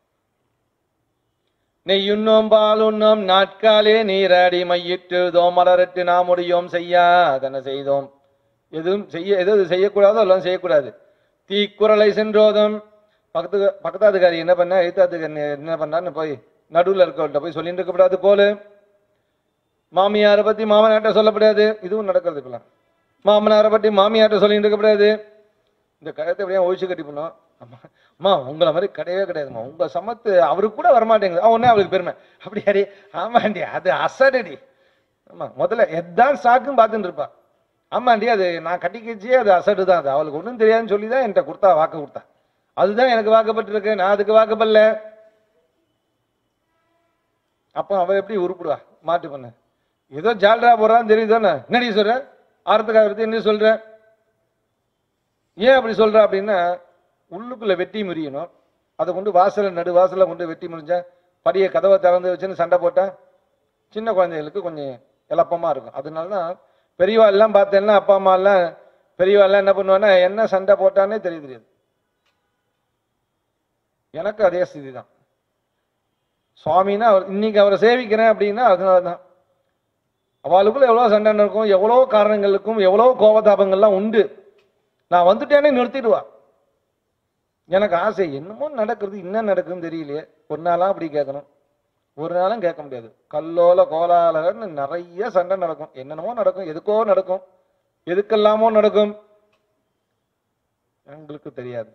நெய்யுண்ணோம் பாலுண்ணோம் நாட்காலே நீராடி மையிட்டுதோம் மலரட்டு நாமுடியோம் செய்யாதன செய்தோம் எதுவும் செய்ய எது எது செய்யக்கூடாதோ எல்லாம் செய்யக்கூடாது தீக்குறளை சென்றோதும் பக்கத்து பக்கத்தாத்துக்காரி என்ன பண்ண எழுத்தாத்துக்காரி என்ன பண்ணான்னு போய் நடுவில் இருக்கவள்கிட்ட போய் சொல்லிட்டு இருக்கக்கூடாது போல மாமியாரை பத்தி மாமனார்ட்ட சொல்லக்கூடாது இதுவும் நடக்கிறது இப்பெல்லாம் மாமனாரை பத்தி மாமியார்ட்ட சொல்லிட்டு இருக்கக்கூடாது இந்த கழுத்தை எப்படியா ஒழிச்சு கட்டி பண்ணோம் அம்மா அம்மா உங்களை மாதிரி கிடையவே கிடையாதும்மா உங்க சமத்து அவருக்கு கூட வரமாட்டேங்குது அவன் ஒன்னே அவளுக்கு பெருமை அப்படியாடி ஆமாண்டி அது அசடடி ஆமா முதல்ல எதான் சாக்குன்னு பார்த்துட்டு இருப்பா ஆமாண்டி அது நான் கட்டிக்கிச்சே அது அசடு தான் அது அவளுக்கு ஒன்றும் தெரியாதுன்னு சொல்லி தான் என்கிட்ட கொடுத்தா வாக்கு கொடுத்தா அதுதான் எனக்கு வாக்கப்பட்டிருக்கு நான் அதுக்கு வாக்கப்படல அப்போ அவ எப்படி உருப்பிடுவா மாட்டு பண்ண ஏதோ ஜால்ரா போடுறான்னு தெரியுதானே என்னடி சொல்ற ஆரத்துக்காக பத்தி என்ன சொல்ற ஏன் அப்படி சொல்ற அப்படின்னா உள்ளுக்குள்ள வெட்டி முறியணும் அதை கொண்டு வாசல்ல நடு வாசல்ல கொண்டு வெட்டி முறிஞ்சா படியை கதவை திறந்து வச்சுன்னு சண்டை போட்டா சின்ன குழந்தைகளுக்கு கொஞ்சம் எளப்பமா இருக்கும் அதனால தான் பெரியவா எல்லாம் பார்த்தேன்னா அப்பா அம்மா எல்லாம் பெரியவா எல்லாம் என்ன பண்ணுவான்னா என்ன சண்டை போட்டானே தெரிய தெரியாது எனக்கு அதே ஸ்திதி தான் சுவாமின்னா அவர் இன்னைக்கு அவரை சேவிக்கிறேன் அப்படின்னா அதனால தான் அவளுக்குள்ள எவ்வளோ சண்டை இருக்கும் எவ்வளோ காரணங்களுக்கும் எவ்வளோ கோபதாபங்கள்லாம் உண்டு நான் வந்துட்டேனே நிறுத்திடுவா எனக்கு ஆசை என்னமோ நடக்குது என்ன நடக்குதுன்னு தெரியலையே ஒரு நாளாக அப்படி கேட்கணும் ஒரு நாளும் கேட்க முடியாது கல்லோல கோலாலன்னு நிறைய சண்டை நடக்கும் என்னென்னமோ நடக்கும் எதுக்கோ நடக்கும் எதுக்கெல்லாமோ நடக்கும் எங்களுக்கு தெரியாது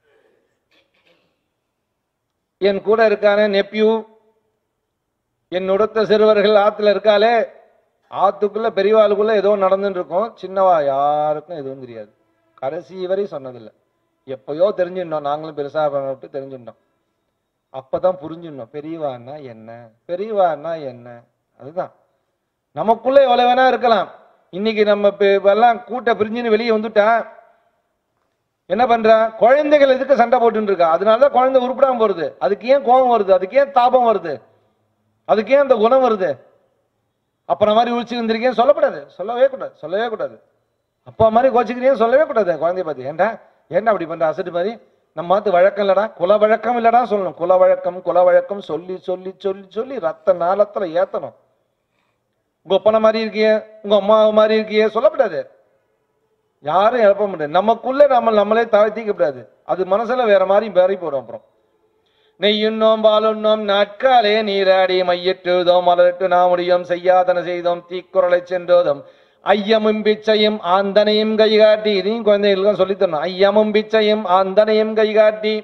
என் கூட இருக்கானே நெப்யூ என் உடுத்த சிறுவர்கள் ஆத்துல இருக்காளே ஆத்துக்குள்ள பெரியவாளுக்குள்ள ஏதோ நடந்துட்டு இருக்கும் சின்னவா யாருக்கும் எதுவும் தெரியாது கடைசி வரை சொன்னதில்லை எப்பயோ தெரிஞ்சிருந்தோம் நாங்களும் பெருசா விட்டு தெரிஞ்சிருந்தோம் அப்பதான் புரிஞ்சிடணும் பெரியவான்னா என்ன பெரியவான்னா என்ன அதுதான் நமக்குள்ள எவ்வளவு வேணா இருக்கலாம் இன்னைக்கு நம்ம இப்ப எல்லாம் கூட்ட பிரிஞ்சுன்னு வெளியே வந்துட்டா என்ன பண்றா குழந்தைகள் எதுக்கு சண்டை போட்டுன்னு இருக்கா அதனாலதான் குழந்தை உருப்படாம போறது அதுக்கு ஏன் கோபம் வருது அதுக்கு ஏன் தாபம் வருது அதுக்கு ஏன் அந்த குணம் வருது அப்புறம் மாதிரி உரிச்சு இருந்திருக்கேன் சொல்லக்கூடாது சொல்லவே கூடாது சொல்லவே கூடாது அப்பா மாதிரி கோச்சிக்கிறீங்க சொல்லவே கூடாது குழந்தைய பார்த்து ஏன்டா ஏன்டா அப்படி பண்ற அசட்டு மாதிரி நம்ம மாத்து வழக்கம் இல்லடா குல வழக்கம் இல்லடா சொல்லணும் குல வழக்கம் குல வழக்கம் சொல்லி சொல்லி சொல்லி சொல்லி ரத்த நாளத்துல ஏத்தணும் உங்க ஒப்பனை மாதிரி இருக்கிய உங்க அம்மா மாதிரி இருக்கிய சொல்லக்கூடாது யாரும் எழுப்ப முடியாது நமக்குள்ள நம்ம நம்மளே தாழ்த்திக்க கூடாது அது மனசுல வேற மாதிரி பேரி போடும் அப்புறம் நெய்யுண்ணோம் பாலுண்ணோம் நாட்காலே நீராடி மையிட்டுதோம் மலரிட்டு நாமுடியும் செய்யாதன செய்தோம் தீக்குறளை சென்றோதும் ஐயமும் பிச்சையும் ஆந்தனையும் கைகாட்டி இதையும் குழந்தைகளுக்கும் சொல்லித் தரணும் ஐயமும் பிச்சையும் ஆந்தனையும் கைகாட்டி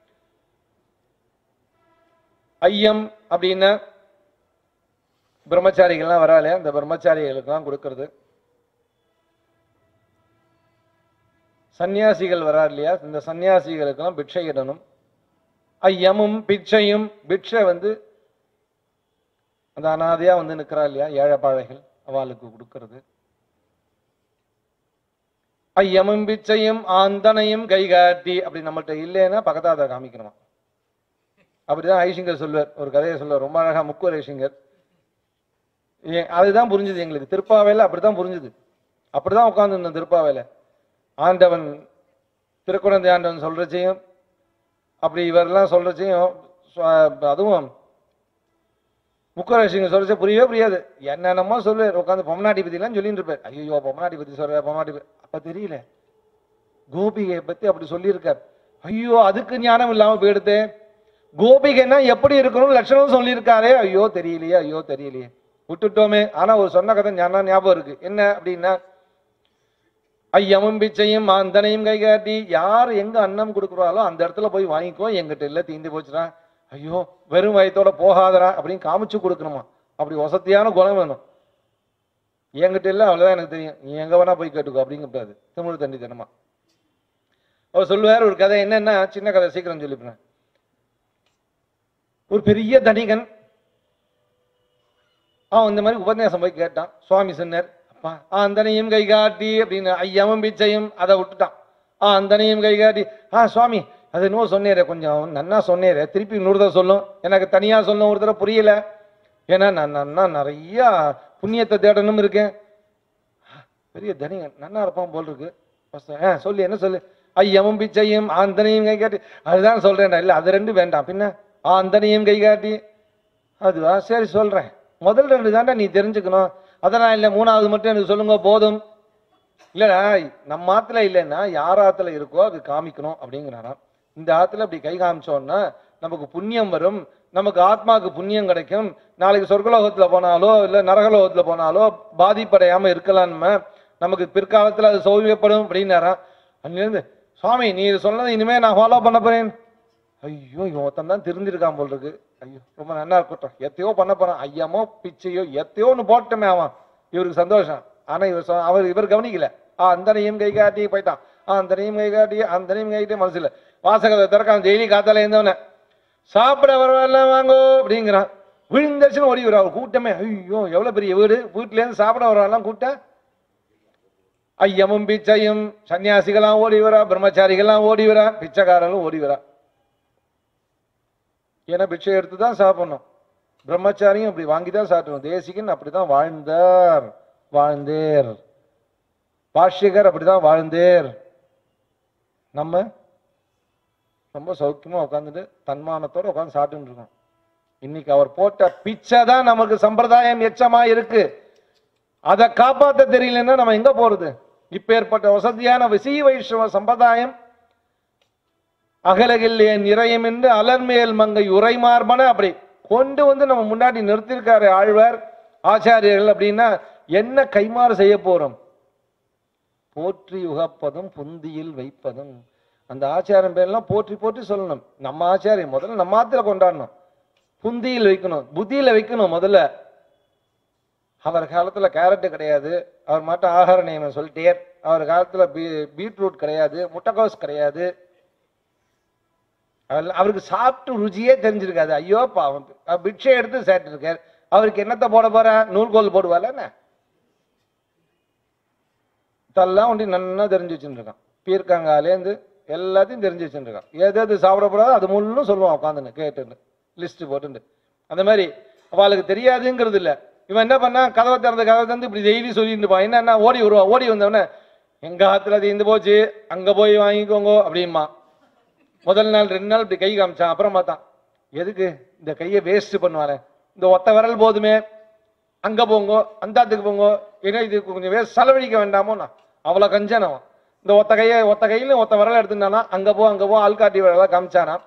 ஐயம் அப்படின்னா பிரம்மச்சாரிகள்லாம் வராலே அந்த பிரம்மச்சாரிகளுக்கெல்லாம் கொடுக்கறது சன்னியாசிகள் வரா இல்லையா இந்த சன்னியாசிகளுக்கெல்லாம் பிட்சை இடணும் ஐயமும் பிச்சையும் பிட்சை வந்து அந்த அனாதையா வந்து நிற்கிறா இல்லையா ஏழைப்பாழைகள் அவளுக்கு கொடுக்கறது ஐயமும் பிச்சையும் ஆந்தனையும் கைகாட்டி அப்படி நம்மள்ட்ட இல்லைன்னா பக்கத்தாத காமிக்கணுமா அப்படிதான் ஐசிங்கர் சொல்லுவார் ஒரு கதையை சொல்லுவார் ரொம்ப அழகா முக்குவர் ஐசிங்கர் ஏ- அதுதான் புரிஞ்சுது எங்களுக்கு திருப்பாவையில அப்படிதான் புரிஞ்சுது அப்படிதான் உட்காந்துருந்தோம் திருப்பாவையில ஆண்டவன் திருக்குழந்தை ஆண்டவன் சொல்றச்சையும் அப்படி இவரெல்லாம் சொல்றச்சையும் சுவ- அதுவும் முக்கரசிங்க சொல்றச்ச புரியவே புரியாது என்னென்னமோ சொல்லு உட்காந்து பொம்மநாட்டி பத்திலாம் சொல்லிட்டு இருப்பார் ஐயோ பொம்மநாட்டி பத்தி சொல்ற பொம்மநாட்டி பத்தி அப்ப தெரியல கோபிகையை பத்தி அப்படி சொல்லியிருக்கார் ஐயோ அதுக்கு ஞானம் இல்லாம போயிடுது கோபிகைன்னா எப்படி இருக்கணும் லட்சணம் சொல்லியிருக்காரே ஐயோ தெரியலையே ஐயோ தெரியலையே விட்டுட்டோமே ஆனா ஒரு சொன்ன கதை ஞானம் ஞாபகம் இருக்கு என்ன அப்படின்னா ஐயமும் பிச்சையும் அந்தனையும் கை காட்டி யார் எங்க அன்னம் கொடுக்குறாளோ அந்த இடத்துல போய் வாங்கிக்கோ எங்கிட்ட இல்ல தீந்து போச்சுடா ஐயோ வெறும் வயத்தோட போகாதடா அப்படின்னு காமிச்சு கொடுக்கணுமா அப்படி வசதியான குணம் வேணும் என்கிட்ட இல்ல அவ்வளவுதான் எனக்கு தெரியும் நீ எங்க வேணா போய் கேட்டுக்கோ அப்படிங்கக்கூடாது தமிழ் தண்டி தினமா அவர் சொல்லுவார் ஒரு கதை என்னன்னா சின்ன கதை சீக்கிரம் சொல்லிப்பேன் ஒரு பெரிய தனிகன் அவன் இந்த மாதிரி உபன்யாசம் போய் கேட்டான் சுவாமி சொன்னார் அப்பா ஆ அந்தனையும் கை காட்டி அப்படின்னு ஐயாவும் பிச்சையும் அதை விட்டுட்டான் ஆ அந்தனையும் கை காட்டி ஆ சுவாமி அது இன்னும் சொன்னேரே கொஞ்சம் நன்னா சொன்னேரே திருப்பி இன்னொரு தடவை சொல்லும் எனக்கு தனியா சொல்லும் ஒரு தடவை புரியல ஏன்னா நான் நன்னா நிறைய புண்ணியத்தை தேடணும் இருக்கேன் பெரிய தனிகன் நன்னா இருப்பான் போல் இருக்கு first, ஆ சொல்லு என்ன சொல்லு ஐயமும் பிச்சையும் ஆந்தனையும் கை காட்டி அதுதான் சொல்றேன்டா இல்ல அது ரெண்டு வேண்டாம் பின்ன ஆந்தனையும் கை காட்டி அதுவா சரி சொல்றேன் முதல் ரெண்டு தாண்டா நீ தெரிஞ்சுக்கணும் அதெல்லாம் இல்லை மூணாவது மட்டும் எனக்கு சொல்லுங்க போதும் இல்லடா நம்ம ஆத்துல இல்லைன்னா யார் ஆத்துல இருக்கோ அது காமிக்கணும் அப்படிங்கிறாராம் இந்த ஆத்துல இப்படி கை காமிச்சோன்னா நமக்கு புண்ணியம் வரும் நமக்கு ஆத்மாவுக்கு புண்ணியம் கிடைக்கும் நாளைக்கு சொர்க்கலோகத்துல போனாலோ இல்ல நரகலோகத்துல போனாலோ பாதிப்படையாம இருக்கலாம் நம்ம நமக்கு பிற்காலத்துல அது சௌகரியப்படும் அப்படின்னாராம் அங்கிருந்து சுவாமி நீ இது சொன்னதை இனிமே நான் ஃபாலோ பண்ண போறேன் ஐயோ இவன் ஒருத்தன் தான் திருந்திருக்கான் போல் இருக்கு ஐயோ ரொம்ப நல்லா இருக்கட்டும் எத்தையோ பண்ண போறான் ஐயமோ பிச்சையோ எத்தையோ ஒன்று போட்டமே அவன் இவருக்கு சந்தோஷம் ஆனா இவர் சொ- அவர் இவர் கவனிக்கல ஆ அந்தனையும் கை காட்டி போயிட்டான் ஆ அந்தனையும் கை காட்டி அந்தனையும் கை காட்டி மனசுல வாசகத்தை திறக்கான் டெய்லி காத்தால இருந்தவன சாப்பிட வரவல்ல வாங்கோ அப்படிங்கிறான் விழுந்தச்சுன்னு ஓடி வரும் அவர் கூட்டமே ஐயோ எவ்வளவு பெரிய வீடு வீட்டுல இருந்து சாப்பிட வரவெல்லாம் கூட்டம் ஐயமும் பிச்சையும் சன்னியாசிகளாம் ஓடி வரா பிரம்மச்சாரிகள்லாம் ஓடி வரா பிச்சைக்காரர்களும் ஓடி வரா ஏன்னா பிச்சை எடுத்து தான் சாப்பிடணும் பிரம்மச்சாரியும் அப்படி வாங்கி தான் சாப்பிடணும் தேசிகன் அப்படிதான் வாழ்ந்தார் வாழ்ந்தேர் பாஷ்யகர் அப்படிதான் வாழ்ந்தேர் நம்ம ரொம்ப சௌக்கியமா உட்காந்துட்டு தன்மானத்தோட உட்காந்து சாப்பிட்டுட்டு இருக்கோம் இன்னைக்கு அவர் போட்ட பிச்சை தான் நமக்கு சம்பிரதாயம் எச்சமா இருக்கு அதை காப்பாத்த தெரியலன்னா நம்ம எங்க போறது இப்பேற்பட்ட வசதியான விசி வைஷ்ணவ சம்பிரதாயம் அகலகில்லே நிறையும் என்று அலர்மேல் மங்கை உரைமார்பன அப்படி கொண்டு வந்து நம்ம முன்னாடி நிறுத்திருக்காரு ஆழ்வார் ஆச்சாரியர்கள் அப்படின்னா என்ன கைமாறு செய்ய போறோம் போற்றி உகப்பதும் புந்தியில் வைப்பதும் அந்த ஆச்சாரம் பேர்லாம் போற்றி போற்றி சொல்லணும் நம்ம ஆச்சாரியம் முதல்ல நம்ம ஆத்துல கொண்டாடணும் புந்தியில் வைக்கணும் புத்தியில வைக்கணும் முதல்ல அவர் காலத்துல கேரட் கிடையாது அவர் மட்டும் ஆகார நியமனம் சொல்லிட்டே அவர் காலத்துல பீ பீட்ரூட் கிடையாது முட்டைக்கோஸ் கிடையாது அதெல்லாம் அவருக்கு சாப்பிட்டு ருச்சியே தெரிஞ்சிருக்காது ஐயோ பாவம் அவர் பிட்சை எடுத்து சாப்பிட்டுருக்கார் அவருக்கு என்னத்தை போட போற நூல்கோல் போடுவாள் என்ன இதெல்லாம் ஒண்டி நன்னா தெரிஞ்சு வச்சுருக்கான் பீர்க்கங்காலேருந்து எல்லாத்தையும் தெரிஞ்சு வச்சுருக்கான் எது எது சாப்பிடக்கூடாதோ அது முள்ளும் சொல்லுவான் உட்காந்துன்னு கேட்டுன்னு லிஸ்ட் போட்டுண்டு அந்த மாதிரி அவளுக்கு தெரியாதுங்கிறது இல்ல இவன் என்ன பண்ணா கதவை திறந்து கதவை திறந்து இப்படி டெய்லி சொல்லிட்டு இருப்பான் என்னன்னா ஓடி வருவான் ஓடி வந்தவொடனே எங்க ஆத்துல தீந்து போச்சு அங்க போய் வாங்கிக்கோங்க அப்படிமா முதல் நாள் ரெண்டு நாள் இப்படி கை காமிச்சான் அப்புறம் பார்த்தான் எதுக்கு இந்த கையை வேஸ்ட் பண்ணுவானே இந்த ஒத்த விரல் போதுமே அங்க போங்கோ அந்தாத்துக்கு போங்கோ ஏன்னா இது கொஞ்சம் வேஸ்ட் செலவழிக்க வேண்டாமோ நான் அவ்வளோ கஞ்சனவன் இந்த ஒத்த கையை ஒத்த கையில ஒத்த விரல் எடுத்துட்டானா அங்க போ அங்க போ ஆள்காட்டி விரலா காமிச்சானா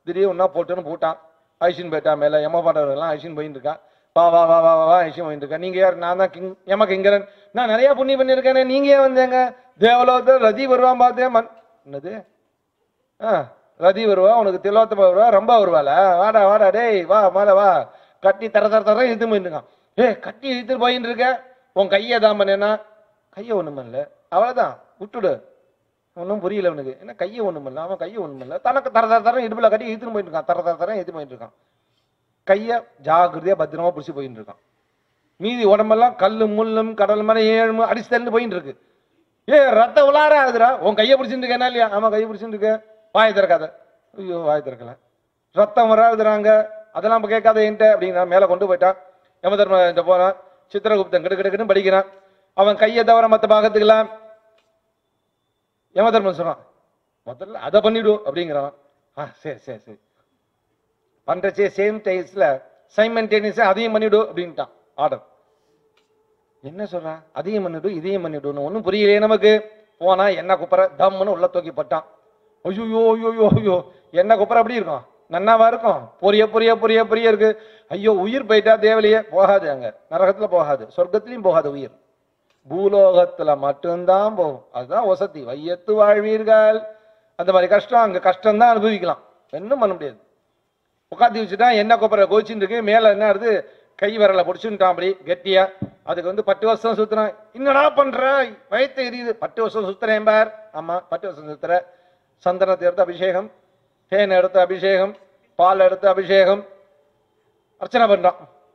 திடீர்னு ஒன்றா போட்டுன்னு போட்டான் ஐஷின் போயிட்டான் மேலே யம பாண்டவர்கள்லாம் ஐஷின் போயின்னு இருக்கான் வா வா வா வா வா வா ஐஷின் போயிட்டு இருக்கா நீங்கள் யார் நான் தான் கிங் யம கிங்கரன் நான் நிறைய புண்ணியம் பண்ணியிருக்கேனே நீங்கள் ஏன் வந்தேங்க தேவலோகத்தில் ரதி வருவான் பார்த்தேன் மன் என்னது ஆ ரதி வருவா உனக்கு திலோத்தம வருவா ரொம்ப வருவாள வாடா வாடா டேய் வா மேலே வா கட்டி தர தர தர இழுத்து போயிட்டு இருக்கான் ஏய் கட்டி இழுத்துட்டு போயின்னு இருக்க உன் கையை தான் பண்ணேன்னா கையை ஒன்றும் பண்ணல அவ்வளோதான் விட்டுடு ஒன்றும் புரியல அவனுக்கு என்ன கையை ஒன்றும் பண்ணல அவன் கையை ஒன்றும் பண்ணல தனக்கு தர தர தரம் இடுப்பில் கட்டி இழுத்துன்னு போயிட்டு இருக்கான் தர தர தரம் இழுத்து போயிட்டு இருக்கான் கையை ஜாகிரதையாக பத்திரமா பிடிச்சி போயிட்டு இருக்கான் மீதி உடம்பெல்லாம் கல்லு முள்ளும் கடல் மலை ஏழும் அடிச்சு தள்ளி போயிட்டு இருக்கு ஏ ரத்த உலார ஆகுதுடா உன் கையை பிடிச்சிட்டு இருக்கேனா இல்லையா ஆமா கையை பிடிச்சிட்டு இருக்க வாய் திறக்காத ஐயோ வாய் திறக்கல ரத்தம் வராதுறாங்க அதெல்லாம் நம்ம கேட்காத என்கிட்ட அப்படிங்கிற மேலே கொண்டு போயிட்டான் யமதர்ம போனான் சித்திரகுப்தன் கிடு கிடுக்குன்னு படிக்கிறான் அவன் கையை தவிர மற்ற பாகத்துக்கெல்லாம் யமதர்மன் சொல்றான் முதல்ல அதை பண்ணிடு அப்படிங்கிறான் ஆ சரி சரி சரி பண்றச்சே சேம் டைஸ்ல சைமன்டேனியஸா அதையும் பண்ணிடு அப்படின்ட்டான் ஆர்டர் என்ன சொல்றான் அதையும் பண்ணிடு இதையும் பண்ணிடுன்னு ஒன்றும் புரியலையே நமக்கு போனா என்ன குப்பரை தம்முன்னு உள்ள தூக்கி பட்டான் ஐயோ ஐயோ ஐயோ என்ன குப்பரை அப்படி இருக்கும் நன்னாவா இருக்கும் பொரிய பொரிய பொரிய பொரிய இருக்கு ஐயோ உயிர் போயிட்டா தேவலையே போகாது அங்க நரகத்துல போகாது சொர்க்கத்திலையும் போகாது உயிர் பூலோகத்துல மட்டும்தான் போகும் அதுதான் வசதி வையத்து வாழ்வீர்கள் அந்த மாதிரி கஷ்டம் அங்க கஷ்டம் தான் அனுபவிக்கலாம் ஒன்றும் பண்ண முடியாது உட்காந்து வச்சுட்டா என்ன கொப்பரை கோச்சின்னு இருக்கு மேல என்ன ஆகுது கை விரலை பிடிச்சுட்டான் அப்படி கெட்டியா அதுக்கு வந்து பத்து வருஷம் சுத்துறான் என்னடா பண்ற வயத்தை எரியுது பத்து வருஷம் சுத்துறேன் பார் ஆமா பத்து வருஷம் சுத்துற சந்தனத்தை எடுத்து அபிஷேகம் தேன் எடுத்து அபிஷேகம் பால் எடுத்து அபிஷேகம் அர்ச்சனை பண்றான்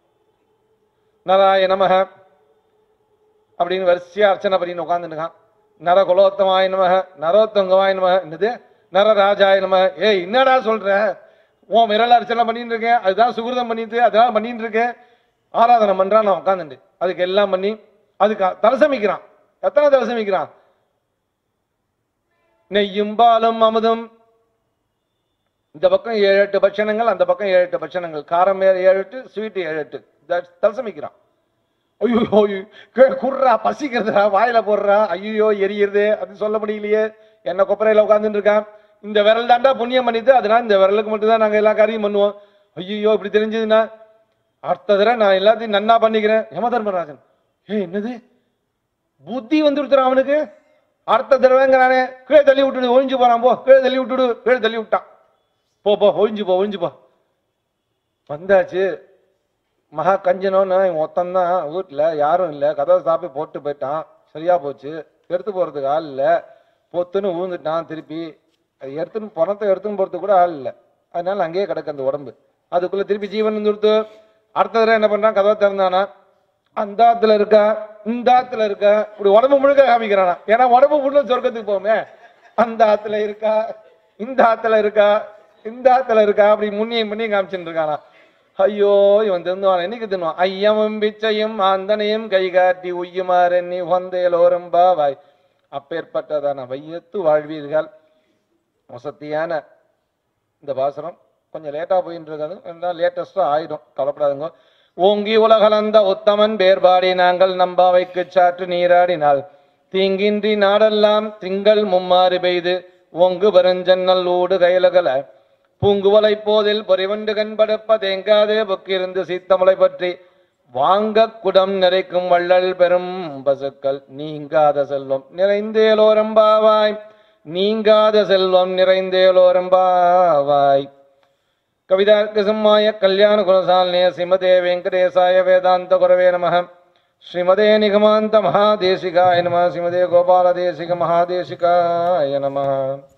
நராய நமக அப்படின்னு வரிசையா அர்ச்சனை பண்ணின்னு உட்காந்துருக்கான் நர குலோத்தமாய நமக நரோத்தங்கமாய நமக என்னது நரராஜாய நமக ஏய் என்னடா சொல்ற உன் விரல் அர்ச்சனை பண்ணிட்டு இருக்கேன் அதுதான் சுகிருதம் பண்ணிட்டு அதெல்லாம் பண்ணிட்டு இருக்கேன் ஆராதனை பண்றான் நான் உட்காந்துட்டு அதுக்கு எல்லாம் பண்ணி அதுக்கு தலசமிக்கிறான் எத்தனை தலசமிக்கிறான் நெய்யும் பாலும் அமுதும் இந்த பக்கம் ஏழு எட்டு பட்சணங்கள் அந்த பக்கம் ஏழு எட்டு பட்சணங்கள் காரம் ஏழு ஏழு எட்டு ஸ்வீட் ஏழு எட்டு தட்- தலசமிக்கிறான் ஐயோ ஐயோ, கே- குர்ரா பசிக்கிறதுடா வாயில போடுறா ஐயோ எரியுது அது சொல்ல முடியலையே என்ன கொப்பரையில உட்காந்துட்டு இருக்கான் இந்த விரல் தாண்டா புண்ணியம் பண்ணிட்டு அதனால இந்த விரலுக்கு மட்டும் தான் நாங்க எல்லா காரியம் பண்ணுவோம் ஐயோ இப்படி தெரிஞ்சதுன்னா அடுத்த தடவை நான் எல்லாத்தையும் நன்னா பண்ணிக்கிறேன் யமதர்மராஜன் ஏய் என்னது புத்தி வந்துருத்துறான் அவனுக்கு அடுத்த தடவைங்கிறானே கீழே தள்ளி விட்டுடு ஒழிஞ்சு போறான் போ கீழே தள்ளி விட்டுடு கீழே தள்ளி விட்டான் போ போ ஒழிஞ்சு போ ஒழிஞ்சு போ வந்தாச்சு மகா கஞ்சனோன்னு ஒருத்தந்தான் வீட்டில் யாரும் இல்லை கதவை சாப்பி போட்டு போயிட்டான் சரியா போச்சு எடுத்து போகிறதுக்கு ஆள் இல்லை பொத்துன்னு விழுந்துட்டான் திருப்பி அது எடுத்துன்னு பணத்தை எடுத்துன்னு போகிறதுக்கு கூட ஆள் இல்லை அதனால அங்கேயே கிடக்கு அந்த உடம்பு அதுக்குள்ளே திருப்பி ஜீவன் வந்துடுத்து அடுத்த தடவை என்ன பண்ணுறான் கதவை திறந்தானா அந்த ஆத்துல இருக்கா இந்த ஆத்துல இருக்கா இப்படி உடம்பு முழுக்க காமிக்கிறானா ஏன்னா உடம்பு முழுக்க சொர்க்கத்துக்கு போமே அந்த ஆத்துல இருக்கா இந்த ஆத்துல இருக்கா இந்த ஆத்துல இருக்கா அப்படி முன்னியும் முன்னியும் காமிச்சுட்டு இருக்கானா ஐயோ இவன் தின்னுவான் என்னைக்கு தின்னுவான் ஐயமும் பிச்சையும் ஆந்தனையும் கை காட்டி உய்யுமாறெண்ணி உகந்தேலோரும் பாவாய் அப்பேற்பட்டதான வையத்து வாழ்வீர்கள் வசத்தியான இந்த பாசனம் கொஞ்சம் லேட்டாக போயின்னு இருக்காது லேட்டஸ்டாக ஆயிடும் கவலைப்படாதுங்க ஓங்கி உலகளந்த உத்தமன் பேர்பாடி நாங்கள் நம்பாவைக்கு சாற்று நீராடினால் தீங்கின்றி நாடெல்லாம் திங்கள் மும்மாறு பெய்து ஓங்கு பெருஞ்சன்னல் ஊடு கையலகல பூங்குவலை போதில் பொறிவண்டு கண்படுப்ப தேங்காதே புக்கிருந்து சீத்தமலை பற்றி வாங்க குடம் நிறைக்கும் வள்ளல் பெரும் பசுக்கள் நீங்காத செல்வம் நிறைந்தேலோரம்பாவாய் நீங்காத செல்வம் நிறைந்தேலோரம்பாவாய் கவிதார்க்கசிம்மாய கல்யாண குணசாலினே ஸ்ரீமதே வெங்கடேசாய வேதாந்த குரவே நம ஸ்ரீமதே நிகமாந்த மகாதேசிகாய நம ஸ்ரீமதே கோபாலதேசிக மகாதேசிகாய நம